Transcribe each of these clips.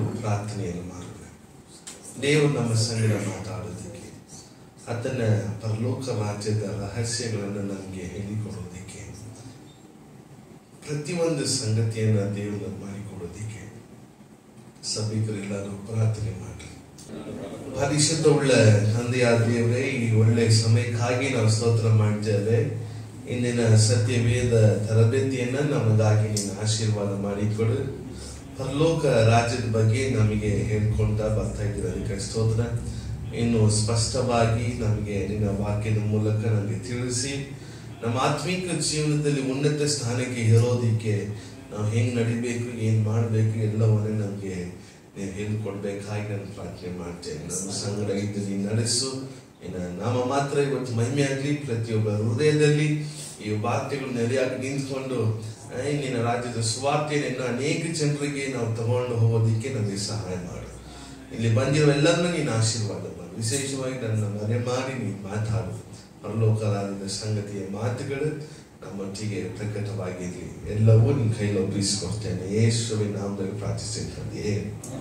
ಪ್ರಾರ್ಥನೆಯನ್ನು ಮಾಡೋಣ ದೇವರು ನಮ್ಮ ಸಂಗಡ ಮಾತಾಡೋದಕ್ಕೆ ಆತನ ಪರಲೋಕ ರಾಜ್ಯದ ರಹಸ್ಯಗಳನ್ನು ನಮಗೆ ಹೇಳಿಕೊಡೋದಕ್ಕೆ ಪ್ರತಿಯೊಂದು ಸಂಗತಿಯನ್ನ ದೇವರು ಮಾಡಿಕೊಡೋದಕ್ಕೆ ಸಭಿಕರೆಲ್ಲರೂ ಪ್ರಾರ್ಥನೆ ಮಾಡಿ ಪರಿಶುದ್ಧ ಉಳ್ಳ ತಂದೆಯಾದ ದೇವರೇ ಈ ಒಳ್ಳೆ ಸಮಯಕ್ಕಾಗಿ ನಾವು ಸ್ತೋತ್ರ ಮಾಡಿದ್ದೇವೆ ಇಂದಿನ ಸತ್ಯವೇದ ತರಬೇತಿಯನ್ನ ನಮಗಾಗಿ ನೀನು ಆಶೀರ್ವಾದ ಮಾಡಿಕೊಡು ಪರಲೋಕ ರಾಜ್ಯದ ಬಗ್ಗೆ ನಮಗೆ ಹೇಳ್ಕೊಂತ ಬರ್ತಾ ಇದ್ದೀರ ಅದಕ್ಕೆ ಸ್ತೋತ್ರ ಇನ್ನು ಸ್ಪಷ್ಟವಾಗಿ ನಮಗೆ ನಿನ್ನ ವಾಕ್ಯದ ಮೂಲಕ ನಮಗೆ ತಿಳಿಸಿ ನಮ್ಮ ಆತ್ಮಿಕ ಜೀವನದಲ್ಲಿ ಉನ್ನತ ಸ್ಥಾನಕ್ಕೆ ಹೇರೋದಿಕ್ಕೆ ನಾವು ಹೆಂಗ್ ನಡಿಬೇಕು ಏನ್ ಮಾಡಬೇಕು ಎಲ್ಲವನ್ನೇ ನಮಗೆ ನೀವು ಹೇಳ್ಕೊಡ್ಬೇಕಾಗಿ ನಾನು ಪ್ರಾರ್ಥನೆ ಮಾಡ್ತೇನೆ ನಮ್ಮ ಸಂಗಡ ಇದ್ದು ನೀನು ನಡೆಸು ಇನ್ನು ನಾಮ ಮಾತ್ರ ಇವತ್ತು ಮಹಿಮೆ ಆಗಲಿ ಪ್ರತಿಯೊಬ್ಬ ಹೃದಯದಲ್ಲಿ ಈ ವಾರ್ತೆಗಳು ನೆಲೆಯಾಗಿ ನಿಂತ್ಕೊಂಡು ಆ, ನಿನ್ನ ರಾಜ್ಯದ ಸ್ವಾರ್ಥೆಯನ್ನು ಅನೇಕ ಜನರಿಗೆ ನಾವು ತಗೊಂಡು ಹೋಗೋದಿಕ್ಕೆ ನಮಗೆ ಸಹಾಯ ಮಾಡು ಇಲ್ಲಿ ಬಂದಿರೋ ಎಲ್ಲರನ್ನೂ ನೀನು ಆಶೀರ್ವಾದ ಮಾಡು ವಿಶೇಷವಾಗಿ ನನ್ನ ಮನೆ ಮಾಡಿ ನೀನು ಮಾತಾಡು ಪರಲೋಕ ರಾಜ್ಯದ ಸಂಗತಿಯ ಮಾತುಗಳು ನಮ್ಮೊಟ್ಟಿಗೆ ಪ್ರಕಟವಾಗಿರಲಿ ಎಲ್ಲವೂ ನಿನ್ನ ಕೈಲಿ ಒಪ್ಪಿಸಿಕೊಡ್ತೇನೆ ಯೇಸುವಿನ ನಾಮದಲ್ಲಿ ಪ್ರಾರ್ಥಿಸಿದ್ದೇನೆ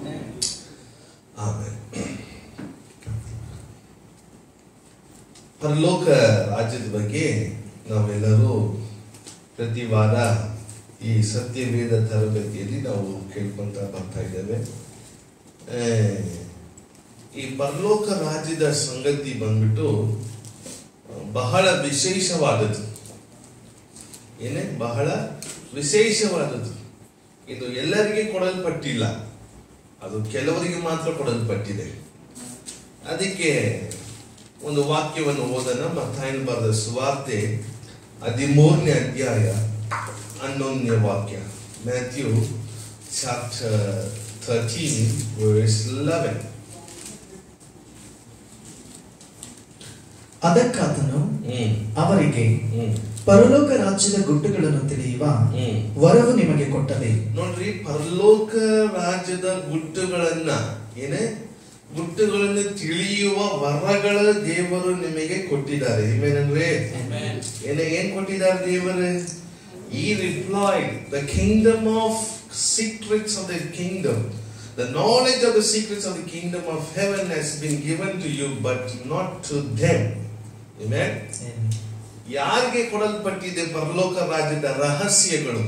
ಆಮೇಲೆ ಪರಲೋಕ ರಾಜ್ಯದ ಬಗ್ಗೆ ನಾವೆಲ್ಲರೂ ಪ್ರತಿ ವಾರ ಈ ಸತ್ಯವೇದ ತರಗತಿಯಲ್ಲಿ ನಾವು ಕೇಳ್ಕೊಂತ ಬರ್ತಾ ಇದ್ದೇವೆ ಆ, ಈ ಪರಲೋಕ ರಾಜ್ಯದ ಸಂಗತಿ ಬಂದ್ಬಿಟ್ಟು ಬಹಳ ವಿಶೇಷವಾದದ್ದು ಏನೇ ಬಹಳ ವಿಶೇಷವಾದದ್ದು ಇದು ಎಲ್ಲರಿಗೆ ಕೊಡಲ್ಪಟ್ಟಿಲ್ಲ ಅದು ಕೆಲವರಿಗೆ ಮಾತ್ರ ಕೊಡಲ್ಪಟ್ಟಿದೆ ಅದಕ್ಕೆ ಒಂದು ವಾಕ್ಯವನ್ನು ಓದೋಣ ಮತ್ತಾಯನ ಬರೆದ ಸುವಾರ್ತೆ ಹದಿಮೂರನೇ ಅಧ್ಯಾಯ ಹನ್ನೊಂದನೇ ವಾಕ್ಯ Matthew chapter thirteen verse eleven ಅದಕ್ಕಾತನು ಹ್ಮ್ ಅವರಿಗೆ ಹ್ಮ್ ಪರಲೋಕ ರಾಜ್ಯದ ಗುಟ್ಟುಗಳನ್ನು ತಿಳಿಯುವ ಹ್ಮ್ ವರವು ನಿಮಗೆ ಕೊಟ್ಟದೆ ನೋಡ್ರಿ ಪರಲೋಕ ರಾಜ್ಯದ ಗುಟ್ಟುಗಳನ್ನ ಏನೇ ಗುಟ್ಟುಗಳನ್ನು ತಿಳಿಯುವ ವರಗಳ ದೇವರು ನಿಮಗೆ ಕೊಟ್ಟಿದ್ದಾರೆ ಇವೇನಂದ್ರೆ ಏನೇ ಏನ್ ಕೊಟ್ಟಿದ್ದಾರೆ ದೇವರು ಈ replied the kingdom of secrets of the kingdom the knowledge of the secrets of the kingdom of heaven has been given to you but not to them Amen? ಯಾರಿಗೆ ಕೊಡಲ್ಪಟ್ಟಿದೆ ಪರಲೋಕ ರಾಜ್ಯದ ರಹಸ್ಯಗಳು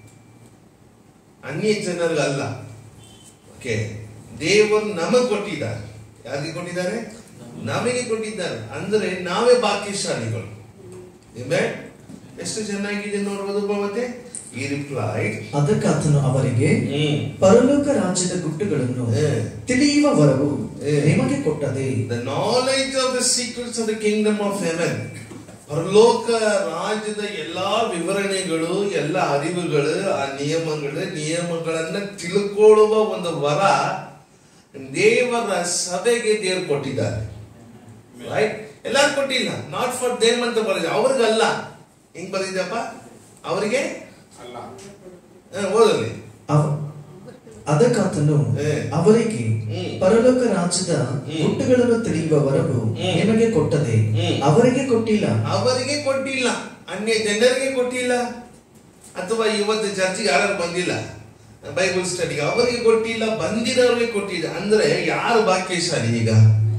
ಅನ್ಯ ಜನರಿಗಲ್ಲ ಓಕೆ ದೇವರು ನಮಗೆ ಕೊಟ್ಟಿದ್ದಾರೆ ಯಾರಿಗೆ ಕೊಟ್ಟಿದ್ದಾರೆ ನಮಗೆ ಕೊಟ್ಟಿದ್ದಾರೆ ಅಂದ್ರೆ ನಾವೇ ಭಾಗ್ಯಶಾಲಿಗಳು Amen? ಎಷ್ಟು ಚೆನ್ನಾಗಿದೆ ನೋಡ್ಬೋದು ಮತ್ತೆ ಈ ರಿಪ್ಲೈಡ್ ಅದಕ್ಕಾತನು ಅವರಿಗೆ ಪರಲೋಕ ರಾಜ್ಯದ ಗುಟ್ಟುಗಳನ್ನು ಹ್ಮ್. ತಿಳಿಯುವ ವರವು ಹ್ಮ್. ನಿಮಗೆ ಕೊಟ್ಟದೆ The knowledge of the secrets of the kingdom of heaven. ಪರಲೋಕ ರಾಜ್ಯದ ಎಲ್ಲಾ ವಿವರಣೆಗಳು ಎಲ್ಲ ಅರಿವುಗಳು ಆ ನಿಯಮಗಳು ನಿಯಮಗಳನ್ನ ತಿಳ್ಕೊಳ್ಳುವ ಒಂದು ವರ ದೇವರ ಸಭೆಗೆ ದೇವರು ಕೊಟ್ಟಿದ್ದಾರೆ ರೈಟ್ ಎಲ್ಲಾರು ಕೊಟ್ಟಿಲ್ಲ ನಾಟ್ ಫಾರ್ ದೇಮ್ ಅಂತ ಬರೆದ ಅವ್ರಿಗಲ್ಲ ಹೆಂಗ್ ಬರೆದಿದ್ದಪ್ಪ ಅವರಿಗೆ ಓದಲಿ ಅವ- ಅದಕ್ಕಾತನು ಹ್ಮ್. ಅವರಿಗೆ ಹ್ಮ್. ಪರಲೋಕ ರಾಜ್ಯದ ಹ್ಮ್. ಗುಟ್ಟುಗಳನ್ನು ತಿಳಿಯುವ ವರವು ಹ್ಮ್. ನಿಮಗೆ ಕೊಟ್ಟದೆ ಹ್ಮ್. ಅವರಿಗೆ ಕೊಟ್ಟಿಲ್ಲ ಅವರಿಗೆ ಕೊಟ್ಟಿಲ್ಲ ಅನ್ಯ ಜನರಿಗೆ ಕೊಟ್ಟಿಲ್ಲ ಅಥವಾ ಇವತ್ತು ಚರ್ಚಿಗೆ ಯಾರು ಬಂದಿಲ್ಲ ಬೈಬಲ್ ಸ್ಟಡಿಗೆ ಅವರಿಗೆ ಕೊಟ್ಟಿಲ್ಲ ಬಂದಿರೋರಿಗೆ ಕೊಟ್ಟಿಲ್ಲ ಅಂದ್ರೆ ಯಾರು ಭಾಗ್ಯಶಾಲಿ ಈಗ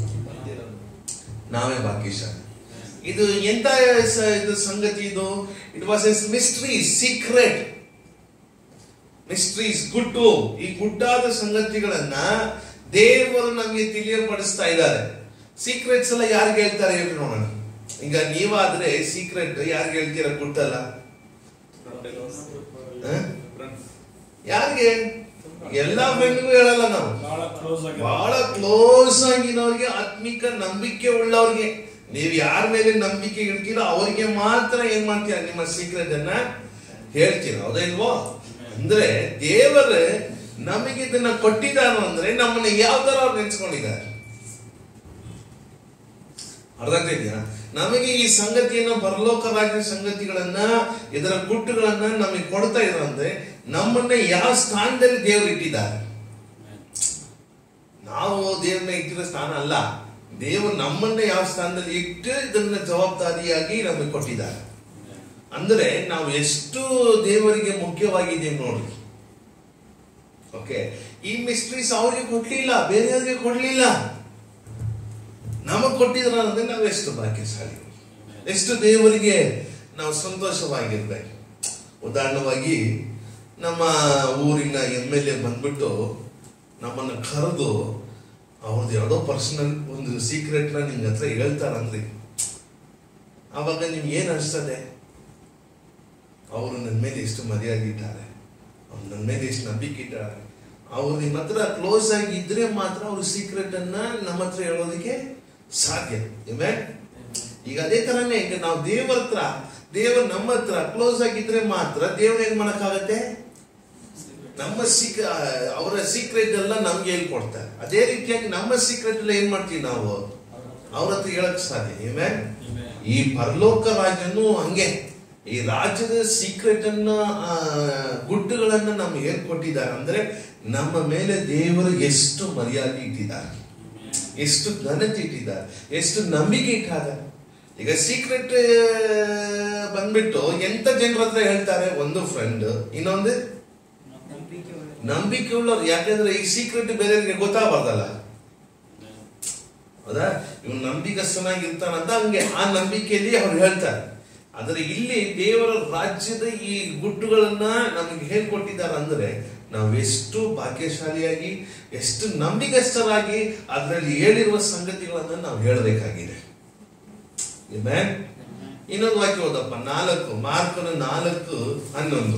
ನಾವೇ ಭಾಗ್ಯಶಾಲಿ ಇದು ಎಂತ ಸ- ಇದು ಸಂಗತಿ ಇದು it was as mystery secret mysteries ಗುಟ್ಟು ಈ ಗುಡ್ಡಾದ ಸಂಗತಿಗಳನ್ನ ದೇವರು ನಮಗೆ ತಿಳಿಯಪಡಿಸ್ತಾ ಇದ್ದಾರೆ ಸೀಕ್ರೆಟ್ಸ್ ಎಲ್ಲ ಯಾರಿಗೆ ಹೇಳ್ತಾರೆ ಹೇಳಿ ನೋಡೋಣ ಈಗ ನೀವಾದ್ರೆ ಸೀಕ್ರೆಟ್ ಯಾರಿಗೆ ಹೇಳ್ತೀರಾ ಗುಟ್ಟಲ್ಲ ಹ? ಯಾರಿಗೆ ಎಲ್ಲಾ ಫ್ರೆಂಡ್ಗೂ ಹೇಳಲ್ಲ ನಾವು ಬಹಳ ಕ್ಲೋಸ್ ಆಗಿ ಬಹಳ ಕ್ಲೋಸ್ ಆಗಿರೋರಿಗೆ ಆತ್ಮಿಕ ನಂಬಿಕೆ ಉಳ್ಳವ್ರಿಗೆ ನೀವು ಯಾರ ಮೇಲೆ ನಂಬಿಕೆ ಇಡ್ತೀರೋ ಅವ್ರಿಗೆ ಮಾತ್ರ ಏನ್ ಮಾಡ್ತೀರ ನಿಮ್ಮ ಸೀಕ್ರೆಟ್ ಅನ್ನ ಹೇಳ್ತೀರ ಹೌದಲ್ವೋ ಅಂದ್ರೆ ದೇವರ ನಮಗೆ ಇದನ್ನ ಕೊಟ್ಟಿದ್ದಾರು ಅಂದ್ರೆ ನಮ್ಮನ್ನ ಯಾವ ತರ ಅವ್ರು ನೆನ್ಸ್ಕೊಂಡಿದ್ದಾರೆ ಅರ್ಥ ಆಗ್ತಾ ಇದೆಯಾ ನಮಗೆ ಈ ಸಂಗತಿಯನ್ನ ಪರಲೋಕ ರಾಜ್ಯ ಸಂಗತಿಗಳನ್ನ ಇದರ ಗುಟ್ಟುಗಳನ್ನ ನಮಗೆ ಕೊಡ್ತಾ ಇದ್ರು ಅಂದ್ರೆ ನಮ್ಮನ್ನ ಯಾವ ಸ್ಥಾನದಲ್ಲಿ ದೇವರು ಇಟ್ಟಿದ್ದಾರೆ ನಾವು ದೇವ್ರನ್ನ ಇಟ್ಟಿರೋ ಸ್ಥಾನ ಅಲ್ಲ ದೇವರು ನಮ್ಮನ್ನ ಯಾವ ಸ್ಥಾನದಲ್ಲಿ ಇಟ್ಟು ಇದನ್ನ ಜವಾಬ್ದಾರಿಯಾಗಿ ನಮಗೆ ಕೊಟ್ಟಿದ್ದಾರೆ ಅಂದ್ರೆ ನಾವು ಎಷ್ಟು ದೇವರಿಗೆ ಮುಖ್ಯವಾಗಿದ್ದೇವೆ ನೋಡಿ ಓಕೆ ಈ ಮಿಸ್ಟ್ರೀಸ್ ಅವ್ರಿಗೆ ಕೊಡ್ಲಿಲ್ಲ ಬೇರೆಯವ್ರಿಗೆ ಕೊಡ್ಲಿಲ್ಲ ನಮಗ್ ಕೊಟ್ಟಿದ್ರ ಅಂದ್ರೆ ನಾವು ಎಷ್ಟು ಭಾಗ್ಯಶಾಲಿ ಎಷ್ಟು ದೇವರಿಗೆ ನಾವು ಸಂತೋಷವಾಗಿರ್ಬೇಕು ಉದಾಹರಣವಾಗಿ ನಮ್ಮ ಊರಿನ ಎಮ್ ಎಲ್ ಎ ಬಂದ್ಬಿಟ್ಟು ನಮ್ಮನ್ನ ಕರೆದು ಅವ್ರದ್ದು ಯಾವುದೋ ಪರ್ಸನಲ್ ಒಂದು ಸೀಕ್ರೆಟ್ನ ನಿಮ್ಗೆ ಹತ್ರ ಹೇಳ್ತಾರಂದ್ರಿ ಅವಾಗ ನಿಮ್ಗೆ ಏನ್ ಅನ್ಸ್ತದೆ ಅವರು ನನ್ನ ಮೇಲೆ ಎಷ್ಟು ಮರ್ಯಾದಿದ್ದಾರೆ ಅವ್ರು ನನ್ನ ಮೇಲೆ ಎಷ್ಟು ನಂಬಿಕೆ ಇದ್ದಾರೆ ಅವ್ರು ನಿಮ್ಮ ಹತ್ರ ಕ್ಲೋಸ್ ಆಗಿ ಇದ್ರೆ ಮಾತ್ರ ಅವ್ರ ಸೀಕ್ರೆಟ್ ಅನ್ನ ನಮ್ಮ ಹತ್ರ ಹೇಳೋದಕ್ಕೆ ಸಾಧ್ಯ Amen? ಈಗ ಅದೇ ತರನೇ ಈಗ ನಾವು ದೇವರ ಹತ್ರ ದೇವರು ನಮ್ಮ ಹತ್ರ ಕ್ಲೋಸ್ ಆಗಿದ್ರೆ ಮಾತ್ರ ದೇವ್ರ ಏನ್ ಮಾಡಕ್ಕಾಗತ್ತೆ ನಮ್ಮ ಸೀಕ ಅವರ ಸೀಕ್ರೆಟ್ ಎಲ್ಲ ನಮ್ಗೆ ಹೇಳ್ಕೊಡ್ತಾರೆ ಅದೇ ರೀತಿಯಾಗಿ ನಮ್ಮ ಸೀಕ್ರೆಟ್ ಎಲ್ಲ ಏನ್ ಮಾಡ್ತೀವಿ ನಾವು ಅವ್ರ ಹತ್ರ ಹೇಳಕ್ ಸಾಧ್ಯ Amen? ಈ ಪರಲೋಕ ರಾಜ್ಯನು ಹಂಗೆ ಈ ರಾಜ್ಯದ ಸೀಕ್ರೆಟ್ ಅನ್ನ ಆ, ಗುಟ್ಟುಗಳನ್ನ ನಮ್ಗೆ ಹೇಳ್ಕೊಟ್ಟಿದ್ದಾರೆ ಅಂದ್ರೆ ನಮ್ಮ ಮೇಲೆ ದೇವರು ಎಷ್ಟು ಮರ್ಯಾದೆ ಇಟ್ಟಿದ್ದಾರೆ ಎಷ್ಟು ಘನತೆ ಇಟ್ಟಿದ್ದಾರೆ ಎಷ್ಟು ನಂಬಿಕೆ ಇಟ್ಟಾರೆ ಈಗ ಸೀಕ್ರೆಟ್ ಬಂದ್ಬಿಟ್ಟು ಎಂತ ಜನರ ಹತ್ರ ಹೇಳ್ತಾರೆ ಒಂದು ಫ್ರೆಂಡ್ ಇನ್ನೊಂದು ನಂಬಿಕೆ ಉಳ್ಳವ್ರು ಯಾಕಂದ್ರೆ ಈ ಸೀಕ್ರೆಟ್ ಬೇರೆಯವ್ರಿಗೆ ಗೊತ್ತಾಗಬಾರ್ದಲ್ಲ ಹೌದಾ ಇವನು ನಂಬಿಕಸ್ಥನಾಗಿರ್ತಾನಂತ ಹಂಗೆ ಆ ನಂಬಿಕೆಯಲ್ಲಿ ಅವ್ರು ಹೇಳ್ತಾರೆ ಆದ್ರೆ ಇಲ್ಲಿ ದೇವರ ರಾಜ್ಯದ ಈ ಗುಟ್ಟುಗಳನ್ನ ನಮಗೆ ಹೇಳ್ಕೊಟ್ಟಿದ್ದಾರೆ ಅಂದ್ರೆ ನಾವು ಎಷ್ಟು ಭಾಗ್ಯಶಾಲಿಯಾಗಿ ಎಷ್ಟು ನಂಬಿಕಸ್ಥರಾಗಿ ಅದರಲ್ಲಿ ಹೇಳಿರುವ ಸಂಗತಿಗಳನ್ನ ನಾವು ಹೇಳಬೇಕಾಗಿದೆ Amen? ಇನ್ನೊಂದು ವಾಕ್ಯ ಹೋದಪ್ಪ ನಾಲ್ಕು ಮಾರ್ಕನ ನಾಲ್ಕು ಹನ್ನೊಂದು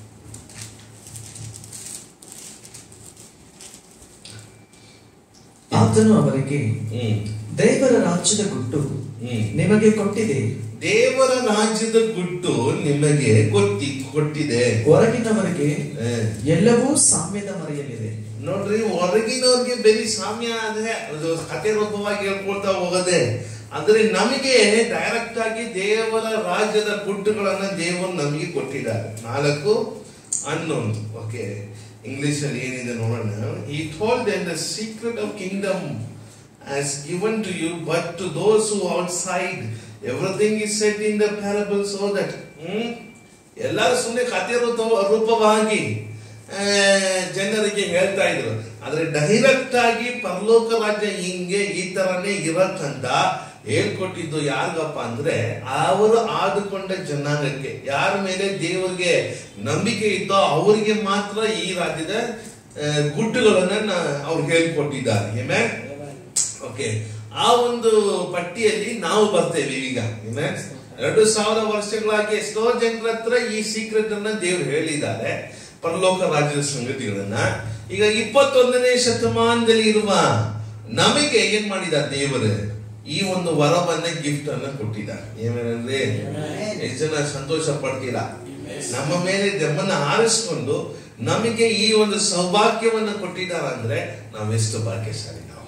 ಆತನು ಅವರಿಗೆ ಹ್ಮ್ ದೇವರ ರಾಜ್ಯದ ಗುಟ್ಟು ಹ್ಮ್ ನಿಮಗೆ ಕೊಟ್ಟಿದೆ ದೇವರ ರಾಜ್ಯದ ಗುಟ್ಟು ನಿಮಗೆ ಕೊಟ್ಟಿ ಕೊಟ್ಟಿದೆ ಹೊರಗಿನವರಿಗೆ ಹ. ಎಲ್ಲವೂ ಸಾಮ್ಯದ ಮರೆಯಲಿದೆ ನೋಡ್ರಿ ಹೊರಗಿನವ್ರಿಗೆ ಬರೀ ಸಾಮ್ಯ ಅಂದ್ರೆ ಅದು ಕತೆ ರೂಪವಾಗಿ ಹೇಳ್ಕೊಳ್ತಾ ಹೋಗದೆ ಅಂದ್ರೆ ನಮಗೆ ಡೈರೆಕ್ಟ್ ಆಗಿ ದೇವರ ರಾಜ್ಯದ ಗುಟ್ಟುಗಳನ್ನ ದೇವರು ನಮಗೆ ಕೊಟ್ಟಿದ್ದಾರೆ ನಾಲ್ಕು ಹನ್ನೊಂದು ಓಕೆ ಇಂಗ್ಲಿಷ್ ಅಲ್ಲಿ ಏನಿದೆ ನೋಡೋಣ ಈ told then the secret of kingdom as given to you, but to those who outside, everything is said in the parable so that hmm ಎಲ್ಲರೂ ಸುಮ್ಮನೆ ಕಥೆ ರೂಪ- ರೂಪವಾಗಿ ಆ, ಜನರಿಗೆ ಹೇಳ್ತಾ ಇದ್ರು ಆದ್ರೆ ಡೈರೆಕ್ಟ್ ಆಗಿ ಪರಲೋಕ ರಾಜ್ಯ ಹಿಂಗೆ ಈ ತರನೇ ಇರತ್ತಂತ ಹೇಳ್ಕೊಟ್ಟಿದ್ದು ಯಾರಿಗಪ್ಪ ಅಂದ್ರೆ ಅವರು ಆದುಕೊಂಡ ಜನಾಂಗಕ್ಕೆ ಯಾರ ಮೇಲೆ ದೇವರಿಗೆ ನಂಬಿಕೆ ಇದ್ದೋ ಅವರಿಗೆ ಮಾತ್ರ ಈ ರಾಜ್ಯದ ಆ, ಗುಟ್ಟುಗಳನ್ನ ಅವ್ರು ಹೇಳ್ಕೊಟ್ಟಿದ್ದಾರೆ ಏನೇ ಓಕೆ ಆ ಒಂದು ಪಟ್ಟಿಯಲ್ಲಿ ನಾವು ಬರ್ತೇವೆ ಈಗ Amen? ಎರಡು ಸಾವಿರ ವರ್ಷಗಳಾಗಿ ಎಷ್ಟೋ ಜನರ ಹತ್ರ ಈ ಸೀಕ್ರೆಟ್ ಅನ್ನ ದೇವ್ರು ಹೇಳಿದ್ದಾರೆ ಪರಲೋಕ ರಾಜ್ಯದ ಸಂಗತಿಗಳನ್ನ ಈಗ ಇಪ್ಪತ್ತೊಂದನೇ ಶತಮಾನದಲ್ಲಿ ಇರುವ ನಮಗೆ ಏನ್ ಮಾಡಿದ್ದಾರೆ ದೇವರು ಈ ಒಂದು ವರವನ್ನ ಗಿಫ್ಟ್ ಅನ್ನ ಕೊಟ್ಟಿದ್ದಾರೆ ಏನೇನಂದ್ರೆ ಎಷ್ಟು ಜನ ಸಂತೋಷ ಪಡ್ತೀರಾ ನಮ್ಮ ಮೇಲೆ ದಮ್ಮನ್ನ ಆರಿಸ್ಕೊಂಡು ನಮಗೆ ಈ ಒಂದು ಸೌಭಾಗ್ಯವನ್ನ ಕೊಟ್ಟಿದ್ದಾರೆ ಅಂದ್ರೆ ನಾವೆಷ್ಟು ಭಾಗ್ಯಶಾಲಿ ನಾವು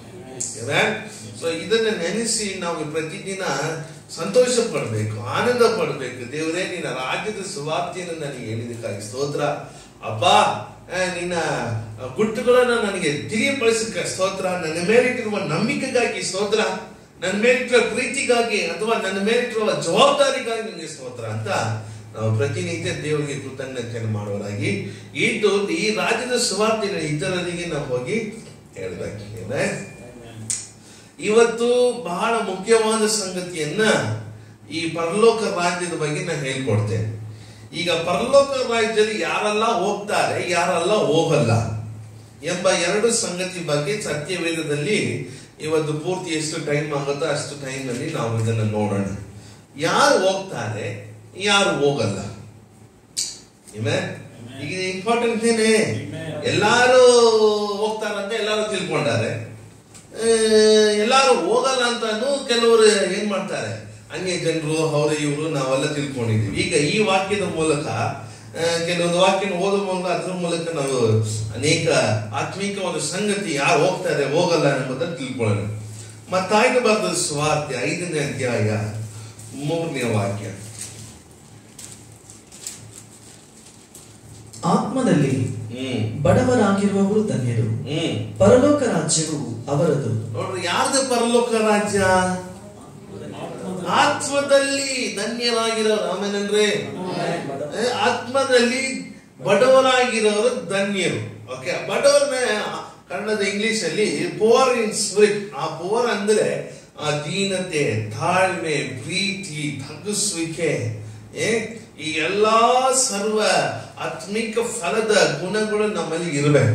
ಸೊ ಇದನ್ನ ನೆನೆಸಿ ನಾವು ಪ್ರತಿದಿನ ಸಂತೋಷ ಪಡ್ಬೇಕು ಆನಂದ ಪಡ್ಬೇಕು ದೇವರೇ ನಿನ್ನ ರಾಜ್ಯದ ಸುವಾರ್ತೆಯನ್ನು ನನಗೆ ಹೇಳಿದಕ್ಕಾಗಿ ಸ್ತೋತ್ರ ಅಪ್ಪ ಆ, ನಿನ್ನ ಗುಟ್ಟುಗಳನ್ನ ನನಗೆ ತಿಳಿಯಪಡಿಸಕ್ಕೆ ಸ್ತೋತ್ರ ನನ್ನ ಮೇಲಿಟ್ಟಿರುವ ನಂಬಿಕೆಗಾಗಿ ಸ್ತೋತ್ರ ನನ್ನ ಮೇಲಿಟ್ಟಿರುವ ಪ್ರೀತಿಗಾಗಿ ಅಥವಾ ನನ್ನ ಮೇಲಿಟ್ಟಿರುವ ಜವಾಬ್ದಾರಿಗಾಗಿ ನನಗೆ ಸ್ತೋತ್ರ ಅಂತ ನಾವು ಪ್ರತಿನಿತ್ಯ ದೇವರಿಗೆ ಕೃತಜ್ಞತೆಯನ್ನು ಮಾಡುವರಾಗಿ ಇದ್ದು ಈ ರಾಜ್ಯದ ಸುವಾರ್ತೆನ ಇತರರಿಗೆ ನಾವು ಹೋಗಿ ಹೇಳ್ಬೇಕು ಏನೇ? ಇವತ್ತು ಬಹಳ ಮುಖ್ಯವಾದ ಸಂಗತಿಯನ್ನ ಈ ಪರಲೋಕ ರಾಜ್ಯದ ಬಗ್ಗೆ ನಾನು ಹೇಳ್ಕೊಡ್ತೇನೆ ಈಗ ಪರಲೋಕ ರಾಜ್ಯದಲ್ಲಿ ಯಾರೆಲ್ಲ ಹೋಗ್ತಾರೆ ಯಾರೆಲ್ಲ ಹೋಗಲ್ಲ ಎಂಬ ಎರಡು ಸಂಗತಿ ಬಗ್ಗೆ ಸತ್ಯವೇದದಲ್ಲಿ ಇವತ್ತು ಪೂರ್ತಿ ಎಷ್ಟು ಟೈಮ್ ಆಗುತ್ತೋ ಅಷ್ಟು ಟೈಮ್ ಅಲ್ಲಿ ನಾವು ಇದನ್ನ ನೋಡೋಣ ಯಾರು ಹೋಗ್ತಾರೆ ಯಾರು ಹೋಗಲ್ಲ ಇವೆ ಈಗ ಇಂಪಾರ್ಟೆಂಟ್ ಏನೇ ಎಲ್ಲಾರು ಹೋಗ್ತಾರಂತ ಎಲ್ಲಾರು ತಿಳ್ಕೊಂಡಾರೆ ಆ, ಎಲ್ಲಾರು ಹೋಗಲ್ಲ ಅಂತಾನು ಕೆಲವರು ಏನ್ ಮಾಡ್ತಾರೆ ಅನ್ಯ ಜನರು ಅವರು ಇವರು ನಾವೆಲ್ಲ ತಿಳ್ಕೊಂಡಿದೀವಿ ಈಗ ಈ ವಾಕ್ಯದ ಮೂಲಕ ಆ, ಕೆಲವೊಂದು ವಾಕ್ಯನ ಓದೋ ಮೂಲಕ ಅದ್ರ ಮೂಲಕ ನಾವು ಅನೇಕ ಆತ್ಮೀಕ ಒಂದು ಸಂಗತಿ ಯಾರು ಹೋಗ್ತಾರೆ ಹೋಗಲ್ಲ ಎಂಬುದನ್ನು ತಿಳ್ಕೊಳ್ಳೋಣ ಮತ್ತಾಯ್ತು ಬರೆದ ಸ್ವಾರ್ಥ ಐದನೇ ಅಧ್ಯಾಯ ಮೂರನೇ ವಾಕ್ಯ ಆತ್ಮದಲ್ಲಿ ಹ್ಮ್ ಬಡವರಾಗಿರುವವರು ಧನ್ಯರು ಹ್ಮ್ ಪರಲೋಕ ರಾಜ್ಯವು ಅವರದು ನೋಡ್ರಿ ಯಾರ್ದು ಪರಲೋಕ ರಾಜ್ಯ ಆತ್ಮದಲ್ಲಿ ಧನ್ಯರಾಗಿರೋರು ಆಮೇನಂದ್ರೆ ಏ, ಆತ್ಮದಲ್ಲಿ ಬಡವರಾಗಿರೋರು ಧನ್ಯರು ಓಕೆ ಬಡವರನ್ನ ಕನ್ನಡದ ಇಂಗ್ಲಿಷ್ ಅಲ್ಲಿ ಪೋರ್ ಇನ್ ಸ್ಪಿರಿಟ್ ಆ ಪೋರ್ ಅಂದ್ರೆ ಆ ದೀನತೆ ತಾಳ್ಮೆ ಪ್ರೀತಿ ತಗ್ಗಿಸುವಿಕೆ ಏ ಈ ಎಲ್ಲಾ ಸರ್ವ ಆತ್ಮಿಕ ಫಲದ ಗುಣಗಳು ನಮ್ಮಲ್ಲಿ ಇರಬೇಕು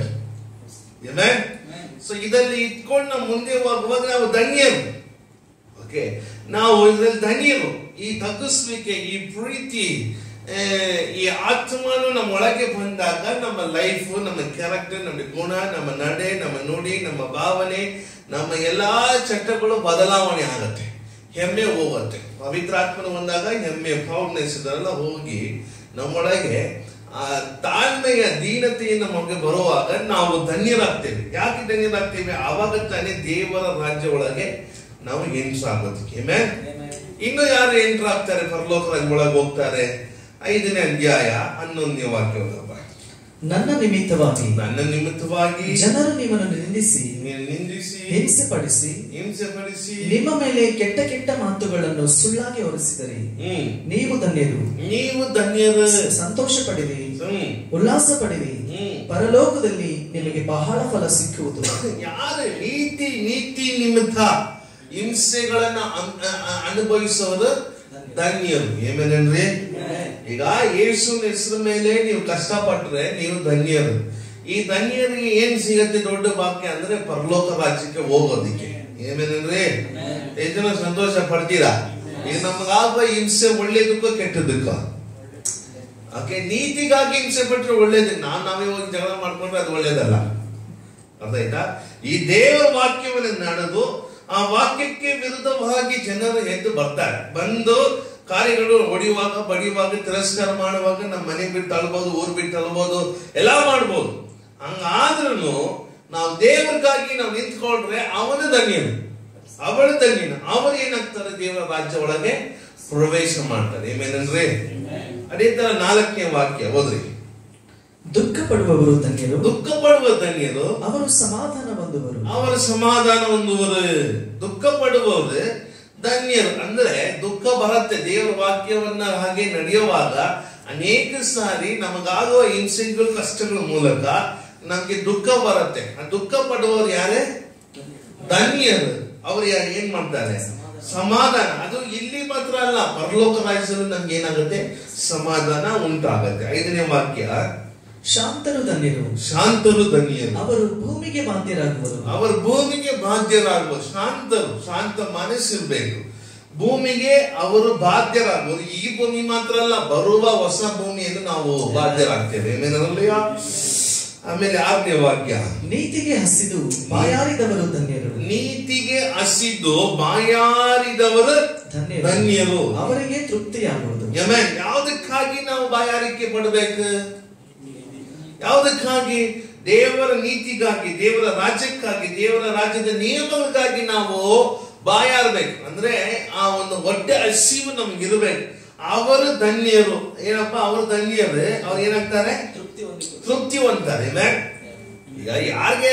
ಸೊ ಇದರಲ್ಲಿ ಇಟ್ಕೊಂಡು ನಾವು ಮುಂದೆ ಹೋಗುವಾಗ ನಾವು ಧನ್ಯರು ಓಕೆ ನಾವು ಇದರಲ್ಲಿ ಧನ್ಯರು ಈ ತಗ್ಗಿಸುವಿಕೆ ಈ ಪ್ರೀತಿ ಆ, ಈ ಆತ್ಮನು ನಮ್ಮ ಒಳಗೆ ಬಂದಾಗ ನಮ್ಮ ಲೈಫ್ ನಮ್ಮ ಕ್ಯಾರೆಕ್ಟರ್ ನಮ್ಮ ಗುಣ ನಮ್ಮ ನಡೆ ನಮ್ಮ ನುಡಿ ನಮ್ಮ ಭಾವನೆ ನಮ್ಮ ಎಲ್ಲಾ ಚಟಗಳು ಬದಲಾವಣೆ ಆಗತ್ತೆ ಹೆಮ್ಮೆ ಹೋಗುತ್ತೆ ಪವಿತ್ರಾತ್ಮನ ಬಂದಾಗ ಹೆಮ್ಮೆ ಪ್ರೌಡ್ನೆಸ್ ಇದೆಲ್ಲ ಹೋಗಿ ನಮ್ಮೊಳಗೆ ಆ ತಾಳ್ಮೆಯ ದೀನತೆಯಿಂದ ನಮಗೆ ಬರುವಾಗ ನಾವು ಧನ್ಯರಾಗ್ತೇವೆ ಯಾಕೆ ಧನ್ಯರಾಗ್ತೇವೆ ಆವಾಗ ತಾನೇ ದೇವರ ರಾಜ್ಯ ಒಳಗೆ ನಾವು ಎಂಟ್ರ್ ಆಗೋದಕ್ಕೆ Amen? ಇನ್ನು ಯಾರು ಎಂಟ್ರ್ ಆಗ್ತಾರೆ ಪರಲೋಕ ರಾಜ್ಯ ಒಳಗೆ ಹೋಗ್ತಾರೆ ಐದನೇ ಅಧ್ಯಾಯ ಹನ್ನೊಂದನೇ ವಾಕ್ಯ ಓದಪ್ಪ. ನನ್ನ ನಿಮಿತ್ತವಾಗಿ ನನ್ನ ನಿಮಿತ್ತವಾಗಿ ಜನರು ನಿಮ್ಮನ್ನು ನಿಂದಿಸಿ ನೀನು ನಿಂದಿಸಿ ಹಿಂಸೆ ಪಡಿಸಿ ಹಿಂಸೆ ಪಡಿಸಿ ನಿಮ್ಮ ಮೇಲೆ ಕೆಟ್ಟ ಕೆಟ್ಟ ಮಾತುಗಳನ್ನು ಸುಳ್ಳಾಗಿ ಹೊರಿಸಿದರೆ ಹ್ಮ್ ನೀವು ಧನ್ಯರು ನೀವು ಧನ್ಯರು ಸಂತೋಷ ಪಡಿರಿ ಹ್ಮ್ ಉಲ್ಲಾಸ ಪಡಿರಿ ಹ್ಮ್ ಪರಲೋಕದಲ್ಲಿ ನಿಮಗೆ ಬಹಳ ಫಲ ಸಿಕ್ಕುವುದು ಯಾರು ನೀತಿ ನೀತಿ ನಿಮಿತ್ತ ಹಿಂಸೆಗಳನ್ನ ಅನ್- ಅ- ಅ- ಅನುಭವಿಸೋದು ಧನ್ಯರು ಏನೇನ್ರಿ ಈಗ ಯೇಸುವಿನ ಹೆಸರು ಮೇಲೆ ನೀವು ಕಷ್ಟಪಟ್ರೆ ನೀವು ಧನ್ಯರು ಈ ಧನ್ಯರಿಗೆ ಏನ್ ಸಿಗತ್ತೆ ದೊಡ್ಡ ವಾಕ್ಯ ಅಂದ್ರೆ ಪರಲೋಕ ರಾಜ್ಯಕ್ಕೆ ಹೋಗೋದಿಕ್ಕೆ ಏನೇನ್ರಿ ಎಷ್ಟು ಜನ ಸಂತೋಷ ಪಡ್ತೀರಾ ಈಗ ನಮಗಾಗುವ ಹಿಂಸೆ ಒಳ್ಳೇದಕ್ಕೂ ಕೆಟ್ಟದಕ್ಕೂ ಓಕೆ ನೀತಿಗಾಗಿ ಹಿಂಸೆ ಪಟ್ರೆ ಒಳ್ಳೇದು ನಾವ್ ನಾವೇ ಹೋಗಿ ಜಗಳ ಮಾಡ್ಕೊಂಡ್ರೆ ಅದು ಒಳ್ಳೇದಲ್ಲ ಅರ್ಥ ಆಯ್ತಾ ಈ ದೇವರ ವಾಕ್ಯವನ್ನು ನಡೆದು ಆ ವಾಕ್ಯಕ್ಕೆ ವಿರುದ್ಧವಾಗಿ ಜನರು ಎದ್ದು ಬರ್ತಾರೆ ಬಂದು ಕಾರ್ಯಗಳು ಹೊಡೆಯುವಾಗ ಬಡಿಯುವಾಗ ತಿರಸ್ಕಾರ ಮಾಡುವಾಗ ನಮ್ಮ ಮನೆ ಬಿಟ್ಟು ತಳ್ಬೋದು ಊರ್ ಬಿಟ್ಟು ತಳ್ಬೋದು ಎಲ್ಲ ಮಾಡ್ಬೋದು ಹಂಗಾದ್ರೂ ನಾವು ದೇವರಿಗಾಗಿ ನಾವು ನಿಂತ್ಕೊಂಡ್ರೆ ಅವನ ಧನ್ಯನು ಅವಳ ಧನ್ಯನು ಅವರು ಏನಾಗ್ತಾರೆ ದೇವರ ರಾಜ್ಯ ಒಳಗೆ ಪ್ರವೇಶ ಮಾಡ್ತಾರೆ ಏನೇನಂದ್ರೆ ಅದೇ ತರ ನಾಲ್ಕನೇ ವಾಕ್ಯ ಓದ್ರಿ ದುಃಖ ಪಡುವವರು ಧನ್ಯರು ದುಃಖ ಪಡುವ ಧನ್ಯರು ಅವರು ಸಮಾಧಾನ ಹೊಂದುವರು ಅವರ ಸಮಾಧಾನ ಹೊಂದುವರು ದುಃಖ ಪಡುವವರು ಧನ್ಯರು ಅಂದ್ರೆ ದುಃಖ ಬರುತ್ತೆ ದೇವರ ವಾಕ್ಯವನ್ನ ಹಾಗೆ ನಡೆಯುವಾಗ ಅನೇಕ ಸಾರಿ ನಮಗಾಗುವ ಹಿಂಸೆಗಳು ಕಷ್ಟಗಳ ಮೂಲಕ ನಮ್ಗೆ ದುಃಖ ಬರುತ್ತೆ ಆ ದುಃಖ ಪಡುವವರು ಯಾರೇ ಧನ್ಯರು ಅವ್ರು ಯಾ- ಏನ್ ಮಾಡ್ತಾರೆ ಸಮಾಧಾನ ಅದು ಇಲ್ಲಿ ಮಾತ್ರ ಅಲ್ಲ ಪರಲೋಕ ರಾಜ್ಯದಲ್ಲಿ ನಮ್ಗೆ ಏನಾಗುತ್ತೆ ಸಮಾಧಾನ ಉಂಟಾಗತ್ತೆ ಐದನೇ ವಾಕ್ಯ ಶಾಂತರು ಧನ್ಯರು ಶಾಂತರು ಧನ್ಯರು ಅವರು ಭೂಮಿಗೆ ಬಾಧ್ಯರಾಗುವರು ಅವರ ಭೂಮಿಗೆ ಬಾಧ್ಯರಾಗುವ ಶಾಂತರು ಶಾಂತ ಮನಸ್ಸಿರ್ಬೇಕು ಭೂಮಿಗೆ ಅವರು ಬಾಧ್ಯರಾಗುವರು ಈ ಭೂಮಿ ಮಾತ್ರ ಅಲ್ಲ ಬರುವ ಹೊಸ ಭೂಮಿಯನ್ನು ನಾವು ಬಾಧ್ಯರಾಗ್ತೇವೆ ಏನೇನಲ್ಲಿಯ ಆಮೇಲೆ ಆರನೇ ವಾಕ್ಯ ನೀತಿಗೆ ಹಸಿದು ಬಾಯಾರಿದವರು ಧನ್ಯರು ನೀತಿಗೆ ಹಸಿದು ಬಾಯಾರಿದವರು ಧನ್ಯರು ಧನ್ಯರು ಅವರಿಗೆ ತೃಪ್ತಿಯಾಗುವುದು Amen. ಯಾವುದಕ್ಕಾಗಿ ನಾವು ಬಾಯಾರಿಕೆ ಪಡಬೇಕು ಯಾವುದಕ್ಕಾಗಿ ದೇವರ ನೀತಿಗಾಗಿ ದೇವರ ರಾಜ್ಯಕ್ಕಾಗಿ ದೇವರ ರಾಜ್ಯದ ನಿಯಮಗಳಿಗಾಗಿ ನಾವು ಬಾಯಾರ್ಬೇಕು ಅಂದ್ರೆ ಆ ಒಂದು ಹೊಟ್ಟೆ ಹಸಿವು ನಮ್ಗೆ ಇರಬೇಕು ಅವರು ಧನ್ಯರು ಏನಪ್ಪ ಅವರು ಧನ್ಯರು ಅವ್ರು ಏನಾಗ್ತಾರೆ ತೃಪ್ತಿವಂತಾರೆ Amen. ಈಗ ಯಾರಿಗೆ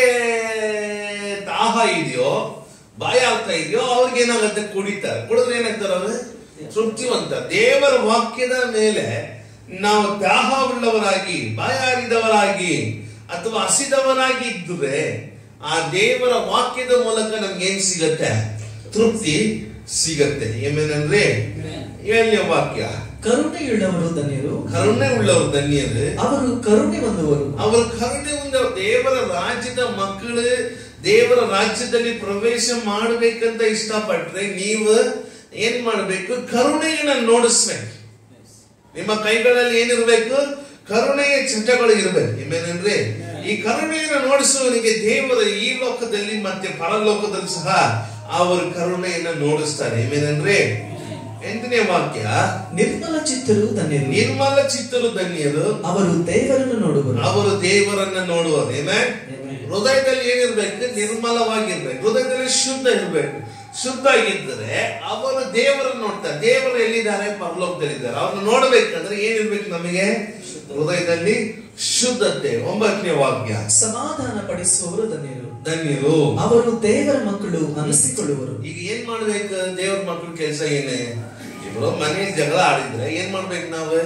ದಾಹ ಇದೆಯೋ ಬಾಯ ಆಗ್ತಾ ಇದೆಯೋ ಅವ್ರಿಗೆ ಏನಾಗುತ್ತೆ ಕುಡಿತಾರೆ ಕುಡಿದ್ರೆ ಏನಾಗ್ತಾರೆ ಅವರು ತೃಪ್ತಿವಂತ ದೇವರ ವಾಕ್ಯದ ಮೇಲೆ ನಾವು ದಾಹ ಉಳ್ಳವರಾಗಿ ಬಾಯಾರಿದವರಾಗಿ ಅಥವಾ ಹಸಿದವರಾಗಿ ಇದ್ದರೆ ಆ ದೇವರ ವಾಕ್ಯದ ಮೂಲಕ ನಮ್ಗೆ ಏನ್ ಸಿಗತ್ತೆ ತೃಪ್ತಿ ಸಿಗತ್ತೆ ಏನೇನಂದ್ರೆ ಏಳನೇ ವಾಕ್ಯ ಕರುಣೆಯುಳ್ಳವರು ಧನ್ಯರು ಕರುಣೆ ಉಳ್ಳವರು ಧನ್ಯರು ಅವರು ಕರುಣೆ ಹೊಂದುವರು ಅವರ ಕರುಣೆ ಒಂದು ದೇವರ ರಾಜ್ಯದ ಮಕ್ಕಳು ದೇವರ ರಾಜ್ಯದಲ್ಲಿ ಪ್ರವೇಶ ಮಾಡಬೇಕಂತ ಇಷ್ಟಪಟ್ರೆ ನೀವು ಏನ್ ಮಾಡಬೇಕು ಕರುಣೆಯನ್ನ ನೋಡಿಸ್ಬೇಕು ನಿಮ್ಮ ಕೈಗಳಲ್ಲಿ ಏನಿರ್ಬೇಕು ಕರುಣೆಯ ಚಟಗಳು ಇರಬೇಕು ಏನೇನಂದ್ರೆ ಈ ಕರುಣೆಯನ್ನು ನೋಡಿಸುವವನಿಗೆ ದೇವರು ಈ ಲೋಕದಲ್ಲಿ ಮತ್ತೆ ಪರಲೋಕದಲ್ಲಿ ಸಹ ಅವರ ಕರುಣೆಯನ್ನ ನೋಡಿಸ್ತಾರೆ ಏನೇನಂದ್ರೆ ಎಂಟನೇ ವಾಕ್ಯ ನಿರ್ಮಲ ಚಿತ್ತರು ಧನ್ಯರು ನಿರ್ಮಲ ಚಿತ್ತರು ಧನ್ಯರು ಅವರು ದೇವರನ್ನು ನೋಡುವರು ಅವರು ದೇವರನ್ನ ನೋಡುವರು Amen? Amen. ಹೃದಯದಲ್ಲಿ ಏನಿರ್ಬೇಕು ನಿರ್ಮಲವಾಗಿರ್ಬೇಕು ಹೃದಯದಲ್ಲಿ ಶುದ್ಧ ಇರ್ಬೇಕು ಶುದ್ಧ ಆಗಿದ್ದರೆ ಅವರು ದೇವರನ್ನು ನೋಡ್ತಾರೆ ದೇವರು ಎಲ್ಲಿದ್ದಾರೆ ಪರಲೋಕದಲ್ಲಿದ್ದಾರೆ ಅವ್ರನ್ನ ನೋಡ್ಬೇಕಂದ್ರೆ ಏನಿರ್ಬೇಕು ನಮಗೆ ಹೃದಯದಲ್ಲಿ ಶುದ್ಧತೆ ಒಂಬತ್ತನೇ ವಾಕ್ಯ ಸಮಾಧಾನ ಪಡಿಸುವವರು ಧನ್ಯರು ಧನ್ಯರು ಅವರು ದೇವರ ಮಕ್ಕಳು ಅನಿಸಿಕೊಳ್ಳುವರು ಈಗ ಏನ್ ಮಾಡ್ಬೇಕು ದೇವ್ರ ಮಕ್ಕಳ ಕೆಲಸ ಏನೇ ಇಬ್ರು ಮನೆ ಜಗಳ ಆಡಿದ್ರೆ ಏನ್ ಮಾಡ್ಬೇಕು ನಾವು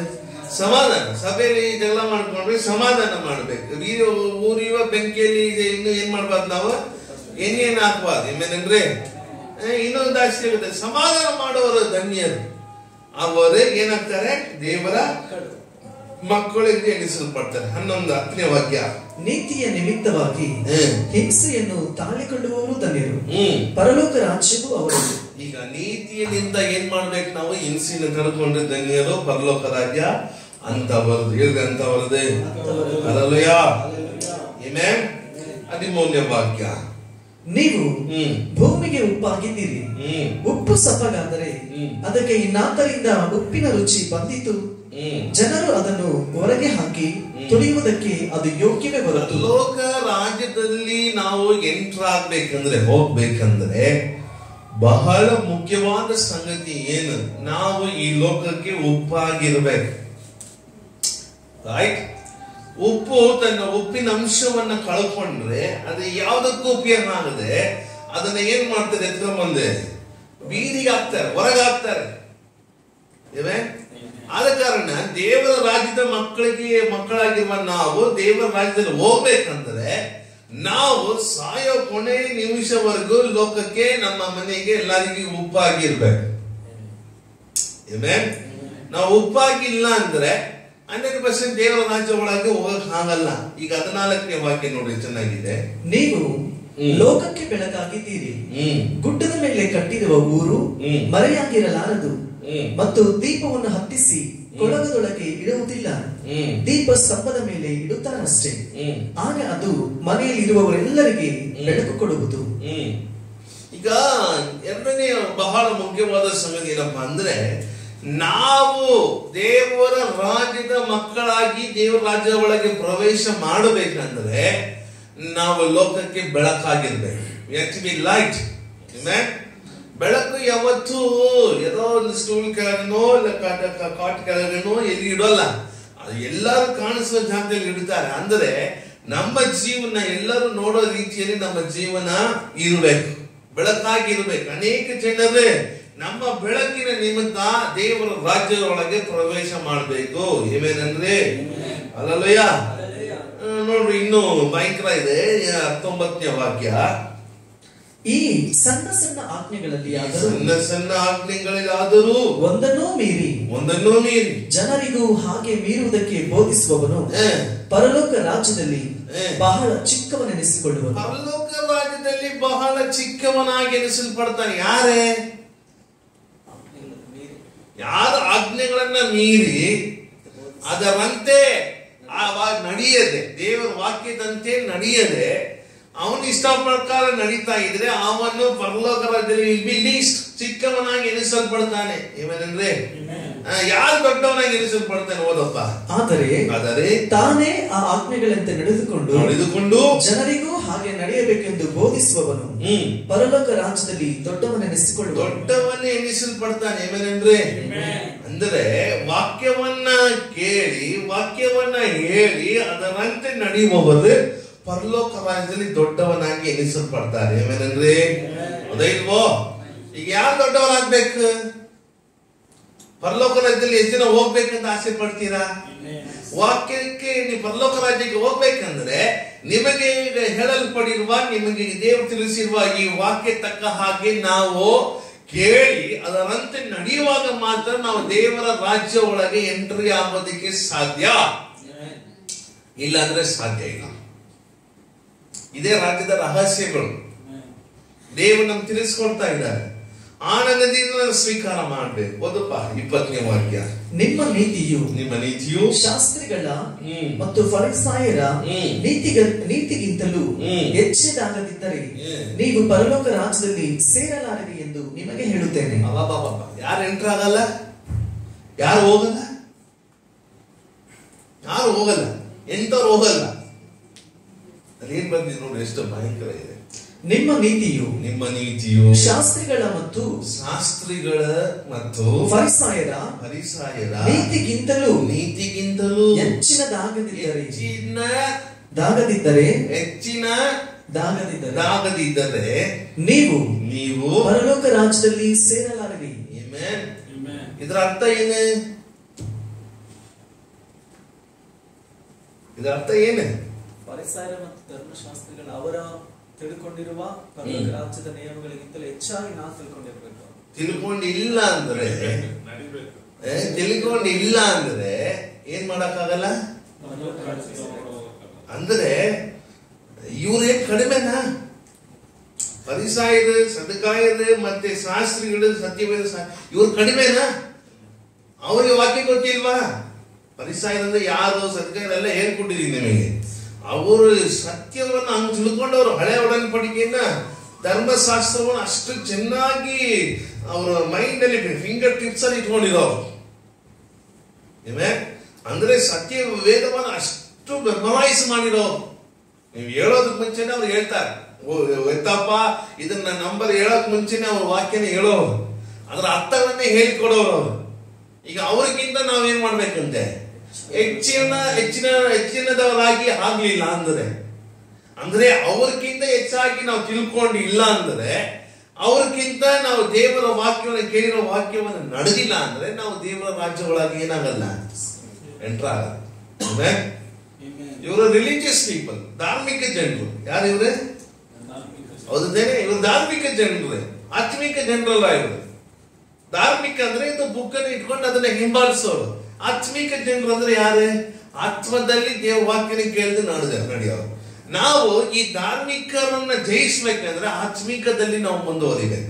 ಸಮಾಧಾನ ಸಭೆಯಲ್ಲಿ ಜಗಳ ಮಾಡ್ಕೊಂಡ್ರೆ ಸಮಾಧಾನ ಮಾಡ್ಬೇಕು ಈ ಊರಿವ ಬೆಂಕಿಯಲ್ಲಿ ಇದೆ ಇನ್ನು ಏನ್ ಮಾಡ್ಬಾರ್ದು ನಾವು ಎಣ್ಣೆಯನ್ನು ಹಾಕ್ಬಾರ್ದು ಏನೇನಂದ್ರೆ ಇನ್ನೊಂದು ಆಶ್ಚರ್ಯ ಸಿಗುತ್ತೆ ಸಮಾಧಾನ ಮಾಡುವವರು ಧನ್ಯರು ಅವರೇ ಏನಾಗ್ತಾರೆ ದೇವರ ಮಕ್ಕಳಿಗೆ ಎಣಿಸಲ್ಪಡ್ತಾರೆ ಹನ್ನೊಂದು ಹತ್ತನೇ ವಾಕ್ಯ ನೀತಿಯ ನಿಮಿತ್ತವಾಗಿ ಹ್ಮ್. ಹಿಂಸೆಯನ್ನು ತಾಳಿಕೊಳ್ಳುವವರು ಧನ್ಯರು ಹ್ಮ್ ಪರಲೋಕ ರಾಜ್ಯವು ಅವರದು ಈಗ ನೀತಿಯಲ್ಲಿಂದ ಏನ್ ಮಾಡ್ಬೇಕು ನಾವು ಹಿಂಸಿನ ತಡ್ಕೊಂಡ್ರೆ ಧನ್ಯರು ಪರಲೋಕ ರಾಜ್ಯ ಅಂತವರದು ಹೇಳ್ರಿ ಅಂತವರದೇ ಅಲ್ಲಯ್ಯ ಏನೇ ಹದಿಮೂರನೇ ವಾಕ್ಯ ನೀವು ಹ್ಮ್ ಭೂಮಿಗೆ ಉಪ್ಪಾಗಿದ್ದೀರಿ ಹ್ಮ್ ಉಪ್ಪು ಸಪ್ಪಗಾದರೆ ಹ್ಮ್. ಅದಕ್ಕೆ ಇನ್ನಾದ್ದರಿಂದ ಉಪ್ಪಿನ ರುಚಿ ಬಂದಿತು ಹ್ಮ್ ಜನರು ಅದನ್ನು ಹೊರಗೆ ಹಾಕಿ ತುಳಿಯುವುದಕ್ಕೆ ಅದು ಯೋಗ್ಯವೇ ಹೊರತು ಲೋಕ ರಾಜ್ಯದಲ್ಲಿ ನಾವು ಎಂಟರ್ ಆಗ್ಬೇಕಂದ್ರೆ ಹೋಗ್ಬೇಕಂದ್ರೆ ಬಹಳ ಮುಖ್ಯವಾದ ಸಂಗತಿ ಏನು ನಾವು ಈ ಲೋಕಕ್ಕೆ ಉಪ್ಪಾಗಿರ್ಬೇಕು ರೈಟ್ ಉಪ್ಪು ತನ್ನ ಉಪ್ಪಿನ ಅಂಶವನ್ನ ಕಳ್ಕೊಂಡ್ರೆ ಅದು ಯಾವ್ದಕ್ಕೂ ಉಪಯೋಗ ಆಗದೆ ಅದನ್ನ ಏನ್ ಮಾಡ್ತಾರೆ ಎತ್ಕೊಂಡ್ಬಂದೆ ಬೀದಿಗೆ ಹಾಕ್ತಾರೆ ಹೊರಗೆ ಹಾಕ್ತಾರೆ ಇವೆ ಆದ ಕಾರಣ ದೇವರ ರಾಜ್ಯದ ಮಕ್ಕಳಿಗೆ ಮಕ್ಕಳಾಗಿರುವ ನಾವು ದೇವರ ರಾಜ್ಯದಲ್ಲಿ ಹೋಗ್ಬೇಕಂದ್ರೆ ನಾವು ಸಾಯೋ ಕೊನೆ ನಿಮಿಷವರೆಗೂ ಲೋಕಕ್ಕೆ ನಮ್ಮ ಮನೆಗೆ ಎಲ್ಲರಿಗೂ ಉಪ್ಪಾಗಿರ್ಬೇಕು Amen? ನಾವು ಉಪ್ಪಾಗಿಲ್ಲ ಅಂದ್ರೆ ಹಂಡ್ರೆಡ್ ಪರ್ಸೆಂಟ್ ದೇವರ ರಾಜ್ಯ ಒಳಗೆ ಹೋಗಕ್ ಆಗಲ್ಲ ಈಗ ಹದಿನಾಲ್ಕನೇ ವಾಕ್ಯ ನೋಡಿ ಚೆನ್ನಾಗಿದೆ ನೀವು ಹ್ಮ್. ಲೋಕಕ್ಕೆ ಬೆಳಕಾಗಿದ್ದೀರಿ ಹ್ಮ್ ಗುಡ್ಡದ ಮೇಲೆ ಕಟ್ಟಿರುವ ಊರು ಹ್ಮ್. ಮರೆಯಾಗಿರಲಾರದು ಹ್ಮ್. ಮತ್ತು ದೀಪವನ್ನು ಹತ್ತಿಸಿ ಕೊಳಗದೊಳಗೆ ಇಡುವುದಿಲ್ಲ ಹ್ಮ್ ದೀಪ ಸ್ತಂಭದ ಮೇಲೆ ಇಡುತ್ತಾರಷ್ಟೇ ಹ್ಮ್ ಆಗ ಅದು ಮನೆಯಲ್ಲಿರುವವರೆಲ್ಲರಿಗೆ ಬೆಳಕು ಕೊಡುವುದು ಹ್ಮ್ ಈಗ ಎರಡನೇ ಬಹಳ ಮುಖ್ಯವಾದ ಸಂಗತಿ ಏನಪ್ಪಾ ಅಂದ್ರೆ ನಾವು ದೇವರ ರಾಜ್ಯದ ಮಕ್ಕಳಾಗಿ ದೇವರ ರಾಜ್ಯದ ಒಳಗೆ ಪ್ರವೇಶ ಮಾಡಬೇಕಂದ್ರೆ ನಾವು ಲೋಕಕ್ಕೆ ಬೆಳಕಾಗಿರ್ಬೇಕು ಬಿ ಲೈಟ್ ಬೆಳಕು ಯಾವತ್ತೂ ಏನೋ ಒಂದು ಸ್ಟೂಲ್ ಕೆಳಗನೋ ಇಲ್ಲ ಕಾಟ- ಕಾ- ಕಾಟ್ ಕೆಳಗನೋ ಎಲ್ಲಿ ಇಡೋಲ್ಲ ಅದು ಎಲ್ಲರೂ ಕಾಣಿಸುವ ಜಾಗದಲ್ಲಿ ಇಡ್ತಾರೆ ಅಂದ್ರೆ ನಮ್ಮ ಜೀವನ ಎಲ್ಲರೂ ನೋಡೋ ರೀತಿಯಲ್ಲಿ ನಮ್ಮ ಜೀವನ ಇರಬೇಕು ಬೆಳಕಾಗಿರ್ಬೇಕು ಅನೇಕ ಜನರೇ ನಮ್ಮ ಬೆಳಕಿನ ನಿಮಿತ್ತ ದೇವರ ರಾಜ್ಯದ ಒಳಗೆ ಪ್ರವೇಶ ಮಾಡಬೇಕು ಏನೇನಂದ್ರೆ ಅಲ್ಲಲ್ಲಯ್ಯ ಆ, ನೋಡ್ರಿ ಇನ್ನು ಭಯಂಕರ ಇದೆ ಹತ್ತೊಂಬತ್ತನೇ ವಾಕ್ಯ ಈ ಸಣ್ಣ ಸಣ್ಣ ಆಜ್ಞೆಗಳಲ್ಲಿ ಆದರೂ ಸಣ್ಣ ಸಣ್ಣ ಆಜ್ಞೆಗಳಿಗಾದರೂ ಒಂದನ್ನೂ ಮೀರಿ ಒಂದನ್ನು ಮೀರಿ ಜನರಿಗೂ ಹಾಗೆ ಮೀರುವುದಕ್ಕೆ ಬೋಧಿಸುವವನು ಏ, ಪರಲೋಕ ರಾಜ್ಯದಲ್ಲಿ ಏ. ಬಹಳ ಚಿಕ್ಕವನೆನಿಸಿಕೊಳ್ಳುವನು ಪರಲೋಕ ರಾಜ್ಯದಲ್ಲಿ ಬಹಳ ಚಿಕ್ಕವನಾಗಿ ಎನಿಸಲ್ಪಡ್ತಾನೆ ಯಾರೇ ಯಾರ ಆಜ್ಞೆಗಳನ್ನ ಮೀರಿ ಅದರಂತೆ ಆ ವಾ- ನಡೆಯದೆ ದೇವರ ವಾಕ್ಯದಂತೆ ನಡೆಯದೆ ಅವನು ಇಷ್ಟ ಪ್ರಕಾರ ನಡೀತಾ ಇದ್ರೆ ಅವನು ಪರಲೋಕ ರಾಜ್ಯದಲ್ಲಿ ಲೀಸ್ಟ್ ಚಿಕ್ಕವನಾಗಿ ಎನಿಸಲ್ಪಡ್ತಾನೆ ಏನಂದ್ರೆ ಯಾರು ದೊಡ್ಡವನಾಗಿ ಎನಿಸಲ್ಪಡ್ತಾನೆ ಓದಪ್ಪ ಆದರೆ ಆದರೆ ತಾನೇ ಆ ಆಜ್ಞೆಗಳಂತೆ ನಡೆದುಕೊಂಡು ನಡೆದುಕೊಂಡು ಜನರಿಗೂ ಹಾಗೆ ನಡೆಯಬೇಕೆಂದು ಬೋಧಿಸುವವನು ಹ್ಮ್ ಪರಲೋಕ ರಾಜ್ಯದಲ್ಲಿ ದೊಡ್ಡವನೆನಿಸಿಕೊಳ್ಳುವನು ದೊಡ್ಡವನ್ನೇ ಎನಿಸಲ್ಪಡ್ತಾನೆ ಏನೇನಂದ್ರೆ ಅಂದ್ರೆ ವಾಕ್ಯವನ್ನ ಕೇಳಿ ವಾಕ್ಯವನ್ನ ಹೇಳಿ ಅದರಂತೆ ನಡೆಯುವವರು ಪರಲೋಕ ರಾಜ್ಯದಲ್ಲಿ ದೊಡ್ಡವನಾಗಿ ಎನಿಸಲ್ಪಡ್ತಾರೆ ಏನೇನಂದ್ರೆ ಅದಿಲ್ವೋ ಈಗ ಯಾರು ದೊಡ್ಡವರಾಗ್ಬೇಕು ಪರಲೋಕ ರಾಜ್ಯದಲ್ಲಿ ಎಷ್ಟು ಜನ ಹೋಗ್ಬೇಕಂತ ಆಸೆ ಪಡ್ತೀರಾ ವಾಕ್ಯಕ್ಕೆ ನೀವು ಪರಲೋಕ ರಾಜ್ಯಕ್ಕೆ ಹೋಗ್ಬೇಕಂದ್ರೆ ನಿಮಗೆ ಈಗ ಹೇಳಲ್ಪಡಿರುವ ನಿಮಗೆ ದೇವರು ತಿಳಿಸಿರುವ ಈ ವಾಕ್ಯ ತಕ್ಕ ಹಾಗೆ ನಾವು ಕೇಳಿ ಅದರಂತೆ ನಡೆಯುವಾಗ ಮಾತ್ರ ನಾವು ದೇವರ ರಾಜ್ಯ ಒಳಗೆ ಎಂಟ್ರಿ ಆಗೋದಕ್ಕೆ ಸಾಧ್ಯ ಇಲ್ಲ ಅಂದ್ರೆ ಸಾಧ್ಯ ಇಲ್ಲ ಇದೇ ರಾಜ್ಯದ ರಹಸ್ಯಗಳು ದೇವರು ನಮ್ಗೆ ತಿಳಿಸ್ಕೊಡ್ತಾ ಇದ್ದಾರೆ ಆನಂದದಿಂದ ನಾವು ಸ್ವೀಕಾರ ಮಾಡ್ಬೇಕು ಓದಪ್ಪ ಇಪ್ಪತ್ತನೇ ವಾಕ್ಯ ನಿಮ್ಮ ನೀತಿಯು ನಿಮ್ಮ ನೀತಿಯು ಶಾಸ್ತ್ರಿಗಳ ಹ್ಮ್. ಮತ್ತು ಫರಿಸಾಯರ ಹ್ಮ್. ನೀತಿಗ ನೀತಿಗಿಂತಲೂ ಹ್ಮ್. ಹೆಚ್ಚಿದಾಗದಿದ್ದರೆ ಹ್ಮ್. ನೀವು ಪರಲೋಕ ರಾಜ್ಯದಲ್ಲಿ ಸೇರಲಾರಿರಿ ಎಂದು ನಿಮಗೆ ಹೇಳುತ್ತೇನೆ ಅಬ್ಬಬ್ಬಬ್ಬ. ಯಾರು ಎಂಟ್ರ್ ಆಗಲ್ಲ ಯಾರು ಹೋಗಲ್ಲ ಯಾರು ಹೋಗಲ್ಲ ಎಂತವ್ರು ಹೋಗಲ್ಲ ಅದೇನ್ ಬಂದಿದೆ ನೋಡಿ ಎಷ್ಟು ಭಯಂಕರ ಇದೆ ನಿಮ್ಮ ನೀತಿಯು ನಿಮ್ಮ ನೀತಿಯು ಶಾಸ್ತ್ರಿಗಳ ಮತ್ತು ಶಾಸ್ತ್ರಿಗಳ ಮತ್ತು ಫರಿಸಾಯರ ಪರಿಸಾಯರ ನೀತಿಗಿಂತಲೂ ನೀತಿಗಿಂತಲೂ ಹೆಚ್ಚಿನದಾಗದಿದ್ದರೆ ಹೆಚ್ಚಿನ ದಾಗದಿದ್ದರೆ ಹೆಚ್ಚಿನ ದಾಗದಿದ್ದರೆ ದಾಗದಿದ್ದರೆ ನೀವು ನೀವು ಪರಲೋಕ ರಾಜ್ಯದಲ್ಲಿ ಸೇರಲಾರಿರಿ Amen. ಇದರ ಅರ್ಥ ಏನು ಇದರ ಅರ್ಥ ಏನು ಪರಿಸಾರ ಮತ್ತು ಧರ್ಮಶಾಸ್ತ್ರಿಗಳು ಅವರ ತಿಳ್ಕೊಂಡಿರುವ ಪರಲೋಕ ರಾಜ್ಯದ ನಿಯಮಗಳಿಗಿಂತಲೂ ಹೆಚ್ಚಾಗಿ ನಾವು ತಿಳ್ಕೊಂಡಿರ್ಬೇಕು ತಿಳ್ಕೊಂಡಿಲ್ಲ ಅಂದ್ರೆ ನಡಿಬೇಕು ಏ, ತಿಳ್ಕೊಂಡಿಲ್ಲ ಅಂದ್ರೆ ಏನ್ ಮಾಡಕ್ಕಾಗಲ್ಲ ಪರಲೋಕ ರಾಜ್ಯಕ್ಕೆ ಸೇರ್ಬೇಕು. ಅಂದ್ರೆ ಇವ್ರೇನ್ ಕಡಿಮೆನಾ ಪರಿಸಾಯರು ಸದಕಾಯರು ಮತ್ತೆ ಶಾಸ್ತ್ರಿಗಳು ಸತ್ಯವೇದ ಶಾ- ಇವ್ರು ಕಡಿಮೆನಾ ಅವರಿಗೆ ವಾಕ್ಯ ಗೊತ್ತಿಲ್ವಾ ಪರಿಸಾಯರು ಅಂದ್ರೆ ಯಾರು ಸದಕಾಯರೆಲ್ಲ ಹೇಳ್ಕೊಟ್ಟಿದೀನಿ ನಿಮಗೆ ಅವರು ಸತ್ಯವನ್ನು ಹಂಗ್ ತಿಳ್ಕೊಂಡವ್ರು ಹಳೆ ಒಡன்பಡಿಕೆಯನ್ನ ಧರ್ಮಶಾಸ್ತ್ರವನ್ನು ಅಷ್ಟು ಚೆನ್ನಾಗಿ ಅವರ ಮೈಂಡ್ ಅಲ್ಲಿ ಫಿಂಗರ್ ಟಿಪ್ಸ್ ಅಲ್ಲಿ ಇಟ್ಕೊಂಡಿರೋರು ಏನೇ ಅಂದ್ರೆ ಸತ್ಯ ವೇದವನ್ನು ಅಷ್ಟು ಮೆಮರೈಸ್ ಮಾಡಿರೋ ನೀವು ಹೇಳೋದಕ್ ಮುಂಚೆನೆ ಅವ್ರು ಹೇಳ್ತಾರೆ ಓ ಎತ್ತಪ್ಪ ಇದನ್ನ ನಂಬರ್ ಹೇಳೋಕ್ ಮುಂಚೆನೆ ಅವ್ರ ವಾಕ್ಯನ ಹೇಳೋರು ಅದರ ಅರ್ಥವನ್ನೇ ಹೇಳಿಕೊಡೋರು ಅವರು ಈಗ ಅವ್ರಿಗಿಂತ ನಾವೇನ್ ಮಾಡ್ಬೇಕಂತೆ ಹೆಚ್ಚಿನ ಹೆಚ್ಚಿನ ಹೆಚ್ಚಿನದವರಾಗಿ ಆಗ್ಲಿಲ್ಲ ಅಂದ್ರೆ ಅಂದ್ರೆ ಅವ್ರಿಗಿಂತ ಹೆಚ್ಚಾಗಿ ನಾವು ತಿಳ್ಕೊಂಡಿಲ್ಲ ಅಂದ್ರೆ ಅವ್ರಿಗಿಂತ ನಾವು ದೇವರ ವಾಕ್ಯವನ್ನು ಕೇಳಿರೋ ವಾಕ್ಯವನ್ನು ನಡೆದಿಲ್ಲ ಅಂದ್ರೆ ನಾವು ದೇವರ ರಾಜ್ಯ ಒಳಗೆ ಏನಾಗಲ್ಲ ಎಂಟ್ರ್ ಆಗಲ್ಲ Amen. ಇವರು ರಿಲಿಜಿಯಸ್ ಪೀಪಲ್ ಧಾರ್ಮಿಕ ಜನರು ಯಾರು ಇವ್ರೆ ಧಾರ್ಮಿಕ ಹೌದೇನೆ ಇವರು ಧಾರ್ಮಿಕ ಜನರು ಆತ್ಮಿಕ ಜನರಲ್ಲ ಇವರು ಧಾರ್ಮಿಕ ಅಂದ್ರೆ ಇದು ಬುಕ್ ಅನ್ನು ಇಟ್ಕೊಂಡು ಅದನ್ನ ಹಿಂಬಾಲಿಸೋರು ಆತ್ಮಿಕ ಜನರು ಅಂದ್ರೆ ಯಾರೇ ಆತ್ಮದಲ್ಲಿ ದೇವ ವಾಕ್ಯನ ಕೇಳಿದು ನಡೆದ ನಡೆಯೋರು ನಾವು ಈ ಧಾರ್ಮಿಕರನ್ನ ಜಯಿಸ್ಬೇಕಂದ್ರೆ ಆತ್ಮಿಕದಲ್ಲಿ ನಾವು ಮುಂದುವರಿಬೇಕು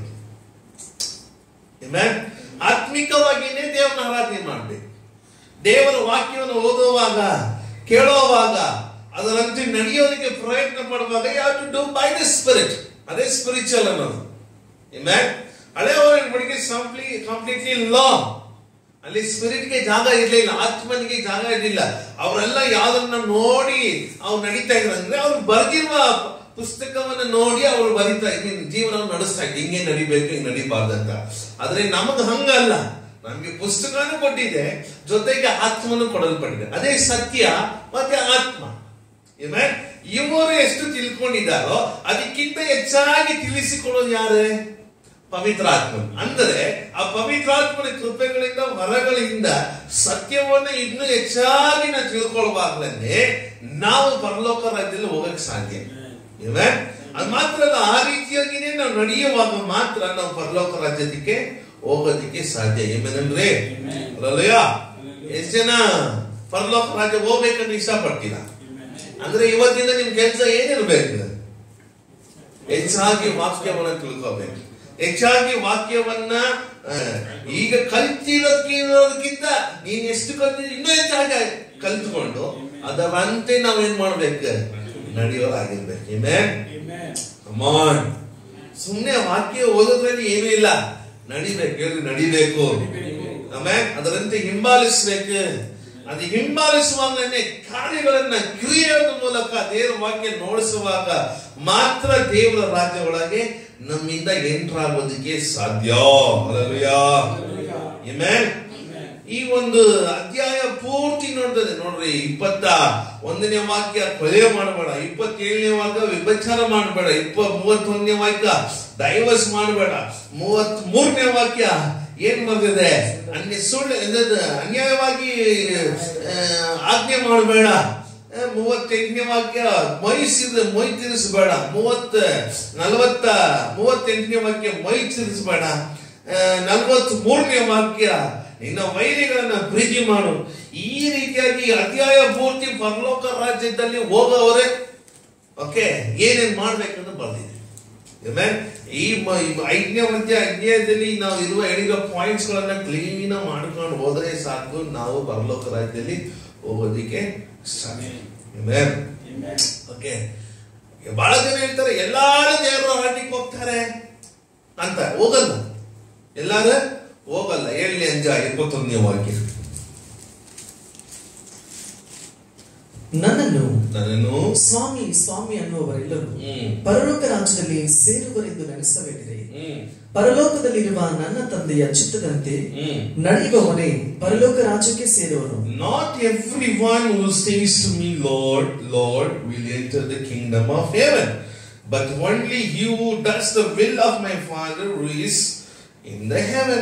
Amen? ಆತ್ಮಿಕವಾಗಿನೇ ದೇವರನ್ನ ಆರಾಧನೆ ಮಾಡ್ಬೇಕು ದೇವರ ವಾಕ್ಯವನ್ನು ಓದುವಾಗ ಕೇಳುವಾಗ ಅದರಂತೆ ನಡೆಯೋದಕ್ಕೆ ಪ್ರಯತ್ನ ಪಡುವಾಗ ಯಾವ to do by the spirit ಅದೇ ಸ್ಪಿರಿಚುವಲ್ ಅನ್ನೋದು Amen? ಹಳೆ ಒಡಂಬಡಿಕೆ ಕಂಪ್ಲೀಟ್ಲಿ ಲಾ ಅಲ್ಲಿ ಸ್ಪಿರಿಟ್ಗೆ ಜಾಗ ಇರಲಿಲ್ಲ ಆತ್ಮನಿಗೆ ಜಾಗ ಇರಲಿಲ್ಲ ಅವರೆಲ್ಲ ಯಾವ್ದನ್ನ ನೋಡಿ ಅವ್ರು ನಡೀತಾ ಇದ್ರು ಅಂದ್ರೆ ಅವ್ರು ಬರೆದಿರುವ ಪುಸ್ತಕವನ್ನ ನೋಡಿ ಅವರು ಬರೀತಾ ಇದ್ರು ಜೀವನವನ್ನು ನಡೆಸ್ತಾ ಇದ್ರು ಹಿಂಗೆ ನಡಿಬೇಕು ಹಿಂಗೆ ನಡಿಬಾರ್ದಂತ ಆದ್ರೆ ನಮಗ್ ಹಂಗಲ್ಲ ನಮ್ಗೆ ಪುಸ್ತಕನೂ ಕೊಟ್ಟಿದೆ ಜೊತೆಗೆ ಆತ್ಮನು ಕೊಡಲ್ಪಟ್ಟಿದೆ ಅದೇ ಸತ್ಯ ಮತ್ತೆ ಆತ್ಮ Amen? ಇವರು ಎಷ್ಟು ತಿಳ್ಕೊಂಡಿದ್ದಾರೋ ಅದಕ್ಕಿಂತ ಹೆಚ್ಚಾಗಿ ತಿಳಿಸಿಕೊಡೋದು ಯಾರೇ ಪವಿತ್ರಾತ್ಮ ಅಂದರೆ ಆ ಪವಿತ್ರಾತ್ಮನ ಕೃಪೆಗಳಿಂದ ವರಗಳಿಂದ ಸತ್ಯವನ್ನ ಇನ್ನೂ ಹೆಚ್ಚಾಗಿ ನಾವು ತಿಳ್ಕೊಳ್ಳುವಾಗಲೇ ನಾವು ಪರಲೋಕ ರಾಜ್ಯದಲ್ಲಿ ಹೋಗಕ್ಕೆ ಸಾಧ್ಯ Amen? ಅದು ಮಾತ್ರ ಅಲ್ಲ ಆ ರೀತಿಯಾಗಿನೇ ನಾವು ನಡೆಯುವಾಗ ಮಾತ್ರ ನಾವು ಪರಲೋಕ ರಾಜ್ಯದಕ್ಕೆ ಹೋಗೋದಕ್ಕೆ ಸಾಧ್ಯ ಏಮೇನಂದ್ರೆ ಅಲ್ಲಯ್ಯ ಎಷ್ಟು ಜನ ಪರಲೋಕ ರಾಜ್ಯ ಹೋಗ್ಬೇಕಂತ ಇಷ್ಟಪಡ್ತೀರಾ ಅಂದ್ರೆ ಇವತ್ತಿಂದ ನಿಮ್ ಕೆಲಸ ಏನಿರ್ಬೇಕು ಹೆಚ್ಚಾಗಿ ವಾಕ್ಯವನ್ನ ತಿಳ್ಕೋಬೇಕು ಹೆಚ್ಚಾಗಿ ವಾಕ್ಯವನ್ನ ಆ, ಈಗ ಕಲ್ತಿರೋದಕ್ಕಿಂತ ನೀನ್ ಎಷ್ಟು ಕಲ್ತಿದ್ ಇನ್ನೂ ಹೆಚ್ಚಾಗಿ ಕಲ್ತ್ಕೊಂಡು ಅದರಂತೆ ನಾವೇನ್ ಮಾಡ್ಬೇಕು ನಡೆಯೋರಾಗಿರ್ಬೇಕು ಅಮಾನ್ ಸುಮ್ನೆ ವಾಕ್ಯ ಓದೋದ್ರಲ್ಲಿ ಏನೂ ಇಲ್ಲ ನಡಿಬೇಕು ಹೇಳ್ರಿ ನಡಿಬೇಕು ಆಮೇಲೆ ಅದರಂತೆ ಹಿಂಬಾಲಿಸ್ಬೇಕು ಅದು ಹಿಂಬಾಲಿಸುವಾಗಲೇ ಕಾರ್ಯಗಳನ್ನ ಕ್ರಿಯೆಯ ಮೂಲಕ ದೇವರ ವಾಕ್ಯ ನೋಡಿಸುವಾಗ ಮಾತ್ರ ದೇವರ ರಾಜ್ಯ ಒಳಗೆ ನಮ್ಮಿಂದ ಎಂಟರ್ ಆಗೋದಕ್ಕೆ ಸಾಧ್ಯ Hallelujah. Amen. ಈ ಒಂದು ಅಧ್ಯಾಯ ಪೂರ್ತಿ ನೋಡ್ತದೆ ನೋಡ್ರಿ ಇಪ್ಪತ್ತ ಒಂದನೇ ವಾಕ್ಯ ಕೊಲೆ ಮಾಡಬೇಡ ಇಪ್ಪತ್ತೇಳನೇ ವಾಕ್ಯ ವಿಭಚಾರ ಮಾಡಬೇಡ ಇಪ್ಪ ಮೂವತ್ತೊಂದನೇ ವಾಕ್ಯ ಡೈವರ್ಸ್ ಮಾಡಬೇಡ ಮೂವತ್ ಮೂರನೇ ವಾಕ್ಯ ಏನ್ ಬಂದಿದೆ ಅನ್ಯ ಸುಳ್ಳು ಎಂದದ್ದು ಅನ್ಯಾಯವಾಗಿ ಆ, ಆಜ್ಞೆ ಮಾಡಬೇಡ ಮೂವತ್ತೆಂಟನೇ ವಾಕ್ಯ ಮೈಸಿದ ಮೈ ತಿರ್ಸ್ಬೇಡ ಮೂವತ್ತ ನಲವತ್ತ ಮೂವತ್ತೆಂಟನೇ ವಾಕ್ಯ ಮೈ ತಿರ್ಸ್ಬೇಡ ನಲವತ್ತ್ ಮೂರನೇ ವಾಕ್ಯ ನಿನ್ನ ವೈರಿಗಳನ್ನ ಪ್ರೀತಿ ಮಾಡು ಈ ರೀತಿಯಾಗಿ ಅಧ್ಯಾಯ ಪೂರ್ತಿ ಪರಲೋಕ ರಾಜ್ಯದಲ್ಲಿ ಹೋಗೋವರೆ ಓಕೆ ಏನೇನ್ ಮಾಡ್ಬೇಕಂತ ಬರ್ದಿದೆ Amen? ಈ ಮ- ಈ ಐದನೇ ಅಧ್ಯಾಯ ಅಧ್ಯಾಯದಲ್ಲಿ ನಾವು ಇರುವ ಹೇಳಿರೋ ಪಾಯಿಂಟ್ಸ್ ಗಳನ್ನ ಕ್ಲೀನ್ ಮಾಡ್ಕೊಂಡು ಹೋದ್ರೆ ಸಾಕು ನಾವು ಪರಲೋಕ ರಾಜ್ಯದಲ್ಲಿ ಹೋಗೋದಿಕ್ಕೆ ಸಾಧ್ಯ Amen? ಓಕೆ ಬಹಳ ಜನ ಹೇಳ್ತಾರೆ ಎಲ್ಲಾರು ದೇವರ ರಾಜ್ಯಕ್ಕೆ ಹೋಗ್ತಾರೆ ಅಂತ ಹೋಗಲ್ಲ ಎಲ್ಲಾರು ಹೋಗಲ್ಲ ಏಳನೇ ಅಂಜ ಇಪ್ಪತ್ತೊಂದನೇ ವಾಕ್ಯ ನನ್ನನ್ನು ನನ್ನನ್ನು ಸ್ವಾಮಿ ಸ್ವಾಮಿ ಅನ್ನುವರೆಲ್ಲರೂ ಹ್ಮ್ ಪರಲೋಕ ರಾಜ್ಯದಲ್ಲಿ ಸೇರುವರೆಂದು ನೆನೆಸಬೇಡಿರಿ ಹ್ಮ್ ಪರಲೋಕದಲ್ಲಿರುವ ನನ್ನ ತಂದೆಯ ಚಿತ್ತದಂತೆ ಹ್ಮ್ ನಡೆಯುವವನೇ ಪರಲೋಕ ರಾಜ್ಯಕ್ಕೆ ಸೇರುವನು Not everyone who says to me, Lord, Lord, will enter the kingdom of heaven, but only he who does the will of my Father who is in the heaven.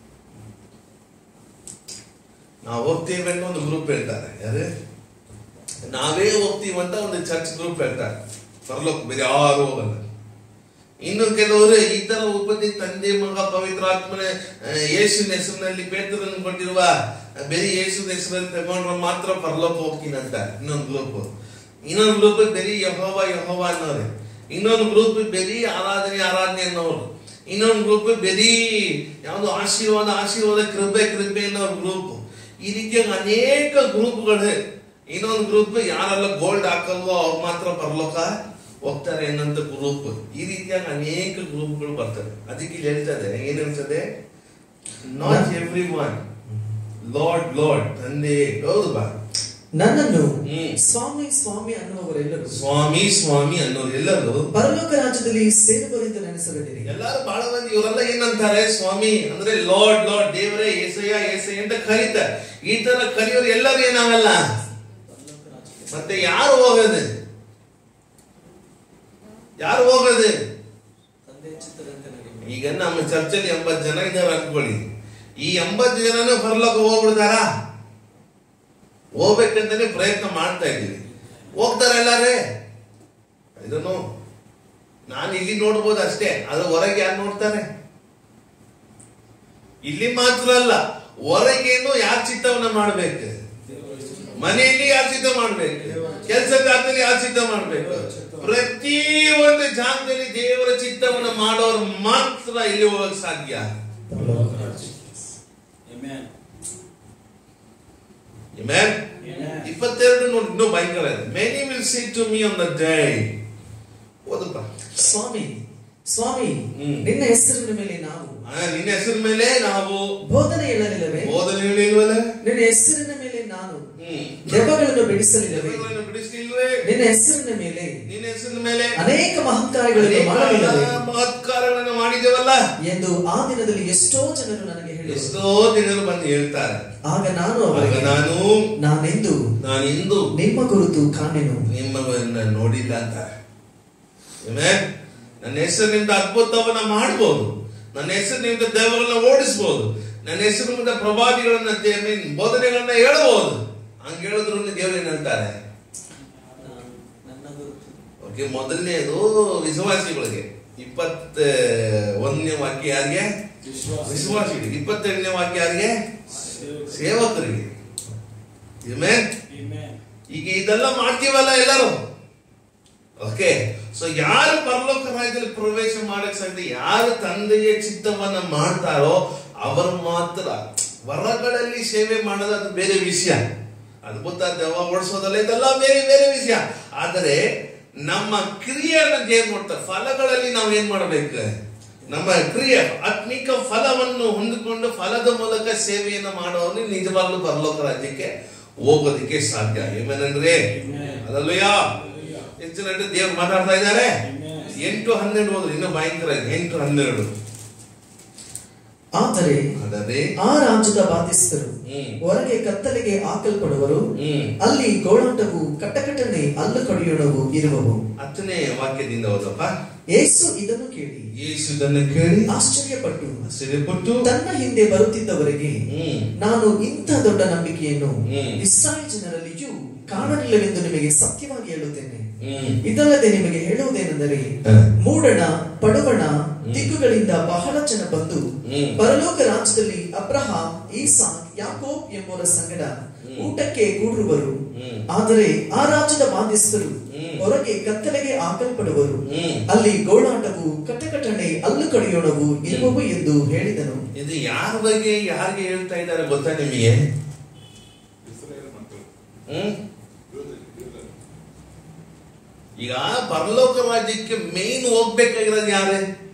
ನಾವು ಹೋಗ್ತೇವೆ ಅನ್ನೋ ಒಂದು ಗ್ರೂಪ್ ಹೇಳ್ತಾರೆ ಯಾರು ನಾವೇ ಹೋಗ್ತೀವಂತ ಒಂದು ಚರ್ಚ್ ಗ್ರೂಪ್ ಹೇಳ್ತಾರೆ ಪರಲೋಕ ಬೇರೆ ಯಾರು ಹೋಗಲ್ಲ ಇನ್ನು ಕೆಲವರು ಈ ತರ ಉಪದಿ ತಂದೆ ಮಗ ಪವಿತ್ರಾತ್ಮನ ಆ, ಯೇಸುವಿನ ಹೆಸರಿನಲ್ಲಿ ಪೇತ್ರನ್ನು ಕೊಟ್ಟಿರುವ ಆ, ಬೇರೆ ಯೇಸುವಿನ ಹೆಸರಲ್ಲಿ ತಗೊಂಡ್ರೆ ಮಾತ್ರ ಪರಲೋಕ ಹೋಗ್ತೀನಂತ ಇನ್ನೊಂದು ಗ್ರೂಪ್ ಇನ್ನೊಂದು ಗ್ರೂಪ್ ಬೇರೆ ಯಹೋವ ಯಹೋವ ಅನ್ನೋರು ಇನ್ನೊಂದು ಗ್ರೂಪ್ ಬೇರೆ ಆರಾಧನೆ ಆರಾಧನೆ ಅನ್ನೋರು ಇನ್ನೊಂದು ಗ್ರೂಪ್ ಬೇರೆ ಯಾವ್ದು ಆಶೀರ್ವಾದ ಆಶೀರ್ವಾದ ಕೃಪೆ ಕೃಪೆ ಅನ್ನೋ ಗ್ರೂಪ್ ಈ ರೀತಿಯಾಗಿ ಅನೇಕ ಗ್ರೂಪ್ಗಳು ಇನ್ನೊಂದು ಗ್ರೂಪ್ ಯಾರೆಲ್ಲ ಗೋಲ್ಡ್ ಹಾಕಲ್ವೋ ಅವ್ರು ಮಾತ್ರ ಪರಲೋಕ ಹೋಗ್ತಾರೆ ಅನ್ನೋಂಥ ಗ್ರೂಪ್ ಈ ರೀತಿಯಾಗಿ ಅನೇಕ ಗ್ರೂಪ್ಗಳು ಬರ್ತವೆ ಅದಕ್ಕೆ ಇಲ್ಲಿ ಹೇಳ್ತದೆ ಏನ್ ಹೇಳ್ತದೆ not everyone Lord Lord ತಂದೆ ಹೌದು ಬಾ ನನ್ನನ್ನು ಹ್ಮ್. ಸ್ವಾಮಿ ಸ್ವಾಮಿ ಅನ್ನುವವರೆಲ್ಲರೂ ಸ್ವಾಮಿ ಸ್ವಾಮಿ ಅನ್ನೋರು ಎಲ್ಲರೂ ಪರಲೋಕ ರಾಜ್ಯದಲ್ಲಿ ಸೇರುವರೆಂದು ನೆನೆಸಬೇಡಿರಿ ಎಲ್ಲಾರು ಬಹಳ ಮಂದಿ ಇವರೆಲ್ಲ ಏನಂತಾರೆ ಸ್ವಾಮಿ ಅಂದ್ರೆ ಲಾರ್ಡ್ ಲಾರ್ಡ್ ದೇವರೇ ಏಸಯ್ಯ ಏಸಯ್ಯ ಅಂತ ಕರೀತಾರೆ ಈ ತರ ಕರೆಯೋರು ಎಲ್ಲರೂ ಏನಾಗಲ್ಲ ಪರಲೋಕ ರಾಜ್ಯಕ್ಕೆ ಮತ್ತೆ ಯಾರು ಹೋಗದೆ ಯಾರು ಹೋಗದೆ ತಂದೆ ಚಿತ್ತದಂತೆ ನಡೆಯುವ ಈಗ ನಮ್ಮ ಚರ್ಚಲ್ಲಿ ಎಂಬತ್ತು ಜನ ಇದ್ದಾರೆ ಅನ್ಕೊಳ್ಳಿ ಈ ಎಂಬತ್ತು ಜನನೂ ಪರಲೋಕ ಹೋಗ್ಬಿಡ್ತಾರ ಹೋಗ್ಬೇಕಂತಾನೆ ಪ್ರಯತ್ನ ಮಾಡ್ತಾ ಇದ್ದೀವಿ ಹೋಗ್ತಾರ ಎಲ್ಲಾರೇ ಇದನ್ನು ನಾನು ಇಲ್ಲಿ ನೋಡ್ಬೋದು ಅಷ್ಟೇ ಅದು ಹೊರಗೆ ಯಾರು ನೋಡ್ತಾರೆ ಇಲ್ಲಿ ಮಾತ್ರ ಅಲ್ಲ ಹೊರಗೇನು ಯಾರ್ ಚಿತ್ತವನ್ನ ಮಾಡ್ಬೇಕು ಮನೆಯಲ್ಲಿ ಯಾರು ಸಿದ್ಧ ಮಾಡ್ಬೇಕು ಕೆಲಸ ಕಾರ್ಯದಲ್ಲಿ ಯಾರು ಸಿದ್ಧ ಮಾಡ್ಬೇಕು ಪ್ರತಿ ಒಂದು ಜಾಗದಲ್ಲಿ ದೇವರ ಚಿತ್ತವನ್ನು ಮಾಡೋರು ಮಾತ್ರ ಇಲ್ಲಿ ಹೋಗಕ್ ಸಾಧ್ಯ ಪರಲೋಕ ರಾಜ್ಯ Amen. Amen? Amen. ಇಪ್ಪತ್ತೆರಡು ನೋಡಿ ಇನ್ನೂ ಭಯಂಕರ ಇದೆ many will say to me on the day ಓದಪ್ಪ ಸ್ವಾಮಿ ಸ್ವಾಮಿ ಹ್ಮ್. ನಿನ್ನ ಹೆಸರಿನ ಮೇಲೆ ನಾವು ಆ, ನಿನ್ನ ಹೆಸರಿನ ಮೇಲೆ ನಾವು ಬೋಧನೆ ಹೇಳಲಿಲ್ಲವೇ ಬೋಧನೆ ಹೇಳಿಲ್ವಲ್ಲ ನಿನ್ನ ಹೆಸರಿನ ಮೇಲೆ ನಾನು ಹ್ಮ್ ದೆವ್ವಗಳನ್ನು ಬಿಡಿಸಲಿಲ್ಲವೇ ದೆವ್ವಗಳನ್ನು ಬಿಡಿಸ್ಲಿಲ್ವೇ ನಿನ್ನ ಹೆಸರಿನ ಮೇಲೆ ನಿನ್ನ ಹೆಸರಿನ ಮೇಲೆ ಅನೇಕ ಮಹತ್ಕಾರ್ಯಗಳನ್ನು ಅನೇಕ ಮಾಡಲಿಲ್ಲವೇ ಮಹತ್ಕಾರಗಳನ್ನು ಮಾಡಿದ್ದೇವಲ್ಲ ಎಂದು ಆ ದಿನದಲ್ಲಿ ಎಷ್ಟೋ ಜನರು ನನಗೆ ಹೇಳಿದರು ಎಷ್ಟೋ ಜನರು ಬಂದು ಹೇಳ್ತಾರೆ ಆಗ ನಾನು ಆಗ ಅವರಿಗೆ ನಾನು ನಾನೆಂದು ನಾನು ಇಂದು ನಿಮ್ಮ ಕುರಿತು ಕಾಣೆನು ನಿಮ್ಮವನ್ನ ನೋಡಿಲ್ಲ ಅಂತಾರೆ Amen? ನನ್ನ ಹೆಸರಿನಿಂದ ಅದ್ಭುತವನ್ನ ಮಾಡ್ಬೋದು ನನ್ನ ಹೆಸರಿನಿಂದ ದೇವರನ್ನ ಓಡಿಸ್ಬೋದು ನನ್ನ ಹೆಸರಿನಿಂದ ಪ್ರವಾದಿಗಳನ್ನ ದೇ- I mean, ಬೋಧನೆಗಳನ್ನ ಹೇಳಬಹುದು ಹಂಗ ಹೇಳಿದ್ರು ದೇವರು ಏನ್ ಹೇಳ್ತಾರೆ ನಾನು ನನ್ನ ಗುರುತು ಓಕೆ ಮೊದಲನೇದು ವಿಶ್ವಾಸಿಗಳಿಗೆ ಇಪ್ಪತ್ತ ಒಂದನೇ ವಾಕ್ಯ ಯಾರಿಗೆ ವಿಶ್ವಾಸ. ವಿಶ್ವಾಸಿಗಳಿಗೆ ಇಪ್ಪತ್ತೆರಡನೇ ವಾಕ್ಯ ಯಾರಿಗೆ ಸೇವಕ. ಸೇವಕರಿಗೆ Amen? Amen. ಈಗ ಇದೆಲ್ಲ ಮಾಡ್ತೀವಲ್ಲ ಎಲ್ಲರೂ ಓಕೆ ಸೊ ಯಾರು ಪರಲೋಕ ರಾಜ್ಯದಲ್ಲಿ ಪ್ರವೇಶ ಮಾಡಕ್ ಸಾಧ್ಯ ಯಾರು ತಂದೆಯ ಚಿತ್ತವನ್ನ ಮಾಡ್ತಾರೋ ಅವರು ಮಾತ್ರ ಹೊರಗಳಲ್ಲಿ ಸೇವೆ ಮಾಡೋದು ಅದು ಬೇರೆ ವಿಷಯ ಅದ್ಭುತ ದೆವ್ವ ಓಡಿಸೋದಲ್ಲ ಇದೆಲ್ಲ ಬೇರೆ ಬೇರೆ ವಿಷಯ ಆದರೆ ನಮ್ಮ ಕ್ರಿಯೆಯನ್ನ ಏನ್ ಮಾಡ್ತಾರೆ ಫಲಗಳಲ್ಲಿ ನಾವು ಏನ್ ಮಾಡ್ಬೇಕು ನಮ್ಮ ಕ್ರಿಯೆ ಆತ್ಮಿಕ ಫಲವನ್ನು ಹೊಂದಿಕೊಂಡು ಫಲದ ಮೂಲಕ ಸೇವೆಯನ್ನು ಮಾಡೋರು ನಿಜವಾಗ್ಲೂ ಪರಲೋಕ ರಾಜ್ಯಕ್ಕೆ ಹೋಗೋದಕ್ಕೆ ಸಾಧ್ಯ ಏನೇನಂದ್ರೆ Amen. ಅದಲ್ವಯ್ಯ ಎಷ್ಟು ಜನ ದೇವ್ರು ಮಾತಾಡ್ತಾ ಇದ್ದಾರೆ Amen. ಎಂಟು ಹನ್ನೆರಡು ಹೋದ್ರು ಇನ್ನೂ ಭಯಂಕರ ಇದೆ. ಎಂಟು ಹನ್ನೆರಡು ಆದರೆ ಆದರೆ ಆ ರಾಜ್ಯದ ಬಾಧಿಸಿದರು ಹ್ಮ್. ಹೊರಗೆ ಕತ್ತಲೆಗೆ ಹಾಕಲ್ಪಡುವರು ಹ್ಮ್ ಅಲ್ಲಿ ಗೋಳಾಟವು ಕಟ್ಟಕಟನೆ ಅಲ್ಲು ಕಡಿಯೋಣವು ಇರುವವು ಹತ್ತನೇ ವಾಕ್ಯದಿಂದ ಹೋದಪ್ಪ ಏಸು ಇದನ್ನು ಕೇಳಿ ಯೇಸು ಇದನ್ನು ಕೇಳಿ ಆಶ್ಚರ್ಯಪಟ್ಟು ಆಶ್ಚರ್ಯಪಟ್ಟು ತನ್ನ ಹಿಂದೆ ಬರುತ್ತಿದ್ದವರಿಗೆ ಹ್ಮ್ ನಾನು ಇಂಥ ದೊಡ್ಡ ನಂಬಿಕೆಯನ್ನು ಹ್ಮ್. ಇಸ್ರಾಯೇಲ್ ಜನರಲ್ಲಿಯೂ ಕಾಣಲಿಲ್ಲವೆಂದು ನಿಮಗೆ ಸತ್ಯವಾಗಿ ಹೇಳುತ್ತೇನೆ ಹ್ಮ್ ಇದಲ್ಲದೆ ನಿಮಗೆ ಹೇಳುವುದೇನೆಂದರೆ ಹ. ಮೂಡಣ ಪಡುವಣ ದಿಕ್ಕುಗಳಿಂದ ಬಹಳ ಜನ ಬಂದು ಹ್ಮ್. ಪರಲೋಕ ರಾಜ್ಯದಲ್ಲಿ ಅಬ್ರಹಾಂ ಈಸಾಕ್ ಯಾಕೋಬ್ ಎಂಬುವರ ಸಂಗಡ ಹ್ಮ್. ಊಟಕ್ಕೆ ಕೂಡುವರು ಹ್ಮ್. ಆದರೆ ಆ ರಾಜ್ಯದ ಬಾಧ್ಯಸ್ಥರು ಹ್ಮ್. ಹೊರಗೆ ಕತ್ತಲೆಗೆ ಹಾಕಲ್ಪಡುವರು ಹ್ಮ್. ಅಲ್ಲಿ ಗೋಳಾಟವು ಕಟಕಟನೆ ಅಲ್ಲು ಕಡಿಯೋಣವು ಇರುವವು ಎಂದು ಹೇಳಿದನು ಇದು ಯಾರ ಬಗ್ಗೆ ಯಾರಿಗೆ ಹೇಳ್ತಾ ಇದ್ದಾರೆ ಗೊತ್ತಾ ನಿಮಗೆ ಇಸ್ರಾಯೇಲ್ ಮಕ್ಕಳು. ಹ್ಮ್ ಯೂದ- ಯೂದರು. ಈಗ ಪರಲೋಕ ರಾಜ್ಯಕ್ಕೆ ಮೇನ್ ಹೋಗ್ಬೇಕಾಗಿರೋದು ಯಾರೇ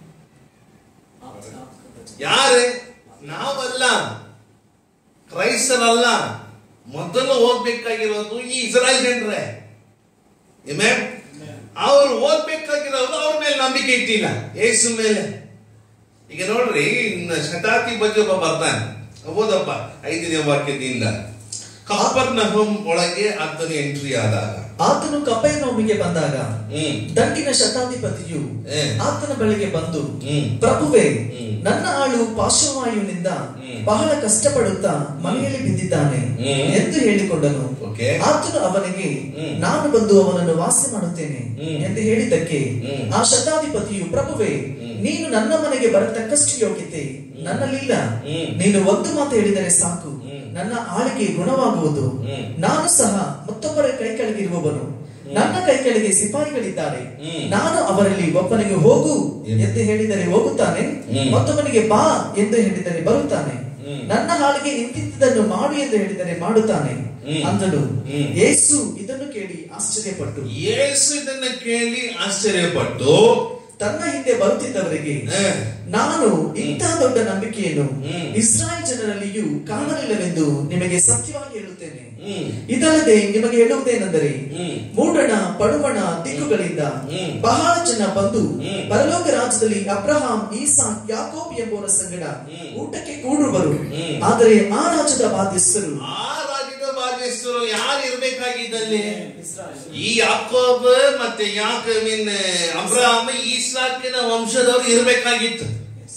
ಯಾರೇ ನಾವಲ್ಲ ಕ್ರೈಸ್ತರಲ್ಲ ಮೊದಲು ಹೋಗ್ಬೇಕಾಗಿರೋದು ಈ ಇಸ್ರಾಯೇಲ್ ಜನರೇ Amen? ಅವ್ರು ಓದ್ಬೇಕಾಗಿರೋದು ಅವ್ರ ಮೇಲೆ ನಂಬಿಕೆ ಇಟ್ಟಿಲ್ಲ ಏಸು ಮೇಲೆ ಈಗ ನೋಡ್ರಿ ಇನ್ನು ಶತಾಬ್ದಿ ಬಗ್ಗೆ ಒಬ್ಬ ಬರ್ತಾನೆ ಓದಪ್ಪ ಐದನೇ ವಾಕ್ಯದಿಂದ ಕಪರ್ನಹಮ್ ಒಳಗೆ ಆತನ ಎಂಟ್ರಿ ಆದಾಗ ಆತನು ಕಪೆರ್ನೌಮಿಗೆ ಬಂದಾಗ ಹ್ಮ್ ದಂಡಿನ ಶತಾಧಿಪತಿಯು ಏ. ಆತನ ಬಳಿಗೆ ಬಂದು ಹ್ಮ್. ಪ್ರಭುವೇ ಹ್ಮ್. ನನ್ನ ಆಳು ಪಾರ್ಶ್ವವಾಯುವಿನಿಂದ ಹ್ಮ್. ಬಹಳ ಕಷ್ಟಪಡುತ್ತಾ ಮನೆಯಲ್ಲಿ ಬಿದ್ದಿದ್ದಾನೆ ಹ್ಮ್. ಎಂದು ಹೇಳಿಕೊಂಡನು ಓಕೆ. ಆತನು ಅವನಿಗೆ ಹ್ಮ್. ನಾನು ಬಂದು ಅವನನ್ನು ವಾಸ ಮಾಡುತ್ತೇನೆ ಹ್ಮ್. ಎಂದು ಹೇಳಿದ್ದಕ್ಕೆ ಹ್ಮ್. ಆ ಶತಾಧಿಪತಿಯು ಪ್ರಭುವೇ ಹ್ಮ್. ನೀನು ನನ್ನ ಮನೆಗೆ ಬರತಕ್ಕಷ್ಟು ಯೋಗ್ಯತೆ ನನ್ನಲ್ಲಿಲ್ಲ ಹ್ಮ್. ನೀನು ಒಂದು ಮಾತು ಹೇಳಿದರೆ ಸಾಕು ಹ್ಮ್. ನನ್ನ ಆಳಿಗೆ ಗುಣವಾಗುವುದು ಹ್ಮ್. ನಾನು ಸಹ ಮತ್ತೊಬ್ಬರ ಕೈ ಕೆಳಗಿರುವವನು ನನ್ನ ಕೈ ಕೆಳಗೆ ಸಿಪಾಯಿಗಳಿದ್ದಾರೆ ಹ್ಮ್. ನಾನು ಅವರಲ್ಲಿ ಒಬ್ಬನಿಗೆ ಹೋಗು ಹ್ಮ್. ಎಂದು ಹೇಳಿದರೆ ಹೋಗುತ್ತಾನೆ ಹ್ಮ್. ಮತ್ತೊಬ್ಬನಿಗೆ ಬಾ ಎಂದು ಹೇಳಿದರೆ ಬರುತ್ತಾನೆ ಹ್ಮ್. ನನ್ನ ಹಾಳಿಗೆ ಇಂತಿದ್ದನ್ನು ಮಾಡು ಎಂದು ಹೇಳಿದರೆ ಮಾಡುತ್ತಾನೆ ಹ್ಮ್. ಅಂದನು ಹ್ಮ್. ಯೇಸು ಇದನ್ನು ಕೇಳಿ ಆಶ್ಚರ್ಯಪಟ್ಟು ಯೇಸು ಇದನ್ನ ಕೇಳಿ ಆಶ್ಚರ್ಯಪಟ್ಟು ತನ್ನ ಹಿಂದೆ ಬರುತ್ತಿದ್ದವರಿಗೆ ಏ, ನಾನು ಇಂತಹ ದೊಡ್ಡ ನಂಬಿಕೆಯನ್ನು ಹ್ಮ್. ಇಸ್ರಾಯೇಲ್ ಜನರಲ್ಲಿಯೂ ಕಾಣಲಿಲ್ಲವೆಂದು ನಿಮಗೆ ಸತ್ಯವಾಗಿ ಹೇಳುತ್ತೇನೆ ಹ್ಮ್. ಇದಲ್ಲದೆ ನಿಮಗೆ ಹೇಳುವುದೇನೆಂದರೆ ಹ್ಮ್. ಮೂಡಣ ಪಡುವಣ ದಿಕ್ಕುಗಳಿಂದ ಹ್ಮ್. ಬಹಳ ಜನ ಬಂದು ಹ್ಮ್. ಪರಲೋಕ ರಾಜ್ಯದಲ್ಲಿ ಅಬ್ರಹಾಂ ಈಸಾಕ್ ಯಾಕೋಬ್ ಎಂಬುವರ ಸಂಗಡ ಹ್ಮ್. ಊಟಕ್ಕೆ ಕೂಡುವರು ಹ್ಮ್. ಆದರೆ ಆ ರಾಜ್ಯದ ಬಾಧ್ಯಸ್ಥರು ಆ ರಾಜ್ಯದ ಬಾಧ್ಯಸ್ಥರು ಯಾರು ಇರ್ಬೇಕಾಗಿದ್ದಲ್ಲಿ ಇಸ್ರಾಯೇಲ್. ಈ ಯಾಕೋಬ್ ಮತ್ತೆ ಯಾಕಮಿನ್ ಅಬ್ರಾಹ್ಮ ಈಸಾಕಿನ ವಂಶದವರು ಇರ್ಬೇಕಾಗಿತ್ತು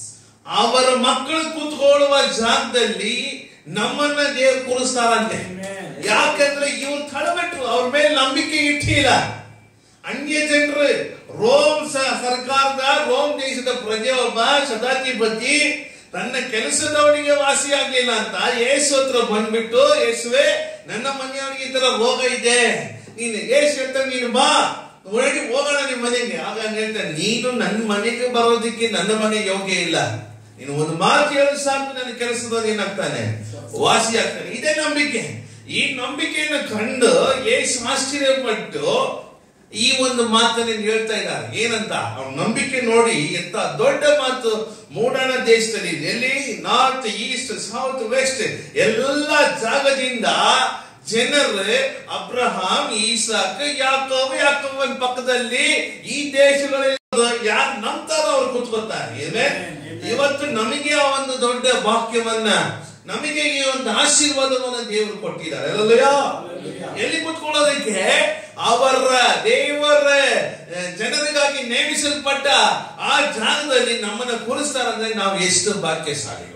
ಅವರ ಮಕ್ಕಳು ಕೂತ್ಕೊಳ್ಳುವ ಜಾಗದಲ್ಲಿ ನಮ್ಮನ್ನ ದೇವ್ರು ಕೂರಿಸ್ತಾರಂತೆ ಯಾಕಂದ್ರೆ ಇವ್ರು ತಡಬಿಟ್ರು ಅವ್ರ ಮೇಲೆ ನಂಬಿಕೆ ಇಟ್ಟಿಲ್ಲ ಅನ್ಯ ಜನರು ರೋಮ್ ಸ- ಸರ್ಕಾರದ ರೋಮ್ ದೇಶದ ಪ್ರಜೆ ಒಬ್ಬ ಶತಾಧಿಪತಿ ತನ್ನ ಕೆಲಸದವನಿಗೆ ವಾಸಿ ಆಗ್ಲಿಲ್ಲ ಅಂತ ಯೇಸು ಹತ್ರ ಬಂದ್ಬಿಟ್ಟು ಯೇಸುವೆ ನನ್ನ ಮನೆಯವನಿಗೆ ಈ ತರ ರೋಗ ಇದೆ ನೀನು ಯೇಸು ಹೇಳ್ತಾನೆ ನೀನು ಬಾ ಒಳಗೆ ಹೋಗೋಣ ನಿಮ್ಮ ಮನೆಗೆ ಆಗ ಅವ್ನು ಹೇಳ್ತಾನೆ ನೀನು ನನ್ನ ಮನೆಗೆ ಬರೋದಕ್ಕೆ ನನ್ನ ಮನೆ ಯೋಗ್ಯ ಇಲ್ಲ ನೀನು ಒಂದು ಮಾತು ಹೇಳಿ ಸಾಕು ನನ್ನ ಕೆಲಸದವನು ಏನಾಗ್ತಾನೆ ವಾಸಿ ಆಗ್ತಾನೆ ಇದೇ ನಂಬಿಕೆ ಈ ನಂಬಿಕೆಯನ್ನು ಕಂಡು ಯೇಸು ಆಶ್ಚರ್ಯಪಟ್ಟು ಈ ಒಂದು ಮಾತನ್ನ ಹೇಳ್ತಾ ಇದ್ದಾರೆ ಏನಂತ ಅವ್ರ ನಂಬಿಕೆ ನೋಡಿ ಎಂತ ದೊಡ್ಡ ಮಾತು ಮೂಡಣ ದೇಶದಲ್ಲಿ ಇದೆ. ಎಲ್ಲಿ ನಾರ್ತ್ ಈಸ್ಟ್ ಸೌತ್ ವೆಸ್ಟ್ ಎಲ್ಲ ಜಾಗದಿಂದ ಜನರು ಅಬ್ರಹಾಂ ಈಸಾಕ್ ಯಾಕೋಬ್ ಯಾಕೋಬನ್ ಪಕ್ಕದಲ್ಲಿ ಈ ದೇಶಗಳಲ್ಲಿ ಯಾರು ನಂತರ ಅವ್ರು ಕೂತ್ಕೊತಾರೆ ಏನೇ? ಇವತ್ತು ನಮಗೆ ಆ ಒಂದು ದೊಡ್ಡ ವಾಕ್ಯವನ್ನ ನಮಗೆ ಈ ಒಂದು ಆಶೀರ್ವಾದವನ್ನ ದೇವರು ಕೊಟ್ಟಿದ್ದಾರೆ ಅಲ್ಲಯ್ಯ ಎಲ್ಲಿ ಕುತ್ಕೊಳ್ಳೋದಕ್ಕೆ ಅವರ ದೇವರ ಆ, ಜನರಿಗಾಗಿ ನೇಮಿಸಲ್ಪಟ್ಟ ಆ ಜಾಗದಲ್ಲಿ ನಮ್ಮನ್ನ ಕೂರಿಸ್ತಾರಂದ್ರೆ ನಾವು ಎಷ್ಟು ಭಾಗ್ಯಶಾಲಿಗಳು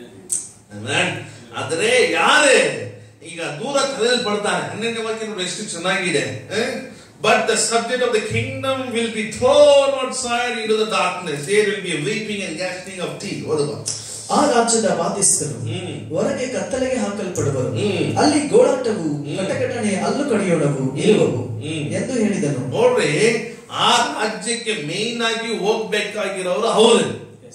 Amen. ಆದ್ರೆ ಯಾರೇ ಈಗ ದೂರ ತಲೆಯಲ್ಪಡ್ತಾರೆ ಹನ್ನೆರಡನೇ ವಾಕ್ಯ ನೋಡಿ ಎಷ್ಟು ಚೆನ್ನಾಗಿದೆ but the subject of the kingdom will be thrown outside in the darkness there will be weeping and gnashing of teeth ಓದುವ ಆ ರಾಜ್ಯದ ಬಾಧ್ಯಸ್ಥರು ಹ್ಮ್. ಹೊರಗೆ ಕತ್ತಲೆಗೆ ಹಾಕಲ್ಪಡುವರು ಹ್ಮ್. ಅಲ್ಲಿ ಗೋಳಾಟವು ಹ್ಮ್. ಕಟಕಟನೆ ಹಲ್ಲು ಕಡಿಯೋಣವು ಇರುವವು ಹ್ಮ್. ಎಂದು ಹೇಳಿದನು ನೋಡ್ರಿ ಆ ರಾಜ್ಯಕ್ಕೆ ಮೇನ್ ಆಗಿ ಹೋಗ್ಬೇಕಾಗಿರೋರು ಅವರು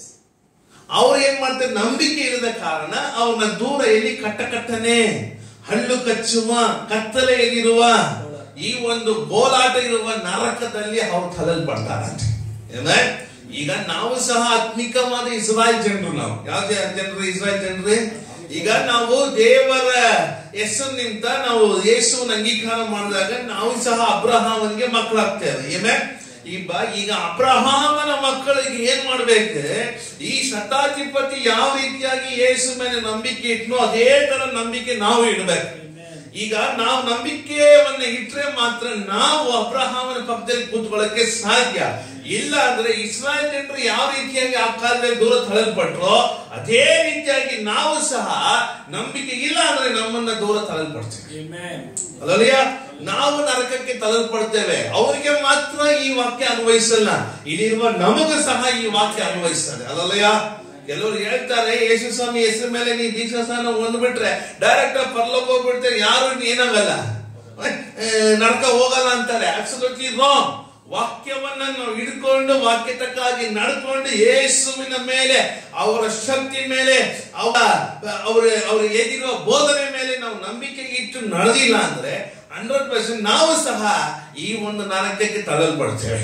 ಅವ್ರು ಏನ್ ಮಾಡ್ತಾರೆ ನಂಬಿಕೆ ಇರದ ಕಾರಣ ಅವ್ರನ್ನ ದೂರ ಎಲ್ಲಿ ಕಟ್ಟ ಕಟ್ಟನೆ ಹಳ್ಳು ಕಚ್ಚುವ ಕತ್ತಲೆಯಲ್ಲಿರುವ ಈ ಒಂದು ಗೋಲಾಟ ಇರುವ ನರಕದಲ್ಲಿ ಅವ್ರು ತಲಲ್ಪಡ್ತಾರಂತೆ Amen? ಈಗ ನಾವು ಸಹ ಆತ್ಮಿಕವಾದ ಇಸ್ರಾಯೇಲ್ ಜನರು ನಾವು ಯಾವ ಜನರು ಇಸ್ರಾಯೇಲ್ ಜನರು ಈಗ ನಾವು ದೇವರ ಹೆಸರಿನಿಂದ ನಾವು ಯೇಸುವಿನ ಅಂಗೀಕಾರ ಮಾಡಿದಾಗ ನಾವು ಸಹ ಅಬ್ರಹಾಮನಿಗೆ ಮಕ್ಕಳಾಗ್ತೇವೆ ಏನೇ ಈ ಬ- ಈಗ ಅಬ್ರಹಾಮನ ಮಕ್ಕಳಿಗೆ ಏನ್ ಮಾಡ್ಬೇಕು ಈ ಶತಾಧಿಪತಿ ಯಾವ ರೀತಿಯಾಗಿ ಯೇಸು ಮೇಲೆ ನಂಬಿಕೆ ಇಟ್ನೋ ಅದೇ ತರ ನಂಬಿಕೆ ನಾವು ಇಡ್ಬೇಕು ಈಗ ನಾವು ನಂಬಿಕೆಯನ್ನ ಇಟ್ರೆ ಮಾತ್ರ ನಾವು ಅಬ್ರಹಾಮನ ಪಕ್ಕದಲ್ಲಿ ಕೂತ್ಕೊಳ್ಳಕ್ಕೆ ಸಾಧ್ಯ ಇಲ್ಲ ಅಂದ್ರೆ ಇಸ್ರಾಯೇಲ್ ಜನರು ಯಾವ ರೀತಿಯಾಗಿ ಆ ಕಾಲದಲ್ಲಿ ದೂರ ತಳಲ್ಪಟ್ರೋ ಅದೇ ರೀತಿಯಾಗಿ ನಾವು ಸಹ ನಂಬಿಕೆ ಇಲ್ಲ ಅಂದ್ರೆ ನಮ್ಮನ್ನ ದೂರ ತಳಲ್ಪಡ್ತೀವಿ ಅಲ್ಲಯ್ಯ ನಾವು ನರಕಕ್ಕೆ ತಲಲ್ಪಡ್ತೇವೆ ಅವರಿಗೆ ಮಾತ್ರ ಈ ವಾಕ್ಯ ಅನ್ವಯಿಸಲ್ಲ ಇಲ್ಲಿರುವ ನಮಗೂ ಸಹ ಈ ವಾಕ್ಯ ಅನ್ವಯಿಸ್ತದೆ ಅಲ್ಲಯ್ಯ ಕೆಲವರು ಹೇಳ್ತಾರೆ ಯೇಸು ಸ್ವಾಮಿ ಹೆಸರು ಮೇಲೆ ನೀ ದೀಕ್ಷಾ ಸ್ನಾನ ಹೊಂದ್ಬಿಟ್ರೆ ಡೈರೆಕ್ಟ್ ಆಗಿ ಪರ್ಲೋಕ ಹೋಗ್ಬಿಡ್ತಾರೆ ಯಾರು ಏನಾಗಲ್ಲ ಆ, ನರಕ ಹೋಗಲ್ಲ ಅಂತಾರೆ ಅಬ್ಸಲ್ಯೂಟ್ಲಿ ರಾಂಗ್ ವಾಕ್ಯವನ್ನ ನಾವು ಹಿಡ್ಕೊಂಡು ವಾಕ್ಯ ತಕ್ಕಾಗಿ ನಡ್ಕೊಂಡು ಯೇಸುವಿನ ಮೇಲೆ ಅವರ ಶಕ್ತಿ ಮೇಲೆ ಅವರ ಅವರ ಅವ್ರ ಹೇಗಿರುವ ಬೋಧನೆ ಮೇಲೆ ನಾವು ನಂಬಿಕೆ ಇಟ್ಟು ನಡೆದಿಲ್ಲ ಅಂದ್ರೆ ಹಂಡ್ರೆಡ್ ಪರ್ಸೆಂಟ್ ನಾವು ಸಹ ಈ ಒಂದು ನರಕಕ್ಕೆ ತಳಲ್ಪಡ್ತೇವೆ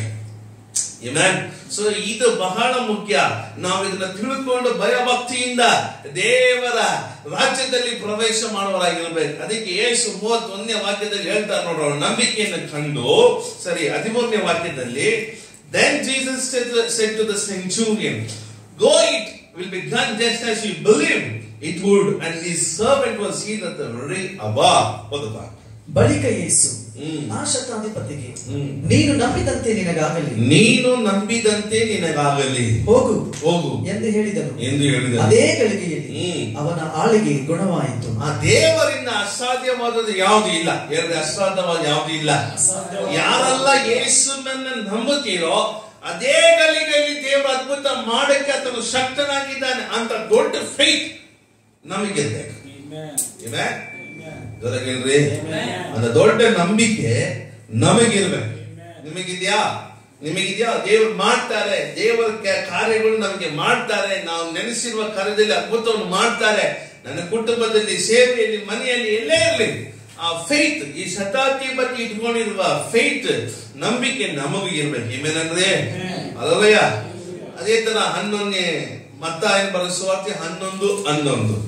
ಸೊ ಇದು ಬಹಳ ಮುಖ್ಯ ನಾವು ಇದನ್ನ ತಿಳ್ಕೊಂಡು ಭಯಭಕ್ತಿಯಿಂದ ದೇವರ ರಾಜ್ಯದಲ್ಲಿ ಪ್ರವೇಶ ಮಾಡುವರಾಗಿರ್ಬೇಕು ಅದಕ್ಕೆ ಯೇಸು ಮೂವತ್ತೊಂದನೇ ವಾಕ್ಯದಲ್ಲಿ ಹೇಳ್ತಾರೆ ನೋಡ್ರ ಅವ್ರ ನಂಬಿಕೆಯನ್ನು ಕಂಡು ಸರಿ ಹದಿಮೂರನೇ ವಾಕ್ಯದಲ್ಲಿ then Jesus said to the centurion go it will be done just as you believe it would, and his servant was seated at the very above. ಓದಪ್ಪ. ಬಳಿಕ ಯೇಸು ಹ್ಮ್. ಆ ಶತಾಧಿಪತಿಗೆ ಹ್ಮ್. ನೀನು ನಂಬಿದಂತೆ ನಿನಗಾಗಲಿ ನೀನು ನಂಬಿದಂತೆ ನಿನಗಾಗಲಿ ಹೋಗು ಹೋಗು ಎಂದು ಹೇಳಿದನು ಎಂದು ಹೇಳಿದನು ಅದೇ ಗಳಿಗೆಯಲ್ಲಿ ಹ್ಮ್. ಅವನ ಆಳಿಗೆ ಗುಣವಾಯಿತು ಆ ದೇವರಿಂದ ಅಸಾಧ್ಯವಾದದ್ದು ಯಾವುದು ಇಲ್ಲ ಎರಡು ಅಸಾಧ್ಯವಾದ ಯಾವುದು ಇಲ್ಲ ಯಾರೆಲ್ಲ ಯೇಸುನನ್ನ ನಂಬುತ್ತೀರೋ ಅದೇ ಗಲಿಗೆಯಲ್ಲಿ ದೇವರು ಅದ್ಭುತ ಮಾಡಕ್ಕೆ ಆತನು ಶಕ್ತನಾಗಿದ್ದಾನೆ ಅಂತ ದೊಡ್ಡ ಫೈಟ್ ನಮಗೆ ಬೇಕು Amen? ಜೊತೆಗೇನ್ರಿ ಅಂತ ದೊಡ್ಡ ನಂಬಿಕೆ ನಮಗಿರ್ಬೇಕು ನಿಮಗಿದ್ಯಾ ನಿಮಗಿದ್ಯಾ ದೇವರು ಮಾಡ್ತಾರೆ ದೇವರ ಕ- ಕಾರ್ಯಗಳು ನಮಗೆ ಮಾಡ್ತಾರೆ ನಾವು ನೆನೆಸಿರುವ ಕಾರ್ಯದಲ್ಲಿ ಅದ್ಭುತವನ್ನು ಮಾಡ್ತಾರೆ ನನ್ನ ಕುಟುಂಬದಲ್ಲಿ ಸೇವೆಯಲ್ಲಿ ಮನೆಯಲ್ಲಿ ಎಲ್ಲೇ ಇರಲಿ ಆ ಫೈತ್ ಈ ಶತಾಬ್ದಿ ಬಗ್ಗೆ ಇಟ್ಕೊಂಡಿರುವ ಫೈತ್ ನಂಬಿಕೆ ನಮಗೂ ಇರ್ಬೇಕು ಏನೇನಂದ್ರೆ ಅಲ್ಲಯ್ಯ ಅದೇ ತರ ಹನ್ನೊಂದನೇ ಮತ್ತ ಏನು ಬರೆಸುವಾರ್ತೆ ಹನ್ನೊಂದು ಹನ್ನೊಂದು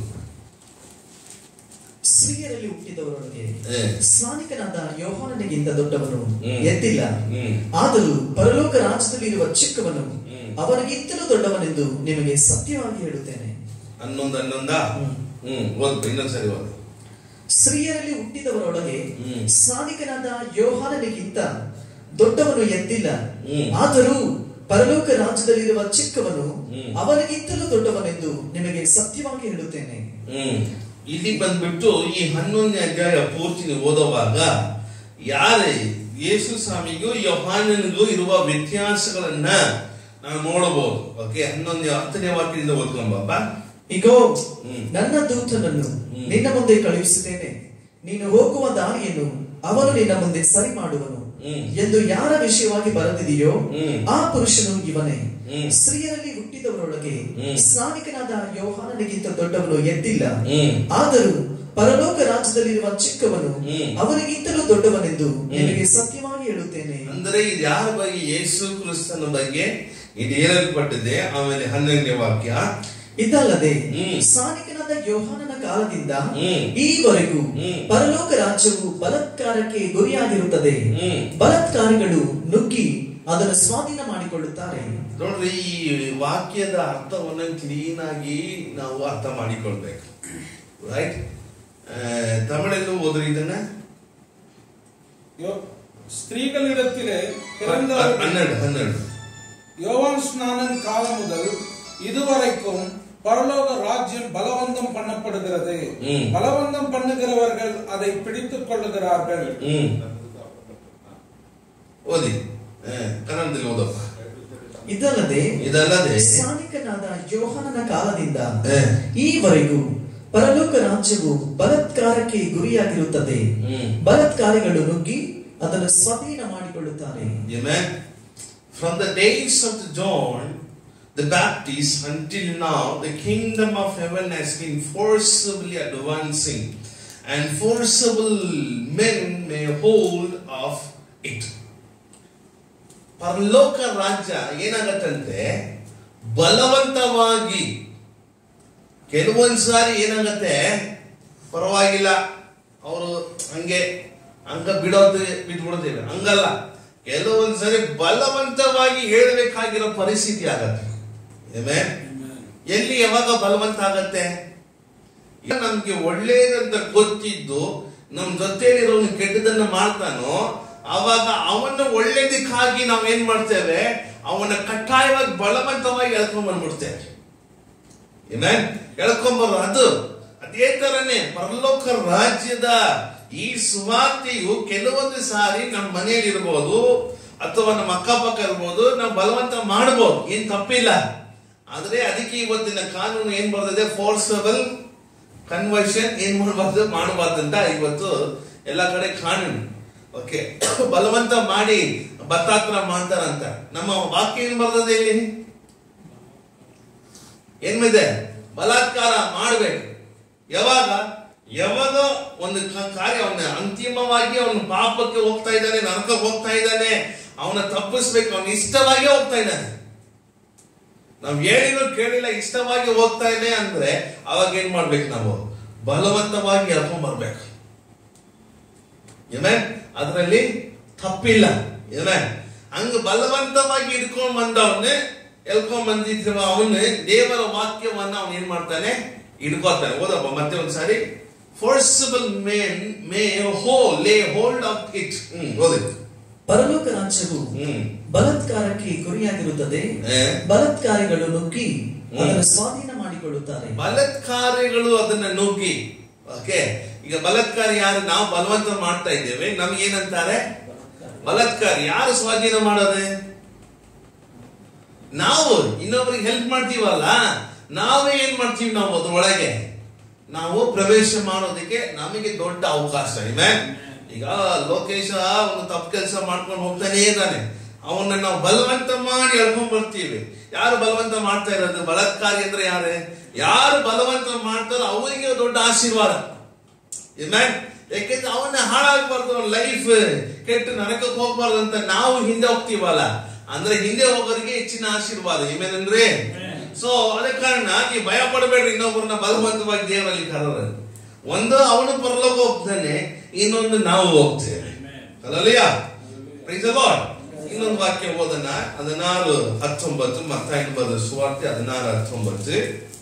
ಸ್ತ್ರೀಯರಲ್ಲಿ ಹುಟ್ಟಿದವರೊಳಗೆ ಹೇ. ಸ್ನಾನಿಕನಾದ ಯೋಹಾನನಿಗಿಂತ ದೊಡ್ಡವನು ಹ್ಮ್. ಎದ್ದಿಲ್ಲ ಹ್ಮ್. ಆದರೂ ಪರಲೋಕ ರಾಜ್ಯದಲ್ಲಿರುವ ಚಿಕ್ಕವನು ಹ್ಮ್. ಅವನಿಗಿಂತಲೂ ದೊಡ್ಡವನೆಂದು ನಿಮಗೆ ಸತ್ಯವಾಗಿ ಹೇಳುತ್ತೇನೆ ಹನ್ನೊಂದು ಹನ್ನೊಂದ ಹ್ಮ್. ಹ್ಮ್ ಓದ್ ಇನ್ನೊಂದ್ಸರಿ ಓದು ಸ್ತ್ರೀಯರಲ್ಲಿ ಹುಟ್ಟಿದವರೊಳಗೆ ಹ್ಮ್. ಸ್ನಾನಿಕನಾದ ಯೋಹಾನನಿಗಿಂತ ದೊಡ್ಡವನು ಎದ್ದಿಲ್ಲ ಹ್ಮ್. ಆದರೂ ಪರಲೋಕ ರಾಜ್ಯದಲ್ಲಿರುವ ಚಿಕ್ಕವನು ಹ್ಮ್. ಅವನಿಗಿಂತಲೂ ದೊಡ್ಡವನೆಂದು ನಿಮಗೆ ಸತ್ಯವಾಗಿ ಹೇಳುತ್ತೇನೆ ಹ್ಮ್ ಇಲ್ಲಿ ಬಂದ್ಬಿಟ್ಟು ಈ ಹನ್ನೊಂದನೇ ಅಧ್ಯಾಯ ಪೂರ್ತಿ ನೀವು ಓದುವಾಗ ಯಾರೇ ಯೇಸು ಸ್ವಾಮಿಗೂ ಯೋಹಾನನಿಗೂ ಇರುವ ವ್ಯತ್ಯಾಸಗಳನ್ನ ನಾವು ನೋಡಬಹುದು ಓಕೆ ಹನ್ನೊಂದನೇ ಹತ್ತನೇ ವಾಕ್ಯದಿಂದ ಓದ್ಕೊಂಬಪ್ಪ ಇಗೋ ಹ್ಮ್. ನನ್ನ ದೂತನನ್ನು ಹ್ಮ್. ನಿನ್ನ ಮುಂದೆ ಕಳುಹಿಸುತ್ತೇನೆ ನೀನು ಹೋಗುವ ದಾರಿಯನ್ನು ಅವನು ನಿನ್ನ ಮುಂದೆ ಸರಿ ಮಾಡುವನು ಹ್ಮ್. ಎಂದು ಯಾರ ವಿಷಯವಾಗಿ ಬರೆದಿದೆಯೋ ಹ್ಮ್. ಆ ಪುರುಷನು ಇವನೇ ಹ್ಮ್. ಸ್ತ್ರೀಯರಲ್ಲಿ ಹುಟ್ಟಿದವರೊಳಗೆ ಹ್ಮ್. ಸ್ನಾನಿಕನಾದ ಯೋಹಾನನಿಗಿಂತ ದೊಡ್ಡವನು ಎದ್ದಿಲ್ಲ ಹ್ಮ್. ಆದರೂ ಪರಲೋಕ ರಾಜ್ಯದಲ್ಲಿರುವ ಚಿಕ್ಕವನು ಹ್ಮ್. ಅವನಿಗಿಂತಲೂ ದೊಡ್ಡವನೆಂದು ನಿನಗೆ ಸತ್ಯವಾಗಿ ಹೇಳುತ್ತೇನೆ ಅಂದ್ರೆ ಇದು ಯಾರ ಬಗ್ಗೆ ಯೇಸು ಕ್ರಿಸ್ತನ ಬಗ್ಗೆ ಇದು ಹೇಳಲ್ಪಟ್ಟಿದೆ ಆಮೇಲೆ ಹನ್ನೊಂದನೇ ವಾಕ್ಯ ಇದಲ್ಲದೆ ಹ್ಮ್. ಸ್ನಾನಿಕನಾದ ಯೋಹಾನನ ಕಾಲದಿಂದ ಹ್ಮ್. ಈವರೆಗೂ ಹ್ಮ್. ಪರಲೋಕ ರಾಜ್ಯವು ಬಲಾತ್ಕಾರಕ್ಕೆ ಗುರಿಯಾಗಿರುತ್ತದೆ ಹ್ಮ್. ಬಲಾತ್ಕಾರಿಗಳು ನುಗ್ಗಿ ಅದನ್ನು ಸ್ವಾಧೀನ ಮಾಡಿಕೊಳ್ಳುತ್ತಾರೆ ನೋಡ್ರಿ ಈ ವಾಕ್ಯದ ಅರ್ಥವನ್ನು ಕ್ಲೀನ್ ಆಗಿ ನಾವು ಅರ್ಥ ಮಾಡಿಕೊಳ್ಬೇಕು ರೈಟ್ ತಮಿಳಲ್ಲೂ ಓದ್ರಿ ಇದನ್ನ யோ- ஸ்திரீகளிடத்திலே ಹ- பிறந்தவர்கள் ಹನ್ನೆರಡು ಹನ್ನೆರಡು யோவான் ஸ்நானன் காலம் முதல் இதுவரைக்கும் பரலோக ராஜ்யம் பலவந்தம் பண்ணப்படுகிறது ம். பலவந்தம் பண்ணுகிறவர்கள் அதை பிடித்துக் கொள்ளுகிறார்கள் ಹ್ಮ್ ಓದಿ ಹ, ಕನ್ನಡದಲ್ಲಿ ಓದಪ್ಪ ಇದಲ್ಲದೆ ಇದಲ್ಲದೆ ಸ್ನಾನಿಕನಾದ ಯೋಹಾನನ ಕಾಲದಿಂದ ಹ. ಈವರೆಗೂ ಪರಲೋಕ ರಾಜ್ಯವು ಬಲಾತ್ಕಾರಕ್ಕೆ ಗುರಿಯಾಗಿರುತ್ತದೆ ಹ್ಮ್. ಬಲಾತ್ಕಾರಿಗಳು ನುಗ್ಗಿ ಅದನ್ನು ಸ್ವಾಧೀನ ಮಾಡಿಕೊಳ್ಳುತ್ತಾರೆ Amen. From the days of the John the Baptist until now, the kingdom of heaven has been forcibly advancing, and forcible men may hold of it. ಪರಲೋಕ ರಾಜ್ಯ ಏನಾಗತ್ತಂತೆ ಬಲವಂತವಾಗಿ ಕೆಲವೊಂದ್ ಸಾರಿ ಏನಾಗತ್ತೆ ಪರವಾಗಿಲ್ಲ ಅವರು ಹಂಗೆ ಹಂಗ ಬಿಡೋದು ಬಿಟ್ಬಿಡ್ತೇವೆ ಹಂಗಲ್ಲ ಕೆಲವೊಂದ್ ಸರಿ ಬಲವಂತವಾಗಿ ಹೇಳಬೇಕಾಗಿರೋ ಪರಿಸ್ಥಿತಿ ಆಗತ್ತೆ Amen? ಎಲ್ಲಿ ಯಾವಾಗ ಬಲವಂತ ಆಗತ್ತೆ ಈಗ ನಮ್ಗೆ ಒಳ್ಳೇದಂತ ಗೊತ್ತಿದ್ದು ನಮ್ ಜೊತೆಲಿರೋನು ಕೆಟ್ಟದನ್ನ ಮಾಡ್ತಾನೋ ಆವಾಗ ಅವನ ಒಳ್ಳೇದಕ್ಕಾಗಿ ನಾವೇನ್ ಮಾಡ್ತೇವೆ ಅವನ ಕಡ್ಡಾಯವಾಗಿ ಬಲವಂತವಾಗಿ ಎಳ್ಕೊಂಡ್ ಬಂದ್ಬಿಡ್ತೇವೆ Amen? ಎಳ್ಕೊಂಬರು ಅದು ಅದೇ ತರನೇ ಪರಲೋಕ ರಾಜ್ಯದ ಈ ಸುವಾರ್ತೆಯು ಕೆಲವೊಂದು ಸಾರಿ ನಮ್ಮ ಮನೆಯಲ್ಲಿ ಇರ್ಬೋದು ಅಥವಾ ನಮ್ಮ ಅಕ್ಕಪಕ್ಕ ಇರ್ಬೋದು ನಾವು ಬಲವಂತ ಮಾಡಬಹುದು ಏನ್ ತಪ್ಪಿಲ್ಲ ಆದ್ರೆ ಅದಕ್ಕೆ ಇವತ್ತಿನ ಕಾನೂನು ಏನ್ ಬರ್ತದೆ ಫೋರ್ಸಬಲ್ ಕನ್ವರ್ಷನ್ ಏನ್ ಮಾಡಬಾರ್ದು ಮಾಡಬಾರ್ದಂತ ಇವತ್ತು ಎಲ್ಲ ಕಡೆ ಕಾನೂನು ಓಕೆ ಬಲವಂತ ಮಾಡಿ ಬತ್ತಾತ್ರ ಮಾಡ್ತಾರಂತ ನಮ್ಮ ವಾಕ್ಯ ಏನ್ ಬರ್ತದೆ ಇಲ್ಲಿ ಏನ್ಮಿದೆ ಬಲಾತ್ಕಾರ ಮಾಡಬೇಕು ಯಾವಾಗ ಯಾವಾಗ ಒಂದು ಕ- ಕಾರ್ಯ ಅವನ ಅಂತಿಮವಾಗಿ ಅವನ ಪಾಪಕ್ಕೆ ಹೋಗ್ತಾ ಇದ್ದಾನೆ ನರಕಕ್ಕೆ ಹೋಗ್ತಾ ಇದ್ದಾನೆ ಅವನ ತಪ್ಪಿಸ್ಬೇಕು ಅವನ ಇಷ್ಟವಾಗಿ ಹೋಗ್ತಾ ಇದ್ದಾನೆ ನಾವ್ ಹೇಳಿದ್ರು ಕೇಳಿಲ್ಲ ಇಷ್ಟವಾಗಿ ಹೋಗ್ತಾ ಇದೆ ಅಂದ್ರೆ ಅವಾಗ ಏನ್ ಮಾಡ್ಬೇಕು ನಾವು ಬಲವಂತವಾಗಿ ಎಳ್ಕೊಂಡ್ ಬರ್ಬೇಕು ಏನೇ ಅದರಲ್ಲಿ ತಪ್ಪಿಲ್ಲ ಏನೇ ಹಂಗ ಬಲವಂತವಾಗಿ ಇಟ್ಕೊಂಡ್ ಬಂದವನ್ನೇ ಎಳ್ಕೊಂಡ್ ಬಂದಿದ್ರು ಅವನು ದೇವರ ವಾಕ್ಯವನ್ನ ಅವನ್ ಏನ್ ಮಾಡ್ತಾನೆ ಹಿಡ್ಕೋತಾನೆ ಓದಪ್ಪ ಮತ್ತೆ ಒಂದ್ಸಾರಿ ಫೋರ್ಸಿಬಲ್ ಮೇನ್ ಮೇ ಹೋ ಲೇ ಹೋಲ್ಡ್ ಆಫ್ ಇಟ್ ಹ್ಮ್ ಓದಿ ಪರಲೋಕ ರಾಜ್ಯವು ಹ್ಮ್ ಬಲಾತ್ಕಾರಕ್ಕೆ ಗುರಿಯಾಗಿರುತ್ತದೆ ಏ? ಬಲಾತ್ಕಾರಿಗಳು ನುಗ್ಗಿ ಹ್ಮ್. ಅದನ್ನು ಸ್ವಾಧೀನ ಮಾಡಿಕೊಳ್ಳುತ್ತಾರೆ ಬಲಾತ್ಕಾರಿಗಳು ಅದನ್ನ ನುಗ್ಗಿ ಓಕೆ ಈಗ ಬಲಾತ್ಕಾರಿ ಯಾರು ನಾವು ಬಲವಂತ ಮಾಡ್ತಾ ಇದ್ದೇವೆ ನಮ್ಗೆ ಏನಂತಾರೆ ಬಲಾತ್ಕಾರಿ ಯಾರು ಸ್ವಾಧೀನ ಮಾಡೋದೆ ನಾವು ಇನ್ನೊಬ್ರಿಗೆ ಹೆಲ್ಪ್ ಮಾಡ್ತೀವಲ್ಲ ನಾವೇ ಏನ್ ಮಾಡ್ತೀವಿ ನಾವು ಅದ್ರೊಳಗೆ ನಾವು ಪ್ರವೇಶ ಮಾಡೋದಕ್ಕೆ ನಮಗೆ ದೊಡ್ಡ ಅವಕಾಶ ಇವೆ ಈಗ ಲೋಕೇಶ ಒಂದು ತಪ್ಪು ಕೆಲಸ ಮಾಡ್ಕೊಂಡು ಹೋಗ್ತಾನೆ ಇದ್ದಾನೆ ಅವನ್ನ ನಾವು ಬಲವಂತ ಮಾಡಿ ಎಳ್ಕೊಂಡ್ ಬರ್ತೀವಿ ಯಾರು ಬಲವಂತ ಮಾಡ್ತಾ ಇರೋದು ಬಲಾತ್ಕಾರಿ ಅಂದ್ರೆ ಯಾರೇ ಯಾರು ಬಲವಂತ ಮಾಡ್ತಾರೋ ಅವರಿಗೆ ದೊಡ್ಡ ಆಶೀರ್ವಾದ Amen? ಯಾಕೆಂದ್ರೆ ಅವನ್ನ ಹಾಳಾಗಬಾರ್ದು ಅವನ ಲೈಫ್ ಕೆಟ್ಟು ನರಕಕ್ಕೆ ಹೋಗ್ಬಾರ್ದು ಅಂತ ನಾವು ಹಿಂದೆ ಹೋಗ್ತೀವಲ್ಲ ಅಂದ್ರೆ ಹಿಂದೆ ಹೋಗೋರಿಗೆ ಹೆಚ್ಚಿನ ಆಶೀರ್ವಾದ ಏನೇನಂದ್ರೆ ಸೊ ಅದೇ ಕಾರಣ ನೀವು ಭಯ ಪಡಬೇಡ್ರಿ ಇನ್ನೊಬ್ಬರನ್ನ ಬಲವಂತವಾಗಿ ದೇವರಲ್ಲಿ ಕರೋರು ಒಂದು ಅವನು ಪರಲೋಕ ಹೋಗ್ತಾನೆ ಇನ್ನೊಂದು ನಾವು ಹೋಗ್ತೇವೆ ಅಲ್ಲಯ್ಯ ಇನ್ನೊಂದು ವಾಕ್ಯ ಓದನ ಹದಿನಾರು ಹತ್ತೊಂಬತ್ತು ಮತ್ತಾಯಿ ಬರೆದ ಸುವಾರ್ತೆ ಹದಿನಾರು ಹತ್ತೊಂಬತ್ತು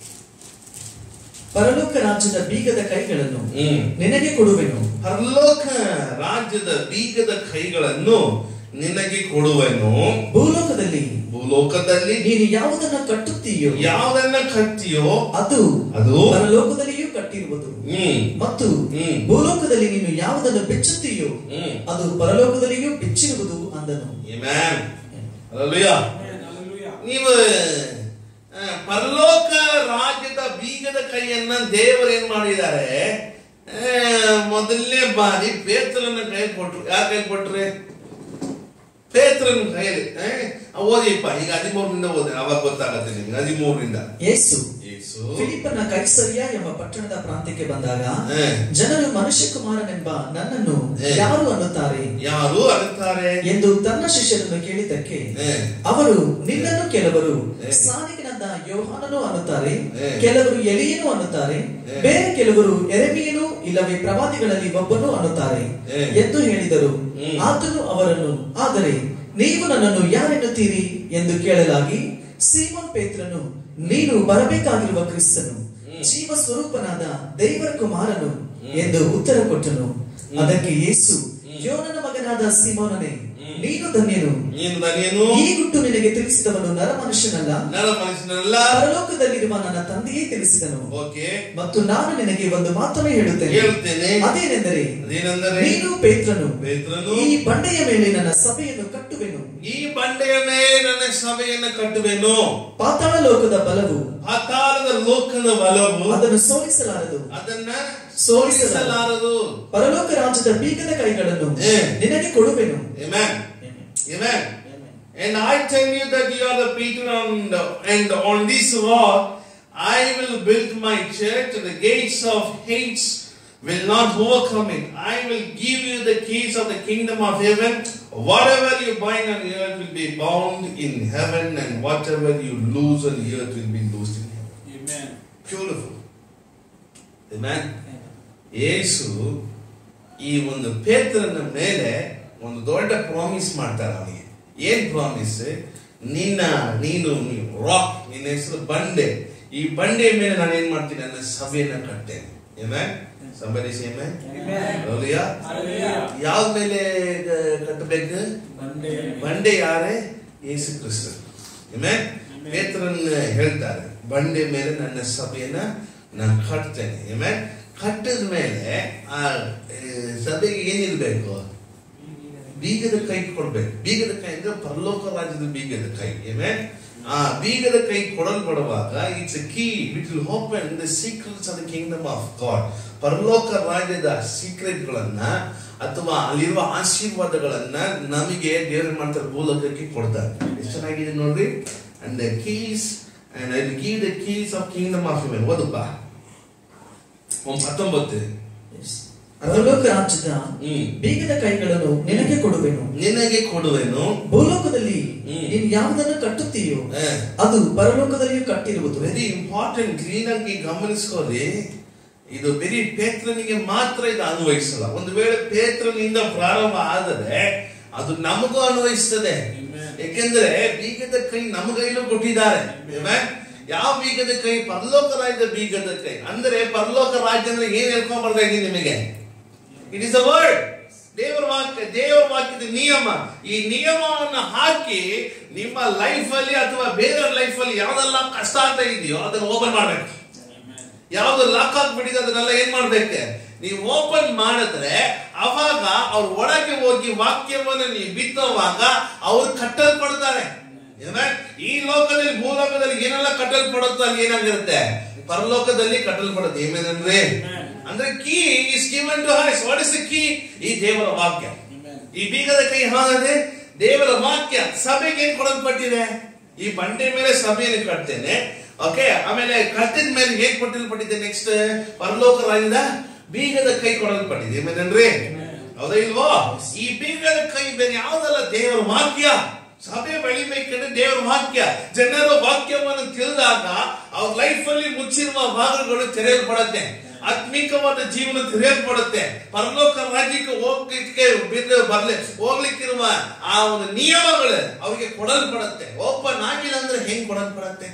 ಪರಲೋಕ ರಾಜ್ಯದ ಬೀಗದ ಕೈಗಳನ್ನು ಹ್ಮ್ ನಿನಗೆ ಕೊಡುವೆನು ಪರಲೋಕ ರಾಜ್ಯದ ಬೀಗದ ಕೈಗಳನ್ನು ನಿನಗೆ ಕೊಡುವೆನು ಭೂಲೋಕದಲ್ಲಿ ಭೂಲೋಕದಲ್ಲಿ ನೀನು ಯಾವುದನ್ನ ಕಟ್ಟುತ್ತೀಯೋ ಯಾವುದನ್ನ ಕಟ್ಟಿಯೋ ಅದು ಅದು ಪರಲೋಕದಲ್ಲಿಯೂ ಕಟ್ಟಿರುವುದು ಹ್ಮ್ ಮತ್ತು ಹ್ಮ್. ಭೂಲೋಕದಲ್ಲಿ ನೀನು ಯಾವುದನ್ನು ಬಿಚ್ಚುತ್ತೀಯೋ ಹ್ಮ್ ಅದು ಪರಲೋಕದಲ್ಲಿಯೂ ಬಿಚ್ಚಿರುವುದು ಅಂದನು Amen. Hallelujah. ನೀವು ಆ, ಪರಲೋಕ ರಾಜ್ಯದ ಬೀಗದ ಕೈಯನ್ನ ದೇವರು ಏನ್ ಮಾಡಿದ್ದಾರೆ ಆ, ಮೊದಲನೇ ಬಾರಿ ಪೇತ್ರನ ಕೈ ಕೊಟ್ರು ಯಾರ ಕೈ ಕೊಟ್ರೆ ಪೇತ್ರನ ಕೈಯಲ್ಲಿ ಆ, ಓದಿಪ್ಪ ಈಗ ಹದಿಮೂರರಿಂದ ಓದಿ ಅವಾಗ ಗೊತ್ತಾಗತ್ತೆ ನಿಮ್ಗೆ ಹದಿಮೂರರಿಂದ ಯೇಸು ಯೇಸು ಫಿಲಿಪ್ಪನ ಕೈಸರಿಯ ಎಂಬ ಪಟ್ಟಣದ ಪ್ರಾಂತ್ಯಕ್ಕೆ ಬಂದಾಗ ಹೇ. ಜನರು ಮನುಷ್ಯ ಕುಮಾರನೆಂಬ ನನ್ನನ್ನು ಹೇ. ಯಾರು ಅನ್ನುತ್ತಾರೆ ಯಾರು ಅನ್ನುತ್ತಾರೆ ಎಂದು ತನ್ನ ಶಿಷ್ಯರನ್ನು ಕೇಳಿದ್ದಕ್ಕೆ ಹೇ. ಅವರು ನಿನ್ನನ್ನು ಕೆಲವರು ಹೇ. ಸ್ನಾನಿಕನಾದ ಯೋಹಾನನು ಅನ್ನುತ್ತಾರೆ ಹೇ. ಕೆಲವರು ಎಲಿಯನು ಅನ್ನುತ್ತಾರೆ ಹೇ. ಬೇರೆ ಕೆಲವರು ಎರೆಮಿಯನು ಇಲ್ಲವೇ ಪ್ರವಾದಿಗಳಲ್ಲಿ ಒಬ್ಬನು ಅನ್ನುತ್ತಾರೆ ಹೇ. ಎಂದು ಹೇಳಿದರು ಹ್ಮ್. ಆತನು ಅವರನ್ನು ಆದರೆ ನೀವು ನನ್ನನ್ನು ಯಾರೆನ್ನುತ್ತೀರಿ ಎಂದು ಕೇಳಲಾಗಿ ಸೀಮೋನ್ ಪೇತ್ರನು ನೀನು ಬರಬೇಕಾಗಿರುವ ಕ್ರಿಸ್ತನು ಹ್ಮ್. ಜೀವ ಸ್ವರೂಪನಾದ ದೇವರ ಕುಮಾರನು ಎಂದು ಉತ್ತರ ಕೊಟ್ಟನು ಅದಕ್ಕೆ ಯೇಸು ಯೋನನ ಮಗನಾದ ಸೀಮೋನನೇ ನೀನು ಧನ್ಯನು ನೀನು ನಾನೇನು ಈ ಗುಟ್ಟು ನಿನಗೆ ತಿಳಿಸಿದವನು ನರ ಮನುಷ್ಯನಲ್ಲ ನರ ಮನುಷ್ಯನಲ್ಲ ಪರಲೋಕದಲ್ಲಿರುವ ನನ್ನ ತಂದೆಯೇ ತಿಳಿಸಿದನು ಓಕೆ ಮತ್ತು ನಾನು ನಿನಗೆ ಒಂದು ಮಾತನ್ನು ಹೇಳುತ್ತೇನೆ ಹೇಳ್ತೇನೆ ಅದೇನೆಂದರೆ ಅದೇನೆಂದರೆ ನೀನು ಪೇತ್ರನು ಪೇತ್ರನು ಈ ಬಂಡೆಯ ಮೇಲೆ ನನ್ನ ಸಭೆಯನ್ನು ಕಟ್ಟುವೆನು ಈ ಬಂಡೆಯ ಮೇಲೆ ನನ್ನ ಸಭೆಯನ್ನು ಕಟ್ಟುವೆನು ಪಾತಾಳ ಲೋಕದ ಬಲವು ಪಾತಾಳದ ಲೋಕದ ಬಲವು ಅದನ್ನು ಸೋಲಿಸಲಾರದು ಅದನ್ನ ಸೋಲಿಸಲಾರದು. ಸೋಲಿಸಲಾರದು ಪರಲೋಕ ರಾಜ್ಯದ ಬೀಗದ ಕೈಗಳನ್ನು ಏ. ನಿನಗೆ ಕೊಡುವೆನು Amen. Amen. And I tell you that you are the Peter and, and on this rock I will build my church and the gates of Hades will not overcome it. I will give you the keys of the kingdom of heaven. Whatever you bind on earth will be bound in heaven and whatever you loose on earth will be loosed in heaven. Beautiful. Amen. ಯೇಸು ಈ ಒಂದು ಪೇತ್ರನ ಮೇಲೆ ಒಂದು ದೊಡ್ಡ promise ಮಾಡ್ತಾರೆ ಅವನಿಗೆ ಏನ್ promise ನಿನ್ನ ನೀನು ರಾಕ್ ನಿನ್ನ ಹೆಸರು ಬಂಡೆ ಈ ಬಂಡೆ ಮೇಲೆ ನಾನು ಏನ್ ಮಾಡ್ತೀನಿ ನನ್ನ ಸಭೆಯನ್ನ ಕಟ್ಟೇನೆ ಏಮೇ ಸಂಬರಿ ಸೇಮೆ ಯಾವ್ದ ಮೇಲೆ ಕ- ಕಟ್ಟಬೇಕು ಬಂಡೆ ಯಾರೇ ಯೇಸು ಕ್ರಿಸ್ತ ಏಮೇ ಪೇತ್ರನ್ ಹೇಳ್ತಾರೆ ಬಂಡೆ ಮೇಲೆ ನನ್ನ ಸಭೆಯನ್ನ ನಾನು ಕಟ್ತೇನೆ ಏಮೇ ಕಟ್ಟಿದ ಮೇಲೆ ಆ ಆ, ಸಭೆಗೆ ಏನಿರ್ಬೇಕು ಬೀಗದ ಕೈ ಕೊಡ್ಬೇಕು ಬೀಗದ ಕೈ ಅಂದ್ರೆ ಪರಲೋಕ ರಾಜ್ಯದ ಬೀಗದ ಕೈ ಏಮೇ ಆ ಬೀಗದ ಕೈ ಕೊಡಲ್ಪಡುವಾಗ its key which will open the secrets of the kingdom of God ಪರಲೋಕ ರಾಜ್ಯದ ಸೀಕ್ರೆಟ್ ಗಳನ್ನ ಅಥವಾ ಅಲ್ಲಿರುವ ಆಶೀರ್ವಾದಗಳನ್ನ ನಮಗೆ ದೇವರು ಮಾಡ್ತಾರೆ ಭೂಲೋಕಕ್ಕೆ ಕೊಡ್ತಾರೆ ಎಷ್ಟು ಚೆನ್ನಾಗಿದೆ ನೋಡ್ರಿ and the keys and I give the keys of kingdom of human ಓದಪ್ಪ ಒಂದ್ ಹತ್ತೊಂಬತ್ತು ಪರಲೋಕ ರಾಜ್ಯದ ಹ್ಮ್. ಬೀಗದ ಕೈಗಳನ್ನು ನಿನಗೆ ಕೊಡುವೆನು ನಿನಗೆ ಕೊಡುವೆನು ಭೂಲೋಕದಲ್ಲಿ ಹ್ಮ್. ನೀನು ಯಾವುದನ್ನು ಕಟ್ಟುತ್ತೀಯೋ ಆ, ಅದು ಪರಲೋಕದಲ್ಲಿಯೂ ಕಟ್ಟಿರುವುದು ವೆರಿ ಇಂಪಾರ್ಟೆಂಟ್ ಕ್ಲೀನ್ ಆಗಿ ಗಮನಿಸ್ಕೊಳ್ಳಿ ಇದು ಬರೀ ಪೇತ್ರನಿಗೆ ಮಾತ್ರ ಇದು ಅನ್ವಯಿಸಲ್ಲ ಒಂದು ವೇಳೆ ಪೇತ್ರನಿಂದ ಪ್ರಾರಂಭ ಆದರೆ ಅದು ನಮಗೂ ಅನ್ವಯಿಸ್ತದೆ ಯಾಕೆಂದ್ರೆ ಬೀಗದ ಕೈ ನಮ್ಮ ಕೈಲೂ ಕೊಟ್ಟಿದ್ದಾರೆ Amen? ಯಾವ ಬೀಗದ ಕೈ ಪರಲೋಕ ರಾಜ್ಯದ ಬೀಗದ ಕೈ ಅಂದ್ರೆ ಪರಲೋಕ ರಾಜ್ಯ ಅಂದ್ರೆ ಏನ್ ಹೇಳ್ಕೊಂಡ್ ಬರ್ತಾ ಇದ್ದೀನಿ ನಿಮಗೆ ಇಟ್ ಇಸ್ ಅ ವರ್ಡ್ ದೇವರ ವಾಕ್ಯ ದೇವರ ವಾಕ್ಯದ ನಿಯಮ ಈ ನಿಯಮವನ್ನು ಹಾಕಿ ನಿಮ್ಮ ಲೈಫ್ ಅಲ್ಲಿ ಅಥವಾ ಬೇರೆಯವ್ರ ಲೈಫ್ ಅಲ್ಲಿ ಯಾವ್ದೆಲ್ಲ ಕಷ್ಟ ಆಗ್ತಾ ಇದೆಯೋ ಅದನ್ನ ಓಪನ್ ಮಾಡ್ಬೇಕು ಯಾವ್ದು ಲಾಕ್ ಆಗ್ಬಿಟ್ಟಿದೆ ಅದನ್ನೆಲ್ಲ ಏನ್ ಮಾಡ್ಬೇಕು ನೀವು ಓಪನ್ ಮಾಡಿದ್ರೆ ಅವಾಗ ಅವ್ರ ಒಳಗೆ ಹೋಗಿ ವಾಕ್ಯವನ್ನು ನೀವು ಬಿತ್ತುವಾಗ ಅವ್ರು ಕಟ್ಟಲ್ಪಡ್ತಾರೆ Amen? ಈ ಲೋಕದಲ್ಲಿ ಭೂಲೋಕದಲ್ಲಿ ಏನೆಲ್ಲ ಕಟ್ಟಲ್ಪಡುತ್ತೋ ಅಲ್ಲಿ ಏನಾಗಿರುತ್ತೆ ಪರಲೋಕದಲ್ಲಿ ಕಟ್ಟಲ್ಪಡುತ್ತೆ ಏನೇನಂದ್ರೆ ಅಂದ್ರೆ key is given to his what is the key ಈ ದೇವರ ವಾಕ್ಯ ಈ ಬೀಗದ ಕೈ ಹಾಗಾದ್ರೆ ದೇವರ ವಾಕ್ಯ ಸಭೆಗೆ ಏನ್ ಕೊಡಲ್ಪಟ್ಟಿದೆ ಈ ಬಂಡೆ ಮೇಲೆ ಸಭೆಯನ್ನು ಕಟ್ತೇನೆ ಓಕೆ ಆಮೇಲೆ ಕಟ್ಟಿದ ಮೇಲೆ ಹೇಗ್ ಕೊಟ್ಟಿಲ್ಪಟ್ಟಿದೆ ನೆಕ್ಸ್ಟ್ ಪರಲೋಕ ರಾಜ್ಯದ ಬೀಗದ ಕೈ ಕೊಡಲ್ಪಟ್ಟಿದೆ ಏನೇನ್ರಿ ಹೌದಾ ಇಲ್ವೋ ಈ ಬೀಗದ ಕೈ ಬೇರೆ ಯಾವ್ದಲ್ಲ ದೇವರ ವಾಕ್ಯ ಸಭೆ ಬೆಳಿಬೇಕಂದ್ರೆ ದೇವರ ವಾಕ್ಯ ಜನರ ವಾಕ್ಯವನ್ನು ತಿಳಿದಾಗ ಅವ್ರ ಲೈಫ್ ಅಲ್ಲಿ ಮುಚ್ಚಿರುವ ಭಾಗಗಳು ತೆರೆಯಲ್ಪಡುತ್ತೆ ಆತ್ಮಿಕವಾದ ಜೀವನ ತೆರೆಯಲ್ಪಡುತ್ತೆ ಪರಲೋಕ ರಾಜ್ಯಕ್ಕೆ ಹೋಗ್ಲಿಕ್ಕೆ ಬಿದ್ದು ಬರ್ಲಿ ಹೋಗ್ಲಿಕ್ಕಿರುವ ಆ ಒಂದು ನಿಯಮಗಳು ಅವ್ರಿಗೆ ಕೊಡಲ್ಪಡುತ್ತೆ ಓಪನ್ ಆಗಿಲ್ಲ ಅಂದ್ರೆ ಹೆಂಗ್ ಕೊಡಲ್ಪಡುತ್ತೆ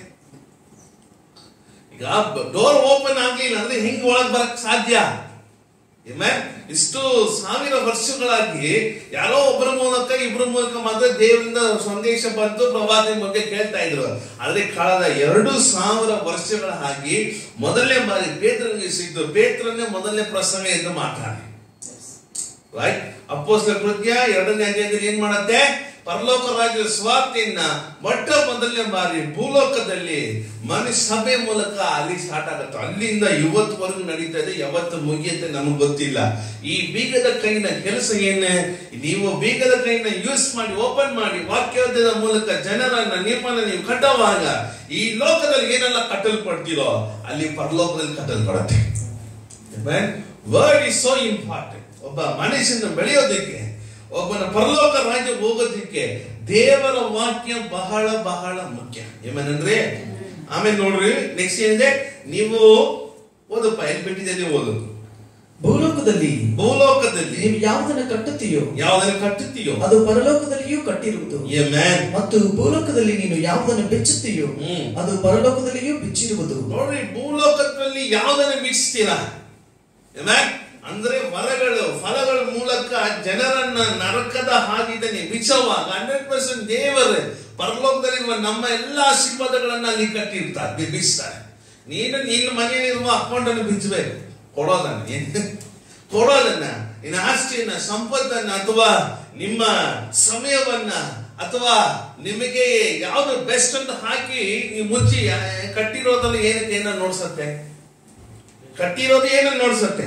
ಈಗ ಡೋರ್ ಓಪನ್ ಆಗ್ಲಿಲ್ಲ ಅಂದ್ರೆ ಹೆಂಗ್ ಒಳಗ್ ಬರಕ್ ಸಾಧ್ಯ Amen? ಇಷ್ಟು ಸಾವಿರ ವರ್ಷಗಳಾಗಿ ಯಾರೋ ಒಬ್ಬರ ಮೂಲಕ ಇಬ್ಬರ ಮೂಲಕ ಮಾತ್ರ ದೇವರಿಂದ ಸಂದೇಶ ಬಂತು ಪ್ರವಾದಿ ಬಗ್ಗೆ ಕೇಳ್ತಾ ಇದ್ರು ಆದ್ರೆ ಕಳೆದ ಎರಡು ಸಾವಿರ ವರ್ಷಗಳ ಹಾಗೆ ಮೊದಲನೇ ಬಾರಿ ಪೇತ್ರನಿಗೆ ಸಿದ್ದು ಪೇತ್ರನೇ ಮೊದಲನೇ ಪ್ರಸಂಗ ಎಂದು ಮಾತಾಡಿ ರೈಟ್ ಅಪ್ಪೋಸ್ಲ ಕೃತ್ಯ ಎರಡನೇ ಅಧ್ಯಾಯದಲ್ಲಿ ಏನ್ ಮಾಡತ್ತೆ ಪರಲೋಕ ರಾಜ್ಯದ ಸ್ವಾರ್ಥೆಯನ್ನ ಮೊಟ್ಟ ಮೊದಲನೇ ಬಾರಿ ಭೂಲೋಕದಲ್ಲಿ ಮನುಷ್ಯ ಸಭೆ ಮೂಲಕ ಅಲ್ಲಿ ಸ್ಟಾರ್ಟ್ ಆಗುತ್ತೆ ಅಲ್ಲಿಂದ ಇವತ್ತುವರೆಗೂ ನಡೀತಾ ಇದೆ ಯಾವತ್ತು ಮುಗಿಯುತ್ತೆ ನಮಗೆ ಗೊತ್ತಿಲ್ಲ ಈ ಬೀಗದ ಕೈನ ಕೆಲಸ ಏನ ನೀವು ಬೀಗದ ಕೈನ ಯೂಸ್ ಮಾಡಿ ಓಪನ್ ಮಾಡಿ ವಾಕ್ಯೋದ್ಯದ ಮೂಲಕ ಜನರನ್ನ ನಿಮ್ಮನ್ನ ನೀವು ಕಟ್ಟುವಾಗ ಈ ಲೋಕದಲ್ಲಿ ಏನೆಲ್ಲ ಕಟ್ಟಲ್ಪಡ್ತೀರೋ ಅಲ್ಲಿ ಪರಲೋಕದಲ್ಲಿ ಕಟ್ಟಲ್ಪಡತ್ತೆ ವರ್ಡ್ ಇಸ್ ಸೋ ಇಂಪಾರ್ಟೆಂಟ್ ಒಬ್ಬ ಮನುಷ್ಯನ ಬೆಳೆಯೋದಕ್ಕೆ ಒಬ್ಬನ ಪರಲೋಕ ರಾಜ್ಯ ಹೋಗೋದಕ್ಕೆ ದೇವರ ವಾಕ್ಯ ಬಹಳ ಬಹಳ ಮುಖ್ಯ ಏಮನಂದ್ರೆ ಆಮೇಲೆ ನೋಡ್ರಿ ನೆಕ್ಸ್ಟ್ ಏನಿದೆ ನೀವು ಓದಪ್ಪ ಎಲ್ಲಿ ಬಿಟ್ಟಿದೆ ನೀವು ಓದು ಭೂಲೋಕದಲ್ಲಿ ಭೂಲೋಕದಲ್ಲಿ ನೀವು ಯಾವುದನ್ನ ಕಟ್ಟುತ್ತೀಯೋ ಯಾವ್ದನ್ನ ಕಟ್ಟುತ್ತೀಯೋ ಅದು ಪರಲೋಕದಲ್ಲಿಯೂ ಕಟ್ಟಿರುವುದು Amen. ಮತ್ತು ಭೂಲೋಕದಲ್ಲಿ ನೀನು ಯಾವುದನ್ನು ಬಿಚ್ಚುತ್ತೀಯೋ ಹ್ಮ್. ಅದು ಪರಲೋಕದಲ್ಲಿಯೂ ಬಿಚ್ಚಿರುವುದು ನೋಡ್ರಿ ಭೂಲೋಕದಲ್ಲಿ ಯಾವ್ದನ್ನ ಬಿಡಿಸ್ತೀರಾ Amen? ಅಂದ್ರೆ ವರಗಳು ಫಲಗಳ ಮೂಲಕ ಜನರನ್ನ ನರಕದ ಹಾದಿದಲ್ಲಿ ಬಿಚ್ಚುವಾಗ ಹಂಡ್ರೆಡ್ ಪರ್ಸೆಂಟ್ ದೇವರು ಪರಲೋಕದಲ್ಲಿರುವ ನಮ್ಮ ಎಲ್ಲ ಆಶೀರ್ವಾದಗಳನ್ನ ಅಲ್ಲಿ ಕಟ್ಟಿರ್ತಾರೆ ಬಿ- ಬಿಡಿಸ್ತಾರೆ ನೀನು ನಿನ್ನ ಮನೆಯಲ್ಲಿರುವ ಅಕೌಂಟ್ ಅನ್ನು ಬಿಚ್ಚಬೇಕು ಕೊಡೋದನ್ನ ಏನ್- ಕೊಡೋದನ್ನ ನಿನ್ನ ಆಸ್ತಿಯನ್ನ ಸಂಪತ್ತನ್ನ ಅಥವಾ ನಿಮ್ಮ ಸಮಯವನ್ನ ಅಥವಾ ನಿಮಗೆ ಯಾವ್ದು ಬೆಸ್ಟ್ ಅಂತ ಹಾಕಿ ನೀವು ಮುಚ್ಚಿ ಆ, ಕಟ್ಟಿರೋದ್ರಲ್ಲಿ ಏನಕ್ಕೆ ಏನನ್ನ ನೋಡ್ಸತ್ತೆ ಕಟ್ಟಿರೋದು ಏನನ್ನ ನೋಡ್ಸತ್ತೆ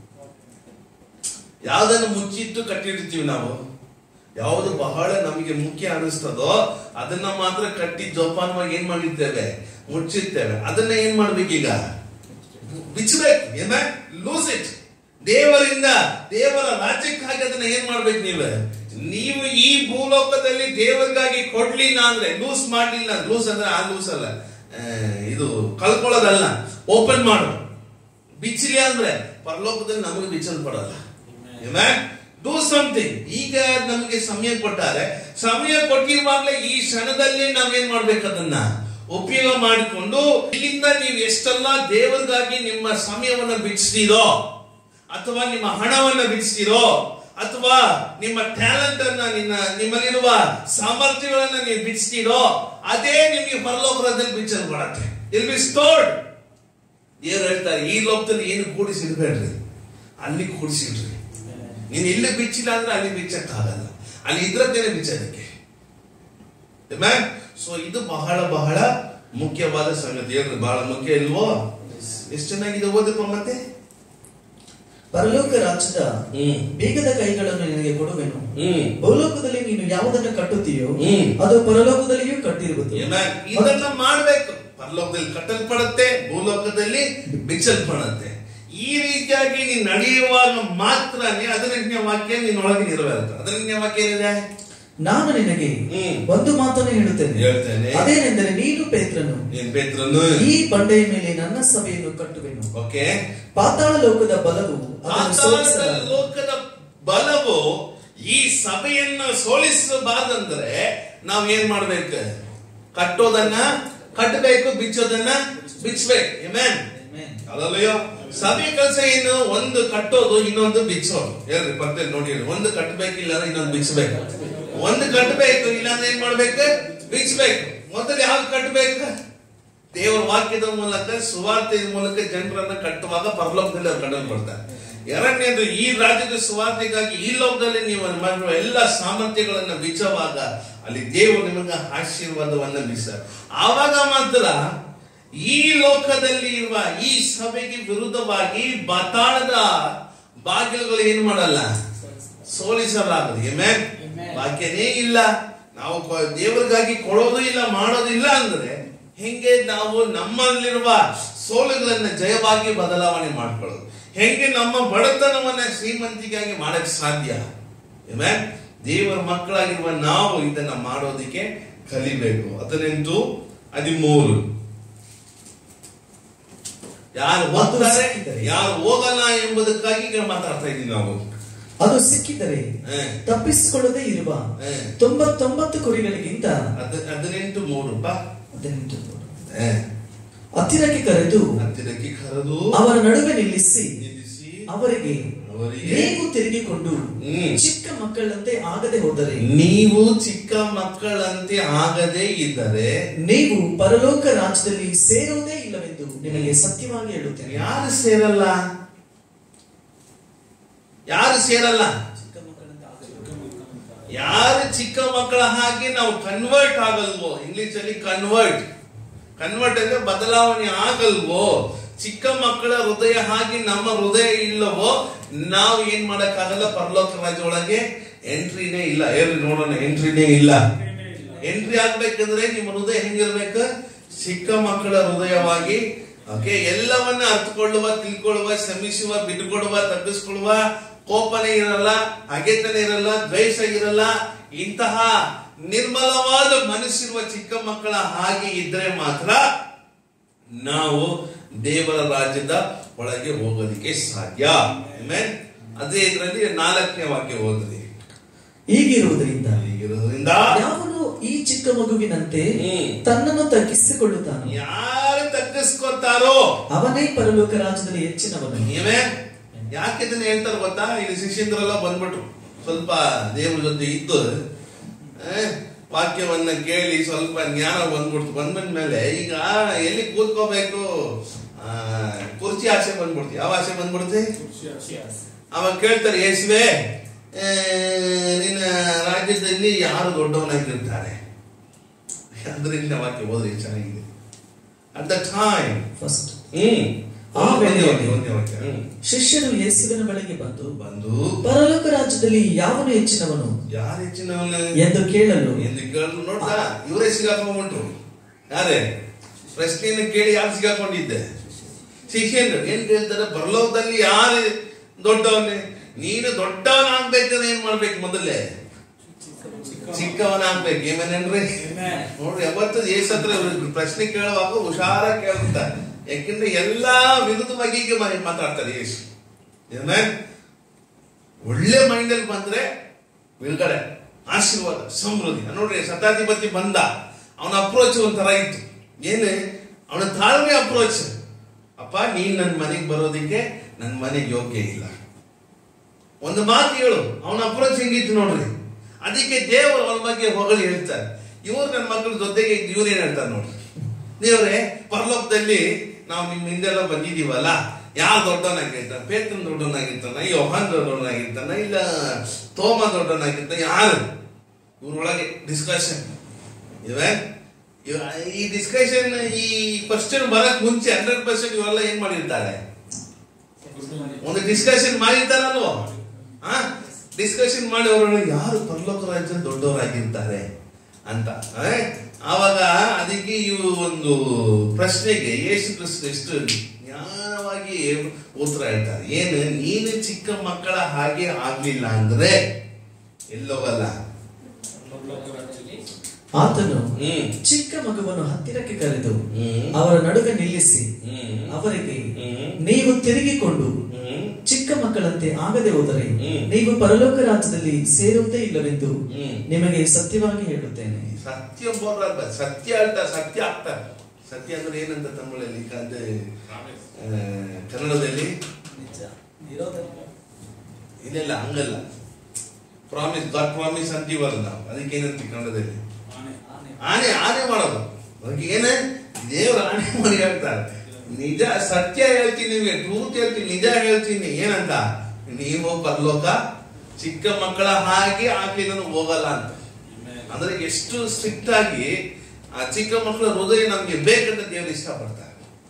ಯಾವ್ದನ್ನು ಮುಚ್ಚಿಟ್ಟು ಕಟ್ಟಿರ್ತೀವಿ ನಾವು ಯಾವುದು ಬಹಳ ನಮಗೆ ಮುಖ್ಯ ಅನಿಸ್ತದೋ ಅದನ್ನ ಮಾತ್ರ ಕಟ್ಟಿ ಜೋಪಾನವಾಗಿ ಏನ್ ಮಾಡಿರ್ತೇವೆ ಮುಚ್ಚಿರ್ತೇವೆ ಅದನ್ನ ಏನ್ ಮಾಡ್ಬೇಕೀಗ ಬಿಚ್ಚಬೇಕು ಏನ ಲೂಸ್ ಇಟ್ ದೇವರಿಂದ ದೇವರ ರಾಜ್ಯಕ್ಕಾಗಿ ಅದನ್ನ ಏನ್ ಮಾಡ್ಬೇಕು ನೀವು ನೀವು ಈ ಭೂಲೋಕದಲ್ಲಿ ದೇವರಿಗಾಗಿ ಕೊಡ್ಲಿಲ್ಲ ಅಂದ್ರೆ ಲೂಸ್ ಮಾಡ್ಲಿಲ್ಲ ಲೂಸ್ ಅಂದ್ರೆ ಆ ಲೂಸ್ ಅಲ್ಲ ಆ, ಇದು ಕಳ್ಕೊಳ್ಳೋದಲ್ಲ ಓಪನ್ ಮಾಡು ಬಿಚ್ಚಲಿ ಅಂದ್ರೆ ಪರಲೋಕದಲ್ಲಿ ನಮಗೆ ಬಿಚ್ಚಲ್ಪಡಲ್ಲ ಡೂ ಸಮಥಿಂಗ್ ಈಗ ನಮಗೆ ಸಮಯ ಕೊಟ್ಟಾರೆ ಸಮಯ ಕೊಟ್ಟಿರುವಾಗಲೇ ಈ ಕ್ಷಣದಲ್ಲಿ ನಾವೇನ್ ಮಾಡ್ಬೇಕು ಅದನ್ನ ಉಪಯೋಗ ಮಾಡಿಕೊಂಡು ಇಲ್ಲಿಂದ ನೀವು ಎಷ್ಟೆಲ್ಲ ದೇವರಿಗಾಗಿ ನಿಮ್ಮ ಸಮಯವನ್ನ ಬಿಡಿಸ್ತೀರೋ ಅಥವಾ ನಿಮ್ಮ ಹಣವನ್ನ ಬಿಡಿಸ್ತೀರೋ ಅಥವಾ ನಿಮ್ಮ ಟ್ಯಾಲೆಂಟ್ ಅನ್ನ ನಿನ್ನ ನಿಮ್ಮಲ್ಲಿರುವ ಸಾಮರ್ಥ್ಯಗಳನ್ನ ನೀವು ಬಿಡಿಸ್ತೀರೋ ಅದೇ ನಿಮಗೆ ಪರಲೋಕದಲ್ಲಿ ಬಿಚ್ಚಲ್ಪಡತ್ತೆ ಇಲ್ ಬಿ ಸ್ಟೋರ್ಡ್ ದೇವ್ರು ಹೇಳ್ತಾರೆ ಈ ಲೋಕದಲ್ಲಿ ಏನು ಕೂಡಿಸಿಡ್ಬೇಡ್ರಿ ಅಲ್ಲಿ ಕೂಡಿಸಿಡ್ರಿ ನೀನು ಇಲ್ಲಿ ಬಿಚ್ಚಿಲ್ಲ ಅಂದ್ರೆ ಅಲ್ಲಿ ಬಿಚ್ಚಕ್ಕಾಗಲ್ಲ ಅಲ್ಲಿ ಇದ್ರದ್ದೇನೆ ಬಿಚ್ಚೋದಕ್ಕೆ ಸೊ ಇದು ಬಹಳ ಬಹಳ ಮುಖ್ಯವಾದ ಸಂಗತಿ ಹೇಳ್ರಿ ಬಹಳ ಮುಖ್ಯ ಇಲ್ವೋ ಎಷ್ಟು ಚೆನ್ನಾಗಿದೆ ಓದಪ್ಪ ಮತ್ತೆ ಪರಲೋಕ ರಾಜ್ಯದ ಹ್ಮ್ ಬೇಗದ ಕೈಗಳನ್ನು ನಿನಗೆ ಕೊಡುವೆನು ಹ್ಮ್ ಭೂಲೋಕದಲ್ಲಿ ನೀನು ಯಾವುದನ್ನು ಕಟ್ಟುತ್ತೀಯೋ ಹ್ಮ್. ಅದು ಪರಲೋಕದಲ್ಲಿಯೂ ಕಟ್ಟಿರುವುದು Amen. ಇದನ್ನ ಮಾಡ್ಬೇಕು ಪರಲೋಕದಲ್ಲಿ ಕಟ್ಟಲ್ಪಡುತ್ತೆ ಭೂಲೋಕದಲ್ಲಿ ಬಿಚ್ಚಲ್ಪಡುತ್ತೆ ಈ ರೀತಿಯಾಗಿ ನೀನ್ ನಡೆಯುವಾಗ ಮಾತ್ರನೇ ಹದಿನೆಂಟನೇ ವಾಕ್ಯ ನಿನ್ನೊಳಗೆ ನೆರವೇರುತ್ತೆ ಹದಿನೆಂಟನೇ ವಾಕ್ಯ ಏನಿದೆ ನಾನು ನಿನಗೆ ಹ್ಮ್. ಒಂದು ಮಾತನ್ನು ಹೇಳುತ್ತೇನೆ ಹೇಳ್ತೇನೆ. ಅದೇನೆಂದರೆ ನೀನು ಪೇತ್ರನು ಏನ್ ಪೇತ್ರನು ಈ ಬಂಡೆಯ ಮೇಲೆ ನನ್ನ ಸಭೆಯನ್ನು ಕಟ್ಟುವೆನು ಓಕೆ ಪಾತಾಳ ಲೋಕದ ಬಲವು ಅದನ್ನು ಸೋಲಿಸಲಾರದು. ಲೋಕದ ಬಲವು ಈ ಸಭೆಯನ್ನ ಸೋಲಿಸಬಾರ್ದಂದ್ರೆ ನಾವ್ ಏನ್ ಮಾಡ್ಬೇಕು ಕಟ್ಟೋದನ್ನ ಕಟ್ಟಬೇಕು ಬಿಚ್ಚೋದನ್ನ ಬಿಚ್ಚಬೇಕು Amen. ಅಲ್ಲಲ್ಲಯ್ಯ ಸಭೆ ಕೆಲಸ ಏನು ಒಂದು ಕಟ್ಟೋದು ಇನ್ನೊಂದು ಬಿಚ್ಚೋದು ಹೇಳ್ರಿ ಪಕ್ಕದಲ್ಲಿ ನೋಡಿ ಹೇಳಿ ಒಂದು ಕಟ್ಟಬೇಕು ಇಲ್ಲ ಅಂದ್ರೆ ಇನ್ನೊಂದು ಬಿಚ್ಚಬೇಕು ಒಂದು ಕಟ್ಟಬೇಕು ಇಲ್ಲ ಅಂದ್ರೆ ಏನ್ ಮಾಡ್ಬೇಕು ಬಿಚ್ಚಬೇಕು ಮೊದಲು ಯಾವ್ದು ಕಟ್ಟಬೇಕು ದೇವರ ವಾಕ್ಯದ ಮೂಲಕ ಸುವಾರ್ತೆಯ ಮೂಲಕ ಜನರನ್ನ ಕಟ್ಟುವಾಗ ಪರಲೋಕದಲ್ಲಿ ಅವ್ರು ಕಟ್ಟಲ್ಪಡ್ತಾರೆ ಎರಡನೇದು ಈ ರಾಜ್ಯದ ಸುವಾರ್ತೆಗಾಗಿ ಈ ಲೋಕದಲ್ಲಿ ನೀವು ಮಾಡುವ ಎಲ್ಲ ಸಾಮರ್ಥ್ಯಗಳನ್ನ ಬಿಚ್ಚುವಾಗ ಅಲ್ಲಿ ದೇವರು ನಿಮಗೆ ಆಶೀರ್ವಾದವನ್ನ ಬಿಸ ಆವಾಗ ಮಾತ್ರ ಈ ಲೋಕದಲ್ಲಿ ಇರುವ ಈ ಸಭೆಗೆ ವಿರುದ್ಧವಾಗಿ ಬತಾಳದ ಬಾಗಿಲುಗಳು ಏನ್ ಮಾಡಲ್ಲ ಸೋಲಿಸಲಾಗದು Amen? ವಾಕ್ಯನೇ ಇಲ್ಲ ನಾವು ಕೊ- ದೇವರಿಗಾಗಿ ಕೊಡೋದು ಇಲ್ಲ ಮಾಡೋದು ಇಲ್ಲ ಅಂದ್ರೆ ಹೆಂಗೆ ನಾವು ನಮ್ಮಲ್ಲಿರುವ ಸೋಲುಗಳನ್ನ ಜಯವಾಗಿ ಬದಲಾವಣೆ ಮಾಡ್ಕೊಳ್ಳೋದು ಹೆಂಗೆ ನಮ್ಮ ಬಡತನವನ್ನ ಶ್ರೀಮಂತಿಗಾಗಿ ಮಾಡಕ್ ಸಾಧ್ಯ Amen? ದೇವರ ಮಕ್ಕಳಾಗಿರುವ ನಾವು ಇದನ್ನ ಮಾಡೋದಿಕ್ಕೆ ಕಲಿಬೇಕು ಹದಿನೆಂಟು ಹದಿಮೂರು ಯಾರು ಹೋಗ್ತಾರೆ ಯಾರು ಹೋಗಲ್ಲ ಎಂಬುದಕ್ಕಾಗಿ ಈಗ ಮಾತಾಡ್ತಾ ಇದ್ದೀವಿ ನಾವು ಅದು ಸಿಕ್ಕಿದರೆ ಹ. ತಪ್ಪಿಸಿಕೊಳ್ಳದೆ ಇರುವ ಹ. ತೊಂಬತ್ತೊಂಬತ್ತು ಕುರಿಗಳಿಗಿಂತ ಹದ್- ಹದಿನೆಂಟು ಮೂರು ರೂಪಾಯಿ ಹದಿನೆಂಟು ನೋಡು. ಹತ್ತಿರಕ್ಕೆ ಕರೆದು ಹತ್ತಿರಕ್ಕೆ ಕರೆದು ಅವರ ನಡುವೆ ನಿಲ್ಲಿಸಿ ನಿಲ್ಲಿಸಿ ಅವರಿಗೆ ಅವರಿಗೆ ನೀವು ತಿರುಗಿಕೊಂಡು ಹ್ಮ್. ಚಿಕ್ಕ ಮಕ್ಕಳಂತೆ ಆಗದೆ ಹೋದರೆ ನೀವು ಚಿಕ್ಕ ಮಕ್ಕಳಂತೆ ಆಗದೇ ಇದ್ದರೆ ನೀವು ಪರಲೋಕ ರಾಜ್ಯದಲ್ಲಿ ಸೇರುವುದೇ ಇಲ್ಲವೆಂದು ನಿಮಗೆ ಸತ್ಯವಾಗಿ ಹೇಳುತ್ತೇನೆ ಯಾರು ಸೇರಲ್ಲ ಯಾರು ಸೇರಲ್ಲ ಚಿಕ್ಕ ಮಕ್ಕಳಂತೆ ಆಗದೆ ಯಾರು ಚಿಕ್ಕ ಮಕ್ಕಳ ಹಾಗೆ ನಾವು ಕನ್ವರ್ಟ್ ಆಗಲ್ವೋ ಇಂಗ್ಲಿಷ್ ಅಲ್ಲಿ ಕನ್ವರ್ಟ್ ಕನ್ವರ್ಟ್ ಅಂದ್ರೆ ಬದಲಾವಣೆ ಆಗಲ್ವೋ ಚಿಕ್ಕ ಮಕ್ಕಳ ಹೃದಯ ಹಾಗೆ ನಮ್ಮ ಹೃದಯ ಇಲ್ಲವೋ ನಾವು ಏನ್ ಮಾಡಕ್ಕಾಗಲ್ಲ ಪರಲೋಕ ರಾಜ್ಯ ಒಳಗೆ ಎಂಟ್ರಿನೇ ಇಲ್ಲ ಹೇಳಿ ನೋಡೋಣ ಎಂಟ್ರಿನೇ ಇಲ್ಲ ಎಂಟ್ರಿ ಆಗ್ಬೇಕಂದ್ರೆ ನಿಮ್ಮ ಹೃದಯ ಹೆಂಗಿರ್ಬೇಕು ಚಿಕ್ಕ ಮಕ್ಕಳ ಹೃದಯವಾಗಿ ಓಕೆ ಎಲ್ಲವನ್ನ ಅರ್ಥಕೊಳ್ಳುವ ತಿಳ್ಕೊಳ್ಳುವ ಶ್ರಮಿಸುವ ಬಿಟ್ಟುಕೊಡುವ ತಗ್ಗಿಸ್ಕೊಳ್ಳುವ ಕೋಪನೆ ಇರಲ್ಲ ಹಗೆತನ ಇರಲ್ಲ ದ್ವೇಷ ಇರಲ್ಲ ಇಂತಹ ನಿರ್ಮಲವಾದ ಮನಸ್ಸಿರುವ ಚಿಕ್ಕ ಮಕ್ಕಳ ಹಾಗೆ ಇದ್ರೆ ಮಾತ್ರ ನಾವು ದೇವರ ರಾಜ್ಯದ ಒಳಗೆ ಹೋಗೋದಕ್ಕೆ ಸಾಧ್ಯ Amen? ಅದೇ ಇದರಲ್ಲಿ ನಾಲ್ಕನೇ ವಾಕ್ಯ ಓದಿದೆ ಹೀಗಿರುವುದರಿಂದ ಹೀಗಿರೋದ್ರಿಂದ ಯಾವನು ಈ ಚಿಕ್ಕ ಮಗುವಿನಂತೆ ಹ್ಮ್. ತನ್ನನ್ನು ತಗ್ಗಿಸಿಕೊಳ್ಳುತ್ತಾನೋ ಯಾರು ತಗ್ಗಿಸ್ಕೊತಾರೋ ಅವನೇ ಪರಲೋಕ ರಾಜ್ಯದಲ್ಲಿ ಹೆಚ್ಚಿನವನು ನೀವೇ ಯಾಕೆ ಇದನ್ನ ಹೇಳ್ತಾರೆ ಗೊತ್ತಾ ಇಲ್ಲಿ ಶಿಷ್ಯಂದ್ರೆಲ್ಲ ಬಂದ್ಬಿಟ್ರು ಸ್ವಲ್ಪ ದೇವ್ರ ಜೊತೆ ಇದ್ದು ಆ, ವಾಕ್ಯವನ್ನ ಕೇಳಿ ಸ್ವಲ್ಪ ಜ್ಞಾನ ಬಂದ್ಬಿಡ್ತು ಬಂದ್ಮೇಲೆ ಈಗ ಎಲ್ಲಿ ಕೂತ್ಕೋಬೇಕು ಆ, ಕುರ್ಚಿ ಆಸೆ ಬಂದ್ಬಿಡ್ತು ಯಾವ ಆಸೆ ಬಂದ್ಬಿಡುತ್ತೆ ಅವಾಗ ಕೇಳ್ತಾರೆ ಯೇಸುವೆ ಆ, ನಿನ್ನ ರಾಜ್ಯದಲ್ಲಿ ಯಾರು ದೊಡ್ಡವನಾಗಿರ್ತಾರೆ ಅದರಿಂದ ವಾಕ್ಯ ಓದ್ರಿ ಚೆನ್ನಾಗಿದೆ at the time first hmm ಆ ಒಂದೇ ವೇಳೆಯಲ್ಲಿ ವಾಕ್ಯ, ಒಂದೇ ವಾಕ್ಯ. ಹ್ಮ್. ಶಿಷ್ಯರು ಯೇಸುವಿನ ಬಳಿಗೆ ಬಂದು ಬಂದು ಪರಲೋಕ ರಾಜ್ಯದಲ್ಲಿ ಯಾವನು ಹೆಚ್ಚಿನವನು ಯಾರು ಹೆಚ್ಚಿನವನು ಎಂದು ಕೇಳಲು ಎಂದು ಕೇಳಿದ್ರು ನೋಡ್ತಾ ಇವರೇ ಸಿಗಾಕೊಂಡ್ಬಿಟ್ರು ಯಾರೇ ಪ್ರಶ್ನೆಯನ್ನು ಕೇಳಿ ಯಾರು ಸಿಗಾಕೊಂಡಿದ್ದೆ ಶಿಷ್ಯಂದ್ರು ಏನ್ ಕೇಳ್ತಾರೆ ಪರಲೋಕದಲ್ಲಿ ಯಾರು ದೊಡ್ಡವನೇ ನೀನು ದೊಡ್ಡವನಾಗ್ಬೇಕಾದ್ರೆ ಏನ್ ಮಾಡ್ಬೇಕು ಮೊದಲೇ ಚಿಕ್ಕವನಾಗ್ಬೇಕು ಏನೇನ್ರಿ ನೋಡ್ರಿ ಯಾವತ್ತು ಏಸ್ ಹತ್ರ ಇವ್ರು ಪ್ರಶ್ನೆ ಕೇಳುವಾಗ ಹುಷಾರ ಕೇಳ್ತಾರೆ ಯಾಕೆಂದ್ರೆ ಎಲ್ಲಾ ವಿರುದ್ಧ ಬಗೆಗೆ ಮಾ- ಮಾತಾಡ್ತಾರೆ ಯೇಸು Amen? ಒಳ್ಳೆ ಮೈಂಡ್ ಅಲ್ಲಿ ಬಂದ್ರೆ ಬಿಡುಗಡೆ ಆಶೀರ್ವಾದ ಸಮೃದ್ಧಿ ನೋಡ್ರಿ ಶತಾಧಿಪತಿ ಬಂದ ಅವನ ಅಪ್ರೋಚ್ ಒಂಥರ ಇತ್ತು ಏನು ಅವನ ತಾಳ್ಮೆ ಅಪ್ರೋಚ್ ಅಪ್ಪ ನೀನ್ ನನ್ನ ಮನೆಗೆ ಬರೋದಿಕ್ಕೆ ನನ್ನ ಮನೆಗೆ ಯೋಗ್ಯ ಇಲ್ಲ ಒಂದು ಮಾತು ಹೇಳು ಅವನ ಅಪ್ರೋಚ್ ಹೆಂಗಿತ್ತು ನೋಡ್ರಿ ಅದಕ್ಕೆ ದೇವರು ಅವನ ಬಗ್ಗೆ ಹೊಗಳಿ ಹೇಳ್ತಾರೆ ಇವ್ರು ನನ್ನ ಮಕ್ಕಳ ಜೊತೆಗೆ ಇವ್ರು ಏನ್ ಹೇಳ್ತಾರೆ ನೋಡ್ರಿ ದೇವ್ರೆ ಪರಲೋಕದಲ್ಲಿ ನಾವು ನಿಮ್ ಹಿಂದೆಲ್ಲ ಬಂದಿದೀವಲ್ಲ ಯಾರು ದೊಡ್ಡವನಾಗಿರ್ತಾನೆ ಪೇತ್ರನ್ ದೊಡ್ಡವನಾಗಿರ್ತಾನ ಯೋಹಾನ್ ದೊಡ್ಡವನಾಗಿರ್ತಾನ ಇಲ್ಲ ತೋಮ ದೊಡ್ಡವನಾಗಿರ್ತಾನ ಯಾರು ಇವ್ರೊಳಗೆ ಡಿಸ್ಕಷನ್ ಇವೆ ಇವ- ಈ ಡಿಸ್ಕಷನ್ ಈ ಕ್ವಶನ್ ಬರಕ್ ಮುಂಚೆ ಹಂಡ್ರೆಡ್ ಪರ್ಸೆಂಟ್ ಇವೆಲ್ಲ ಏನ್ ಮಾಡಿರ್ತಾರೆ ಒಂದು ಡಿಸ್ಕಷನ್ ಮಾಡಿರ್ತಾರಲ್ವ ಆ ಡಿಸ್ಕಷನ್ ಮಾಡಿ ಅವರನ್ನು ಯಾರು ಪರಲೋಕ ರಾಜ್ಯ ದೊಡ್ಡವರಾಗಿರ್ತಾರೆ ಅಂತ ಆ? ಆವಾಗ ಅದಕ್ಕೆ ಇವು ಒಂದು ಪ್ರಶ್ನೆಗೆ ಯೇಸು ಕ್ರಿಸ್ತ ಎಷ್ಟು ಜ್ಞಾನವಾಗಿ ಉತ್ತರ ಹೇಳ್ತಾರೆ ಏನು ನೀನು ಚಿಕ್ಕ ಮಕ್ಕಳ ಹಾಗೆ ಆಗ್ಲಿಲ್ಲ ಅಂದ್ರೆ ಎಲ್ಲೋಗಲ್ಲ ಆತನು ಹ್ಮ್ ಚಿಕ್ಕ ಮಗುವನ್ನು ಹತ್ತಿರಕ್ಕೆ ಕರೆದು ಹ್ಮ್. ಅವರ ನಡುವೆ ನಿಲ್ಲಿಸಿ ಹ್ಮ್. ಅವರಿಗೆ ಹ್ಮ್. ನೀವು ತಿರುಗಿಕೊಂಡು ಹ್ಮ್ ಚಿಕ್ಕ ಮಕ್ಕಳಂತೆ ಆಗದೆ ಹೋದರೆ ಹ್ಮ್. ನೀವು ಪರಲೋಕ ರಾಜ್ಯದಲ್ಲಿ ಸೇರುವುದೇ ಇಲ್ಲವೆಂದು ಹ್ಮ್. ನಿಮಗೆ ಸತ್ಯವಾಗಿ ಹೇಳುತ್ತೇನೆ ಸತ್ಯ ಬೋರ್ರ ಸತ್ಯ ಹೇಳ್ತಾರೆ ಸತ್ಯ ಆಗ್ತಾರೆ ಸತ್ಯ ಅಂದ್ರೆ ಏನಂತ ತಮಿಳಲ್ಲಿ ಅದು ಪ್ರಾಮಿಸ್ ಆ, ಕನ್ನಡದಲ್ಲಿ ನಿಜ ಇರೋದಲ್ಲ ಇಲ್ಲ ಇಲ್ಲ ಹಂಗಲ್ಲ ಪ್ರಾಮಿಸ್ ಗಾಡ್ ಪ್ರಾಮಿಸ್ ಅಂತೀವಲ್ಲ ನಾವು ಅದಕ್ಕೆ ಏನಂತೀವಿ ಕನ್ನಡದಲ್ಲಿ ಆನೆ ಆನೆ ಆನೆ ಮಾಡೋದು ಅದಕ್ಕೆ ಏನ ದೇವ್ರ ಆನೆ ಮಾಡಿ ಹೇಳ್ತಾರೆ ನಿಜ ಸತ್ಯ ಹೇಳ್ತೀನಿ ನಿಮಗೆ ಟ್ರೂತ್ ಹೇಳ್ತೀನಿ ನಿಜ ಹೇಳ್ತೀನಿ ಏನಂತ ನೀವು ಪರಲೋಕ ಚಿಕ್ಕ ಮಕ್ಕಳ ಹಾಗೆ ಆಕೆ ನಾನು ಹೋಗಲ್ಲ ಅಂತ ಅಂದ್ರೆ ಎಷ್ಟು ಸ್ಟ್ರಿಕ್ಟ್ ಆಗಿ ಆ ಚಿಕ್ಕ ಮಕ್ಕಳ ಹೃದಯ ನಮ್ಗೆ ಬೇಕಂತ ದೇವರು ಇಷ್ಟಪಡ್ತಾರೆ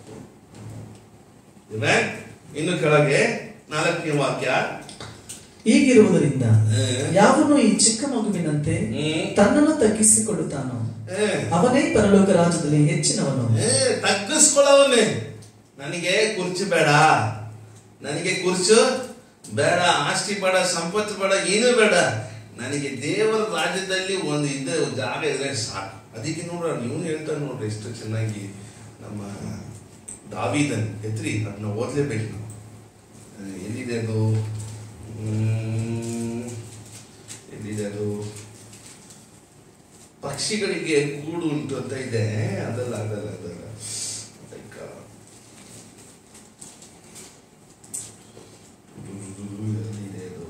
Amen? ಇನ್ನು ಕೆಳಗೆ ನಾಲ್ಕನೇ ವಾಕ್ಯ ಹೀಗಿರುವುದರಿಂದ ಹ್ಮ್. ಯಾವನು ಈ ಚಿಕ್ಕ ಮಗುವಿನಂತೆ ಹ್ಮ್. ತನ್ನನ್ನು ತಗ್ಗಿಸಿಕೊಳ್ಳುತ್ತಾನೋ ಏ, ಅವನೇ ಪರಲೋಕ ರಾಜ್ಯದಲ್ಲಿ ಹೆಚ್ಚಿನವನು ಏ, ತಗ್ಗಿಸ್ಕೊಳ್ಳವನ್ನೇ ನನಗೆ ಕುರ್ಚಿ ಬೇಡ ನನಗೆ ಕುರ್ಚು ಬೇಡ ಆಸ್ತಿ ಬೇಡ ಸಂಪತ್ತು ಬೇಡ ಏನೂ ಬೇಡ ನನಗೆ ದೇವರ ರಾಜ್ಯದಲ್ಲಿ ಒಂದು ಇದ್ದ ಜಾಗ ಇದ್ರೆ ಸಾಕು ಅದಕ್ಕೆ ನೋಡ್ರ ನೀವು ಹೇಳ್ತಾರೆ ನೋಡ್ರಿ ಎಷ್ಟು ಚೆನ್ನಾಗಿ ನಮ್ಮ ದಾವಿದನ್ ಎತ್ರಿ ಅದನ್ನ ಓದ್ಲೇಬೇಕು ನಾವು ಆ, ಎಲ್ಲಿದೆ ಅದು ಹ್ಮ್, ಎಲ್ಲಿದೆ ಅದು ಪಕ್ಷಿಗಳಿಗೆ ಕೂಡು ಉಂಟು ಅಂತ ಇದೆ ಅದಲ್ಲ ಅದಲ್ಲ ಅದಲ್ಲ Like, ಆ, ಎಲ್ಲಿದೆ ಅದು?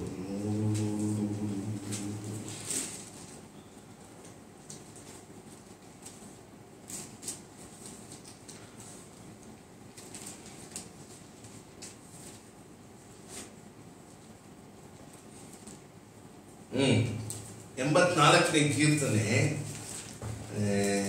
ಹ್ಮ್ ಎಂಬತ್ನಾಲ್ಕನೇ ಕೀರ್ತನೆ ಆ,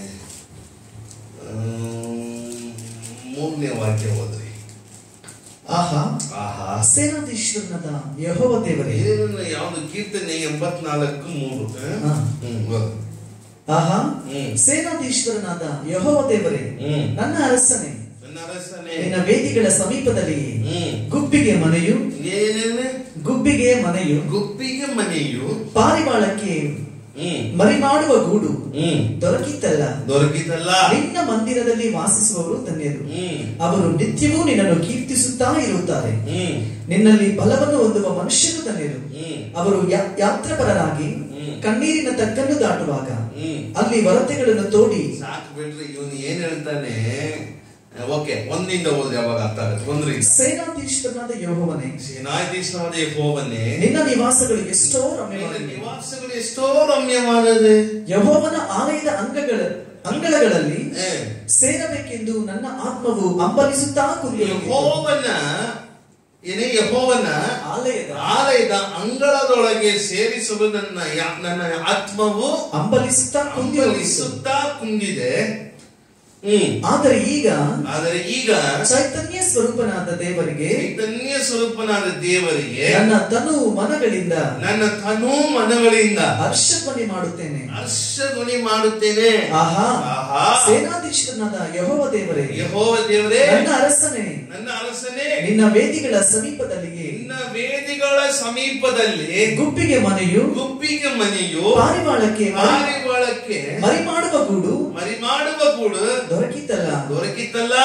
ಆಮ್, ಮೂರನೇ ವಾಕ್ಯ ಹೋದ್ರಿ ಆಹಾ ಆಹಾ ಸೇನಾಧೀಶ್ವರನಾದ ಯಹೋವ ದೇವರೇ ಏನನ್ನ ಯಾವ್ದು ಕೀರ್ತನೆ ಎಂಬತ್ನಾಲ್ಕು ಮೂರು ಆ? ಹಾ. ಹ್ಮ್ ಓದು. ಆಹಾ ಹ್ಮ್. ಸೇನಾಧೀಶ್ವರನಾದ ಯಹೋವ ದೇವರೇ ಹ್ಮ್. ನನ್ನ ಅರಸನೇ ನನ್ನ ಅರಸನೇ ನಿನ್ನ ವೇದಿಗಳ ಸಮೀಪದಲ್ಲಿ ಹ್ಮ್ ಗುಬ್ಬಿಗೆ ಮನೆಯು ಏನೇನೆ ಗುಬ್ಬಿಗೆ ಮನೆಯು ಗುಪ್ಪಿಗೆ ಮನೆಯು ಪಾರಿವಾಳಕ್ಕೆ ಹ್ಮ್ ಮರಿಮಾಡುವ ಗೂಡು ಹ್ಮ್ ದೊರಕಿತ್ತಲ್ಲ ದೊರಕಿತಲ್ಲ ನಿನ್ನ ಮಂದಿರದಲ್ಲಿ ವಾಸಿಸುವವರು ಧನ್ಯರು ಹ್ಮ್ ಅವರು ನಿತ್ಯವೂ ನಿನ್ನನ್ನು ಕೀರ್ತಿಸುತ್ತಾ ಇರುತ್ತಾರೆ ಹ್ಮ್ ನಿನ್ನಲ್ಲಿ ಬಲವನ್ನು ಹೊಂದುವ ಮನುಷ್ಯರು ಧನ್ಯರು ಹ್ಮ್ ಅವರು ಯಾ- ಯಾತ್ರಪರರಾಗಿ ಹ್ಮ್. ಕಣ್ಣೀರಿನ ತಕ್ಕನ್ನು ದಾಟುವಾಗ ಹ್ಮ್ ಅಲ್ಲಿ ವರತೆಗಳನ್ನು ತೋಡಿ ಸಾಕು ಬಿಡ್ರಿ ಇವನು ಏನ್ ಹೇಳ್ತಾನೆ ಓಕೆ ಒಂದಿಂದ ಹೋದ್ರೆ ಯಾವಾಗ ಅರ್ಥ ಆಗುತ್ತೆ ಒಂದ್ರಿಂದ ಸೇನಾಧೀಶ್ವರನಾದ ಯೆಹೋವನೇ ಸೇನಾಧೀಶನಾದ ಯೆಹೋವನೇ ನಿನ್ನ ನಿವಾಸಗಳು ಎಷ್ಟೋ ನಿನ್ನ ರಮ್ಯವಾಗಿವೆ ನಿವಾಸಗಳು ಎಷ್ಟೋ ರಮ್ಯವಾದದೆ ಯಹೋವನ ಆಲಯದ ಅಂಗಗಳ ಅಂಗಳಗಳಲ್ಲಿ ಏ, ಸೇರಬೇಕೆಂದು ನನ್ನ ಆತ್ಮವು ಹಂಬಲಿಸುತ್ತಾ ಕುಂದಿರುತ್ತದೆ ಯೆಹೋವನ ಏನೇ ಯೆಹೋವನ ಆಲಯದ ಆಲಯದ ಅಂಗಳದೊಳಗೆ ಸೇರಿಸಲು ನನ್ನ ಯಾ- ನನ್ನ ಆತ್ಮವು ಹಂಬಲಿಸುತ್ತಾ ಕುಂದಿರುತ್ತದೆ ಕುಂದಿರಿಸುತ್ತಾ ಕುಂದಿದೆ ಹ್ಮ್ ಆದರೆ ಈಗ ಆದರೆ ಈಗ ಚೈತನ್ಯ ಸ್ವರೂಪನಾದ ದೇವರಿಗೆ ಚೈತನ್ಯ ಸ್ವರೂಪನಾದ ದೇವರಿಗೆ ನನ್ನ ತನು ಮನಗಳಿಂದ ನನ್ನ ತನು ಮನಗಳಿಂದ ಹರ್ಷಧ್ವನಿ ಮಾಡುತ್ತೇನೆ ಹರ್ಷಧ್ವನಿ ಮಾಡುತ್ತೇನೆ ಆಹಾ ಆಹಾ ಸೇನಾಧೀಶ್ವರನಾದ ಯಹೋವ ದೇವರೇ ಯೆಹೋವ ದೇವರೇ ನನ್ನ ಅರಸನೇ ನನ್ನ ಅರಸನೇ ನಿನ್ನ ವೇದಿಗಳ ಸಮೀಪದಲ್ಲಿಯೇ ನಿನ್ನ ವೇದಿಗಳ ಸಮೀಪದಲ್ಲಿ ಗುಬ್ಬಿಗೆ ಮನೆಯು ಗುಬ್ಬಿಗೆ ಮನೆಯು ಪಾರಿವಾಳಕ್ಕೆ ಮರಿ- ಪಾರಿವಾಳಕ್ಕೆ ಮರಿ ಮಾಡುವ ಗೂಡು ಮರಿ ಮಾಡುವ ಕೂಡು ದೊರಕಿತ್ತಲ್ಲ ದೊರಕಿತ್ತಲ್ಲ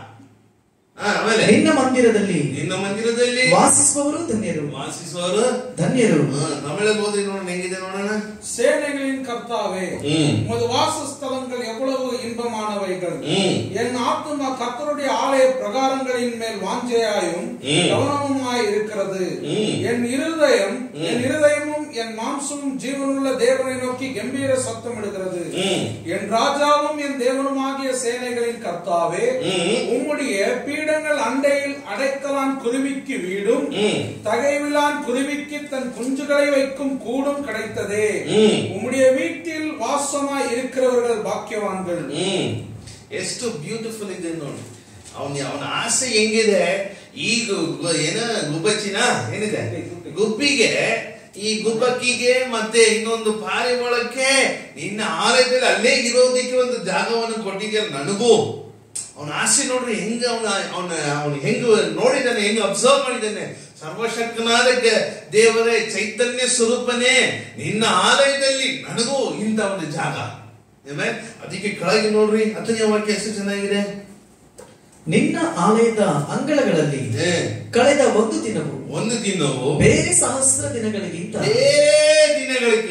ಆ, ಆಮೇಲೆ ನಿನ್ನ ಮಂದಿರದಲ್ಲಿ ನಿನ್ನ ಮಂದಿರದಲ್ಲಿ ವಾಸಿಸುವವರು ಧನ್ಯರು ವಾಸಿಸುವವರು ಧನ್ಯರು தமிழ போது இன்னொன்னு ಹೆಂಗಿದೆ ನೋಡೋಣ சேனைகளின் கர்த்தாவே ம். உமது வாசஸ்தலங்கள் எவ்வளவு இன்பமானவைகள் ம். என் ஆத்துமா கர்த்தருடைய ஆலய பிரகாரங்களின் மேல் வாஞ்சையாயும் ம். கவனமுமாய் இருக்கிறது ம். என் இருதயம் என் இருதயமும் என் மாம்சமும் ஜீவனுள்ள தேவனை நோக்கி கம்பீர சத்தம் எடுக்கிறது ம். என் ராஜாவும் என் தேவனுமாகிய சேனைகளின் கர்த்தாவே ம். உம்முடைய பீடங்கள் அண்டையில் அடைக்கலான் குருவிக்கு வீடும் ம். தகைவிலான் குருவிக்கு தன் குஞ்சுகளை வைக்கும் கூடும் கிடைத்ததே ம். உம்முடைய வீட்டில் வாசமாய் இருக்கிறவர்கள் பாக்கியவான்கள் ಹ್ಮ್ ಎಷ್ಟು ಬ್ಯೂಟಿಫುಲ್ ಇದೆ ನೋಡಿ ಅವನ ಅವನ ಆಸೆ ಹೆಂಗಿದೆ ಈಗ ಗು- ಏನ ಗುಬ್ಬಚ್ಚಿನ ಏನಿದೆ ಗುಬ್ಬಿಗೆ ಈ ಗುಬ್ಬಕ್ಕಿಗೆ ಮತ್ತೆ ಇನ್ನೊಂದು ಪಾರಿವಾಳಕ್ಕೆ ನಿನ್ನ ಆಲಯದಲ್ಲಿ ಅಲ್ಲೇ ಇರೋದಕ್ಕೆ ಒಂದು ಜಾಗವನ್ನು ಕೊಟ್ಟಿದ್ಯಲ್ಲ ನನಗೂ ಅವನ ಆಸೆ ನೋಡ್ರಿ ಹೆಂಗ ಅವನ ಅವನ ಅವನು ಹೆಂಗ ನೋಡಿದ್ದಾನೆ ಹೆಂಗ ಅಬ್ಸರ್ವ್ ಮಾಡಿದ್ದಾನೆ ಸರ್ವಶಕ್ತನಾದ ಗ- ದೇವರೇ ಚೈತನ್ಯ ಸ್ವರೂಪನೇ ನಿನ್ನ ಆಲಯದಲ್ಲಿ ನನಗೂ ಇಂಥ ಒಂದು ಜಾಗ Amen? ಅದಕ್ಕೆ ಕೆಳಗೆ ನೋಡ್ರಿ ಹತ್ತನೇ ವಾಕ್ಯ ಎಷ್ಟು ಚೆನ್ನಾಗಿದೆ ನಿನ್ನ ಆಲಯದ ಅಂಗಳಗಳಲ್ಲಿ ಏ, ಕಳೆದ ಒಂದು ದಿನವು ಒಂದು ದಿನವು ಬೇರೆ ಸಹಸ್ರ ದಿನಗಳಿಗಿಂತ ಬೇರೆ ದಿನಗಳಿಗಿಂತ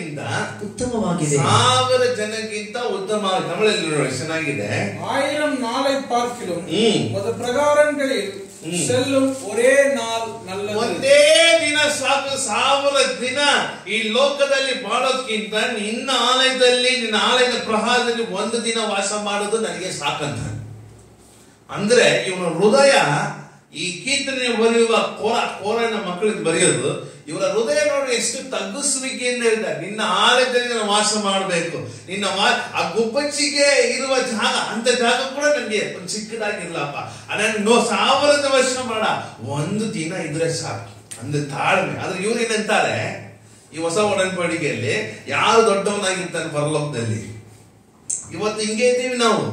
ಉತ್ತಮವಾಗಿದೆ ಸಾವಿರ ಜನಕ್ಕಿಂತ ಉತ್ತಮ தமிழಲ್ಲಿ ನೋಡಿ ಚೆನ್ನಾಗಿದೆ ஆயிரம் நாளை பார்க்கிலும் ம். மத பிரகாரங்களில் ம். செல்லும் ஒரே நாள் நல்லது ಒಂದೇ ದಿನ ಸಾಕು ಸಾವಿರ ದಿನ ಈ ಲೋಕದಲ್ಲಿ ಬಾಳೋದ್ಕಿಂತ ನಿನ್ನ ಆಲಯದಲ್ಲಿ ನಿನ್ನ ಆಲಯದ ಪ್ರಹಾರದಲ್ಲಿ ಒಂದು ದಿನ ವಾಸ ಮಾಡೋದು ನನಗೆ ಸಾಕಂತ ಅಂದ್ರೆ ಇವನ ಹೃದಯ ಈ ಕೀರ್ತನೆ ಬರೆಯುವ ಕೋರ ಕೋರನ ಮಕ್ಕಳಿಗೆ ಬರೆಯೋದು ಇವರ ಹೃದಯ ನೋಡಿ ಎಷ್ಟು ತಗ್ಗಿಸುವಿಕೆಯಿಂದ ಇರ್ತಾರೆ ನಿನ್ನ ಆಲಯದಲ್ಲಿ ನಾನು ವಾಸ ಮಾಡಬೇಕು ನಿನ್ನ ವಾ- ಆ ಗುಬ್ಬಚ್ಚಿಗೆ ಇರುವ ಜಾಗ ಅಂತ ಜಾಗ ಕೂಡ ನನಗೆ ಒಂದು ಚಿಕ್ಕದಾಗಿರ್ಲಪ್ಪ ಅದನ್ನು ನೋ ಸಾವಿರದ ವರ್ಷ ಮಾಡ ಒಂದು ದಿನ ಇದ್ರೆ ಸಾಕು ಅಂದ್ರೆ ತಾಳ್ಮೆ ಆದ್ರೆ ಇವ್ರು ಏನಂತಾರೆ ಈ ಹೊಸ ಒಡನ್ಬಡಿಕೆಯಲ್ಲಿ ಯಾರು ದೊಡ್ಡವನಾಗಿರ್ತಾನೆ ಪರಲೋಕದಲ್ಲಿ ಇವತ್ತು ಹಿಂಗೆ ಇದ್ದೀವಿ ನಾವು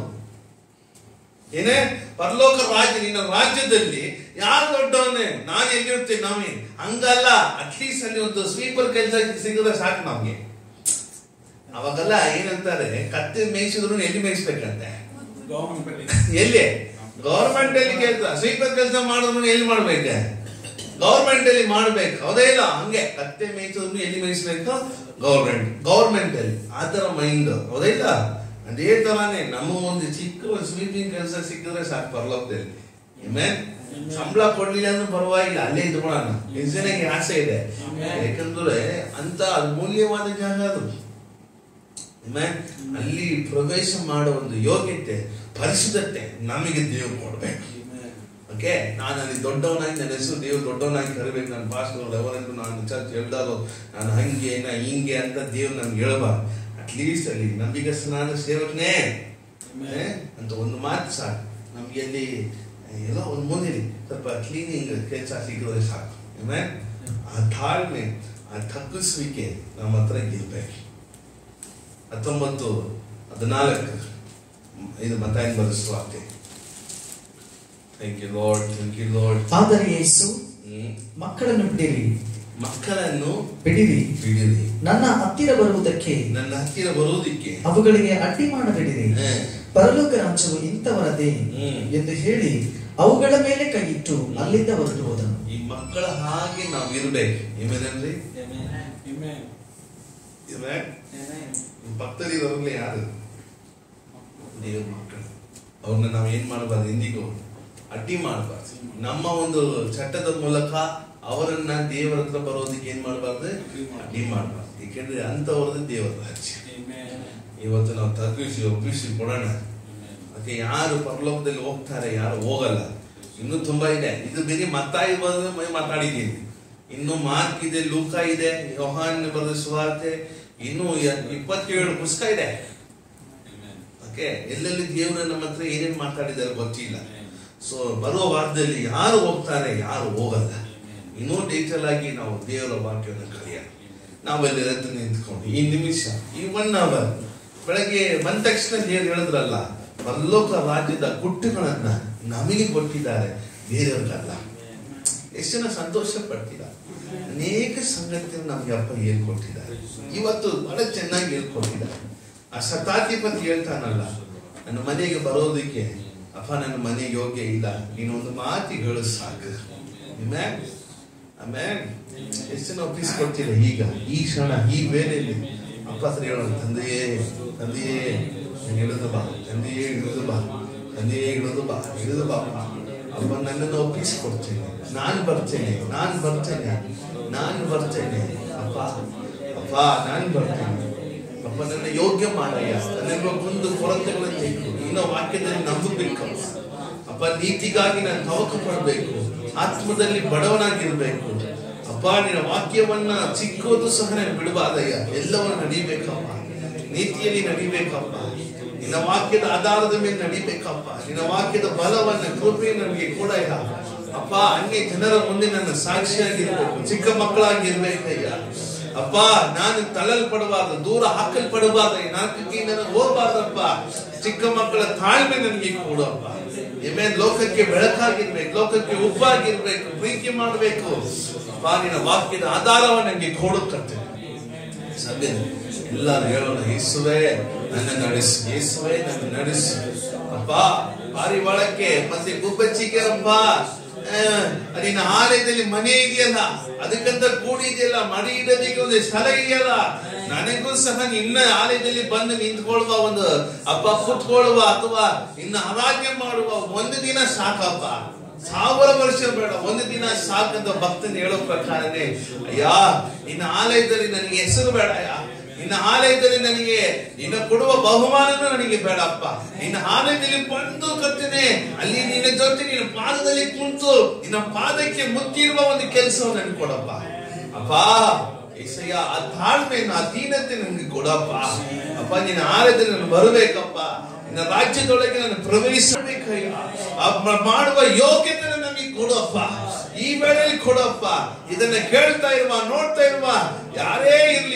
ಏನೇ ಪರಲೋಕ ರಾಜ್ಯ ನಿನ್ನ ರಾಜ್ಯದಲ್ಲಿ ಯಾರು ದೊಡ್ಡವನೇ ನಾನು ಎಲ್ಲಿರ್ತೀನಿ ನಾವೇ ಹಂಗಲ್ಲ ಅಟ್ಲೀಸ್ಟ್ ಅಲ್ಲಿ ಒಂದು ಸ್ವೀಪರ್ ಕೆಲಸ ಸಿಗದ್ರೆ ಸಾಕು ನಮ್ಗೆ ಅವಾಗೆಲ್ಲ ಏನಂತಾರೆ ಕತ್ತೆ ಮೇಯಿಸಿದ್ರು ಎಲ್ಲಿ ಮೇಯಿಸ್ಬೇಕಂತೆ ಗವರ್ಮೆಂಟ್ ಎಲ್ಲಿ ಗವರ್ಮೆಂಟ್ ಅಲ್ಲಿ ಕೆಲಸ ಸ್ವೀಪರ್ ಕೆಲಸ ಮಾಡಿದ್ರು ಎಲ್ಲಿ ಮಾಡ್ಬೇಕು ಗವರ್ಮೆಂಟ್ ಅಲ್ಲಿ ಮಾಡ್ಬೇಕು ಹೌದೇ ಇಲ್ಲ ಹಂಗೆ ಕತ್ತೆ ಮೇಯಿಸಿದ್ರು ಎಲ್ಲಿ ಮೇಯಿಸ್ಬೇಕು ಗವರ್ಮೆಂಟ್ ಗವರ್ಮೆಂಟ್ ಅಲ್ಲಿ ಆ ತರ ಮೈಂಡ್ ಹೌದೇ ಇಲ್ಲ ಅದೇ ತರಾನೇ ನಮ್ಮ ಒಂದು ಚಿಕ್ಕ ಒಂದು ಸ್ವೀಪಿಂಗ್ ಕೆಲಸ ಸಿಕ್ಕಿದ್ರೆ ಸಾಕು ಪರಲೋಕದಲ್ಲಿ ಆಮೇಲೆ ಸಂಬಳ ಕೊಡ್ಲಿಲ್ಲ ಅಂದ್ರೆ ಪರವಾಗಿಲ್ಲ ಅಲ್ಲೇ ಇದ್ಕೊಳ್ಳೋಣ ಎಷ್ಟು ಜನಕ್ಕೆ ಆಸೆ ಇದೆ ಯಾಕಂದ್ರೆ ಅಂತ ಅಮೂಲ್ಯವಾದ ಜಾಗ ಅದು Amen. ಅಲ್ಲಿ ಪ್ರವೇಶ ಮಾಡೋ ಒಂದು ಯೋಗ್ಯತೆ ಪರಿಶುದ್ಧತೆ ನಮಗೆ ದೇವ್ರು ಕೊಡ್ಬೇಕು ಓಕೆ ನಾನು ಅಲ್ಲಿ ದೊಡ್ಡವನಾಗಿ ನನ್ನ ಹೆಸರು ದೇವ್ರು ದೊಡ್ಡವನಾಗಿ ಕರಿಬೇಕು ನನ್ನ ಪಾಸ್ಟರ್ ಲೆವರಂಟು ನಾನು ಚರ್ಚ್ ಹೇಳ್ದಾರೋ ನಾನು ಹಂಗೆ ನಾ ಹಿಂಗೆ ಅಂತ ದೇವ್ರು ನನ್ಗೆ ಹೇಳ್ಬಾರ್ದು ಅಟ್ಲೀಸ್ಟ್ ಅಲ್ಲಿ ನಂಬಿಕಸ್ಥನಾದ ಸೇವಕನೇ ಏ? ಅಂತ ಒಂದು ಮಾತು ಸಾಕು ನಮ್ಗೆ ಅಲ್ಲಿ ಎಲ್ಲೋ ಒಂದು ಮುಂದೆ ಸ್ವಲ್ಪ ಕ್ಲೀನಿಂಗ್ ಕೆಲಸ ಸಿಕ್ಕಿದ್ರೆ ಸಾಕು Amen? ಆ ತಾಳ್ಮೆ ಆ ತಗ್ಗಿಸುವಿಕೆ ನಮ್ಮ ಹತ್ರ ಇರ್ಬೇಕು ಹತ್ತೊಂಬತ್ತು ಹದಿನಾಲ್ಕು ಇದು ಮತಾಯನ್ ಬರೆಸುವಾತೆ thank you Lord thank you Lord ಆದರೆ ಯೇಸು ಮಕ್ಕಳನ್ನು ಬಿಡಿರಿ ಮಕ್ಕಳನ್ನು ಬಿಡಿರಿ ಬಿಡಿರಿ ನನ್ನ ಹತ್ತಿರ ಬರುವುದಕ್ಕೆ ನನ್ನ ಹತ್ತಿರ ಬರುವುದಕ್ಕೆ ಅವುಗಳಿಗೆ ಅಡ್ಡಿ ಮಾಡಬೇಡಿರಿ ಹೇ. ಪರಲೋಕ ರಾಜ್ಯವು ಇಂಥವರದೇ ಹ್ಮ್. ಎಂದು ಹೇಳಿ ಅವುಗಳ ಮೇಲೆ ಕೈಯಿಟ್ಟು ಅಲ್ಲಿಂದ ಹೊರಟು ಹೋದನು ಈ ಮಕ್ಕಳ ಹಾಗೆ ನಾವು ಇರ್ಬೇಕು ಏನೇನನ್ರಿ ಭಕ್ತರಿರೋರ್ಲಿ ಯಾರು ದೇವ್ರ ಮಕ್ಕಳು ಅವ್ರನ್ನ ನಾವು ಏನ್ ಮಾಡಬಾರ್ದು ಎಂದಿಗೂ ಅಡ್ಡಿ ಮಾಡಬಾರ್ದು ನಮ್ಮ ಒಂದು ಚಟ್ಟದ ಮೂಲಕ ಅವರನ್ನ ದೇವರ ಹತ್ರ ಬರೋದಕ್ಕೆ ಏನ್ ಮಾಡಬಾರ್ದು ಅಡ್ಡಿ ಮಾಡಬಾರ್ದು ಏಕೆಂದ್ರೆ ಅಂತವ್ರದ್ದು ದೇವರ ರಾಜ್ಯ ಇವತ್ತು ನಾವು ತಗ್ಗಿಸಿ ಒಪ್ಪಿಸಿ ಕೊಡೋಣ ಅದಕ್ಕೆ ಯಾರು ಪರಲೋಕದಲ್ಲಿ ಹೋಗ್ತಾರೆ ಯಾರು ಹೋಗಲ್ಲ ಇನ್ನೂ ತುಂಬಾ ಇದೆ ಇದು ಬೇರೆ ಮತ್ತಾಯಿ ಬಂದ್ರೆ ಮೈ ಮಾತಾಡಿದ್ದೀನಿ ಇನ್ನು ಮಾರ್ಕ್ ಇದೆ ಲೂಕ ಇದೆ ಯೋಹಾನ್ ಬರೆದ ಸುವಾರ್ತೆ ಇನ್ನು ಯ- ಇಪ್ಪತ್ತೇಳು ಪುಸ್ತಕ ಇದೆ ಓಕೆ ಎಲ್ಲೆಲ್ಲಿ ದೇವರು ನಮ್ಮ ಹತ್ರ ಏನೇನ್ ಮಾತಾಡಿದ್ದಾರೆ ಗೊತ್ತಿಲ್ಲ ಸೊ ಬರುವ ವಾರದಲ್ಲಿ ಯಾರು ಹೋಗ್ತಾರೆ ಯಾರು ಹೋಗಲ್ಲ ಇನ್ನೂ ಡೀಟೇಲ್ ಆಗಿ ನಾವು ದೇವರ ವಾಕ್ಯವನ್ನು ಕಲಿಯೋಣ ನಾವೆಲ್ಲ ಎದ್ದು ನಿಂತ್ಕೊಂಡು ಈ ನಿಮಿಷ ಈ ಒನ್ ಅವರ್ ಬೆಳಗ್ಗೆ ಬಂದ ತಕ್ಷಣ ದೇವ್ರು ಹೇಳಿದ್ರಲ್ಲ ಪರಲೋಕ ರಾಜ್ಯದ ಗುಟ್ಟುಗಳನ್ನ ನಮಗೆ ಕೊಟ್ಟಿದ್ದಾರೆ ಬೇರೆಯವ್ರಿಗಲ್ಲ ಎಷ್ಟು ಜನ ಸಂತೋಷ ಪಡ್ತೀರ ಅನೇಕ ಸಂಗತಿಯನ್ನು ನಮ್ಗೆ ಅಪ್ಪ ಹೇಳ್ಕೊಟ್ಟಿದ್ದಾರೆ ಇವತ್ತು ಬಹಳ ಚೆನ್ನಾಗಿ ಹೇಳ್ಕೊಟ್ಟಿದ್ದಾರೆ ಆ ಶತಾಧಿಪತಿ ಹೇಳ್ತಾನಲ್ಲ ನನ್ನ ಮನೆಗೆ ಬರೋದಕ್ಕೆ ಅಪ್ಪ ನನ್ನ ಮನೆ ಯೋಗ್ಯ ಇಲ್ಲ ನೀನು ಒಂದು ಮಾತಿ ಹೇಳು ಸಾಕು ಆಮೇಲೆ ಆಮೇಲೆ ಎಷ್ಟು ಜನ ಒಪ್ಪಿಸ್ಕೊಡ್ತೀರ ಈಗ ಈ ಕ್ಷಣ ಈ ವೇಳೆಯಲ್ಲಿ ಅಪ್ಪ ಹತ್ರ ಹೇಳೋಣ ತಂದೆಯೇ ತಂದೆಯೇ ನಾನು ಇಳಿದು ಬಾ ತಂದೆಯೇ ಇಳಿದು ಬಾ ತಂದೆಯೇ ಇಳಿದು ಬಾ ಇಳಿದು ಬಾ ಅಪ್ಪ ನನ್ನನ್ನು ಒಪ್ಪಿಸಿಕೊಡ್ತೇನೆ ನಾನು ಬರ್ತೇನೆ ನಾನು ಬರ್ತೇನೆ ನಾನು ಬರ್ತೇನೆ ಅಪ್ಪ ಅಪ್ಪ ನಾನು ಬರ್ತೇನೆ ಅಪ್ಪ ನನ್ನ ಯೋಗ್ಯ ಮಾಡಯ್ಯ ನನ್ನೆಲ್ಲ ಒಂದು ಕೊರತೆಗಳನ್ನು ತೆಗೆದು ನಿನ್ನ ವಾಕ್ಯದಲ್ಲಿ ನಂಬಬೇಕು ಅಪ್ಪ ನೀತಿಗಾಗಿ ನಾನು ತವಕ ಪಡಬೇಕು ಆತ್ಮದಲ್ಲಿ ಬಡವನಾಗಿರ್ಬೇಕು ಅಪ್ಪ ನಿನ್ನ ವಾಕ್ಯವನ್ನ ಚಿಕ್ಕೋದು ಸಹ ನಾನು ಬಿಡಬಾರ್ದಯ್ಯ ಎಲ್ಲವನ್ನು ನಡಿಬೇಕಪ್ಪ ನೀತಿಯಲ್ಲಿ ನಡಿಬೇಕಪ್ಪ ನಿನ್ನ ವಾಕ್ಯದ ಆಧಾರದ ಮೇಲೆ ನಡಿಬೇಕಪ್ಪ ನಿನ್ನ ವಾಕ್ಯದ ಬಲವನ್ನ ಕೃಪೆ ನನಗೆ ಕೊಡಯ್ಯ ಅಪ್ಪ ಹಂಗೆ ಜನರ ಮುಂದೆ ನನ್ನ ಸಾಕ್ಷಿಯಾಗಿರ್ಬೇಕು ಚಿಕ್ಕ ಮಕ್ಕಳಾಗಿರ್ಬೇಕಯ್ಯ ಅಪ್ಪ ನಾನು ತಳ್ಳಲ್ಪಡಬಾರ್ದು ದೂರ ಹಾಕಲ್ಪಡಬಾರ್ದು ನಾಲ್ಕಕ್ಕೆ ನಾನು ಹೋಗ್ಬಾರ್ದಪ್ಪ ಚಿಕ್ಕ ಮಕ್ಕಳ ತಾಳ್ಮೆ ನನಗೆ ಕೊಡಪ್ಪ ಎಮ್ಮೆ ಲೋಕಕ್ಕೆ ಬೆಳಕಾಗಿರ್ಬೇಕು ಲೋಕಕ್ಕೆ ಉಪ್ಪಾಗಿರ್ಬೇಕು ಪ್ರೀತಿ ಮಾಡಬೇಕು ಅಪ್ಪ ನಿನ್ನ ವಾಕ್ಯದ ಆಧಾರವನ್ನು ನನಗೆ ಕೊಡುತ್ತಂತೆ ಸಭೆ ಎಲ್ಲರೂ ಹೇಳೋಣ ಯೇಸುವೆ ನನ್ನ ನಡೆಸು ಯೇಸುವೆ ನನ್ನ ನಡೆಸು ಅಪ್ಪ ಪಾರಿವಾಳಕ್ಕೆ ಮತ್ತೆ ಗುಬ್ಬಚ್ಚಿಗೆ ಅಪ್ಪ ಆ, ನಿನ್ನ ಆಲಯದಲ್ಲಿ ಮನೆ ಇದೆಯಲ್ಲ ಅದಕ್ಕಂತ ಕೂಡಿದೆಯಲ್ಲ ಮನೆ ಇಡೋದಕ್ಕೆ ಒಂದು ಸ್ಥಳ ಇದೆಯಲ್ಲ ನನಗೂ ಸಹ ನಿನ್ನ ಆಲಯದಲ್ಲಿ ಬಂದು ನಿಂತ್ಕೊಳ್ಳುವ ಒಂದು ಅಪ್ಪ ಕುತ್ಕೊಳ್ಳುವ ಅಥವಾ ಇನ್ನ ಆರಾಧ್ಯ ಮಾಡುವ ಒಂದು ದಿನ ಸಾಕಪ್ಪ ಸಾವಿರ ವರ್ಷ ಬೇಡ ಒಂದು ದಿನ ಸಾಕಂತ ಭಕ್ತನ ಹೇಳೋ ಪ್ರಕಾರನೇ ಅಯ್ಯ ಇನ್ನ ಆಲಯದಲ್ಲಿ ನನಗೆ ಹೆಸರು ಬೇಡ ಅಯ್ಯ ನಿನ್ನ ಆಲಯದಲ್ಲಿ ನನಗೆ ನಿನ್ನ ಕೊಡುವ ಬಹುಮಾನನೂ ನನಗೆ ಬೇಡಪ್ಪ ನಿನ್ನ ಆಲಯದಲ್ಲಿ ಬಂದು ಕರ್ತೇನೆ ಅಲ್ಲಿ ನಿನ್ನ ಜೊತೆ ನಿನ್ನ ಪಾದದಲ್ಲಿ ಕುಂತು ನಿನ್ನ ಪಾದಕ್ಕೆ ಮುತ್ತಿರುವ ಒಂದು ಕೆಲಸವನ್ನು ನನಗೆ ಕೊಡಪ್ಪ ಅಪ್ಪ ಏಸಯ್ಯ ಆ ತಾಳ್ಮೆಯನ್ನು ಆ ದೀನತೆ ನನಗೆ ಕೊಡಪ್ಪ ಅಪ್ಪ ನಿನ್ನ ಆಲಯದಲ್ಲಿ ನಾನು ಬರಬೇಕಪ್ಪ ನಿನ್ನ ರಾಜ್ಯದೊಳಗೆ ನಾನು ಪ್ರವೇಶಿಸಬೇಕಯ್ಯ ಆ ಮ- ಮಾಡುವ ಯೋಗ್ಯತೆ ನನಗೆ ಕೊಡಪ್ಪ ಈ ವೇಳೆಯಲ್ಲಿ ಕೊಡಪ್ಪ ಇದನ್ನ ಕೇಳ್ತಾ ಇರುವ ನೋಡ್ತಾ ಇರುವ ಯಾರೇ ಇರ್ಲಿ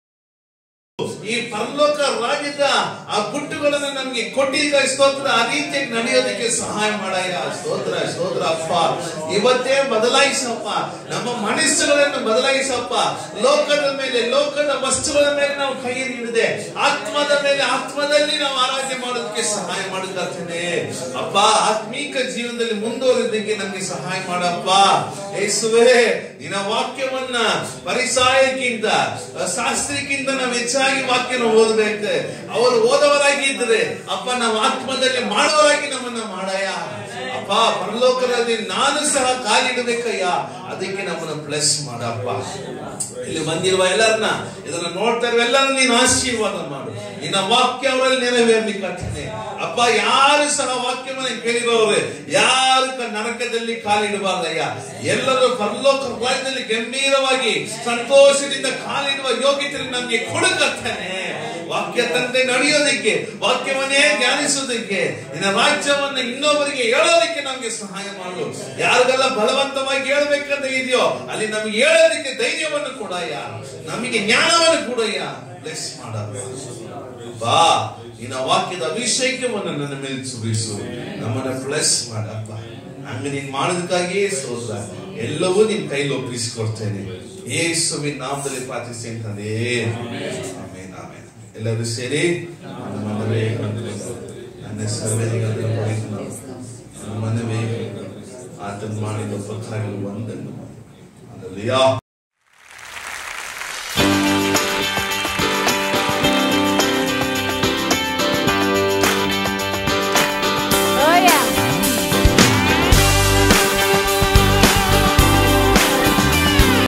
ಈ ಪರಲೋಕ ರಾಜ್ಯದ ಆ ಗುಟ್ಟುಗಳನ್ನು ನಮ್ಗೆ ಕೊಟ್ಟಿದ್ದ ಸ್ತೋತ್ರ ಆ ರೀತಿಯಾಗಿ ನಡೆಯೋದಕ್ಕೆ ಸಹಾಯ ಮಾಡಯ್ಯ ಸ್ತೋತ್ರ ಸ್ತೋತ್ರ ಅಪ್ಪ ಇವತ್ತೇ ಬದಲಾಯಿಸಪ್ಪ ನಮ್ಮ ಮನಸ್ಸುಗಳನ್ನು ಬದಲಾಯಿಸಪ್ಪ ಲೋಕದ ಮೇಲೆ ಲೋಕದ ವಸ್ತುಗಳ ಮೇಲೆ ನಾವು ಕೈ ನೀಡಿದೆ ಆತ್ಮದ ಮೇಲೆ ಆತ್ಮದಲ್ಲಿ ನಾವು ಆರಾಧ್ಯ ಮಾಡೋದಕ್ಕೆ ಸಹಾಯ ಮಾಡುತ್ತೇನೆ ಅಪ್ಪ ಆತ್ಮೀಕ ಜೀವನದಲ್ಲಿ ಮುಂದುವರಿದಕ್ಕೆ ನಮ್ಗೆ ಸಹಾಯ ಮಾಡಪ್ಪ ಯೇಸುವೇ ನಿನ್ನ ವಾಕ್ಯವನ್ನ ಪರಿಸಾಯಕ್ಕಿಂತ ಶಾಸ್ತ್ರಕ್ಕಿಂತ ನಾವು ಹೆಚ್ಚಾಗಿ ವಾಕ್ಯನ ಓದಬೇಕು ಅವರು ಓದವರಾಗಿದ್ರೆ ಅಪ್ಪ ನಾವು ಆತ್ಮದಲ್ಲಿ ಮಾಡುವವರಾಗಿ ನಮ್ಮನ್ನ ಮಾಡಯ್ಯ ಅಪ್ಪ ಪರಲೋಕದಲ್ಲಿ ನಾನು ಸಹ ಕಾಲಿಡಬೇಕಯ್ಯ ಅದಕ್ಕೆ ನಮ್ಮನ್ನ ಬ್ಲೆಸ್ ಮಾಡಪ್ಪ ಇಲ್ಲಿ ಬಂದಿರುವ ಎಲ್ಲರನ್ನ ಇದನ್ನ ನೋಡ್ತಾ ಇರುವ ಎಲ್ಲರನ್ನ ನೀನು ಆಶೀರ್ವಾದ ಮಾಡು ನಿನ್ನ ವಾಕ್ಯ ಅವರಲ್ಲಿ ನೆರವೇರ್ಲಿಕ್ಕೆ ಆಗ್ತದೆ ಅಪ್ಪ ಯಾರು ಸಹ ವಾಕ್ಯವನ್ನ ಕೇಳಿರೋರೆ ಯಾರು ಕ- ನರಕದಲ್ಲಿ ಕಾಲಿಡಬಾರ್ದಯ್ಯ ಎಲ್ಲರೂ ಪರಲೋಕ ರಾಜ್ಯದಲ್ಲಿ ಗಂಭೀರವಾಗಿ ಸಂತೋಷದಿಂದ ಕಾಲಿಡುವ ಯೋಗ್ಯತೆ ನಮ್ಗೆ ಕೊಡುಕತ್ತಾನೆ ವಾಕ್ಯ ತಂದೆ ನಡೆಯೋದಕ್ಕೆ ವಾಕ್ಯವನ್ನೇ ಧ್ಯಾನಿಸೋದಕ್ಕೆ ನಿನ್ನ ರಾಜ್ಯವನ್ನ ಇನ್ನೊಬ್ಬರಿಗೆ ಹೇಳೋದಕ್ಕೆ ನಮ್ಗೆ ಸಹಾಯ ಮಾಡು ಯಾರಿಗೆಲ್ಲ ಬಲವಂತವಾಗಿ ಹೇಳ್ಬೇಕಂತ ಇದೆಯೋ ಅಲ್ಲಿ ನಮ್ಗೆ ಹೇಳೋದಕ್ಕೆ ಧೈರ್ಯವನ್ನು ಕೊಡಯ್ಯ ನಮಗೆ ಜ್ಞಾನವನ್ನು ಕೊಡಯ್ಯ ಬ್ಲೆಸ್ ಮಾಡಪ್ಪ ಬಾ ನಿನ್ನ ವಾಕ್ಯದ ಅಭಿಷೇಕವನ್ನು ನನ್ನ ಮೇಲೆ ಸುರಿಸು ನಮ್ಮನ್ನ ಬ್ಲೆಸ್ ಮಾಡಪ್ಪ ಹಂಗ ನೀನ್ ಮಾಡೋದಕ್ಕಾಗಿಯೇ ಸ್ತೋತ್ರ ಎಲ್ಲವೂ ನಿನ್ ಕೈಲಿ ಒಪ್ಪಿಸಿಕೊಡ್ತೇನೆ ಯೇಸುವಿನ ನಾಮದಲ್ಲಿ ಪ್ರಾರ್ಥಿಸಿ ಅಂತಂದೇ ಆಮೇನ್ ಆಮೇನ್ ಎಲ್ಲರೂ ಸೇರಿ ನನ್ನ ಮನವೇ ನನ್ನ ಸರ್ವರಿಗಾದ ನನ್ನ ಮನವೇ ಆತನ ಮಾಡಿದ ಪತ್ರ ಒಂದನ್ನು ಅದರಲ್ಲಿ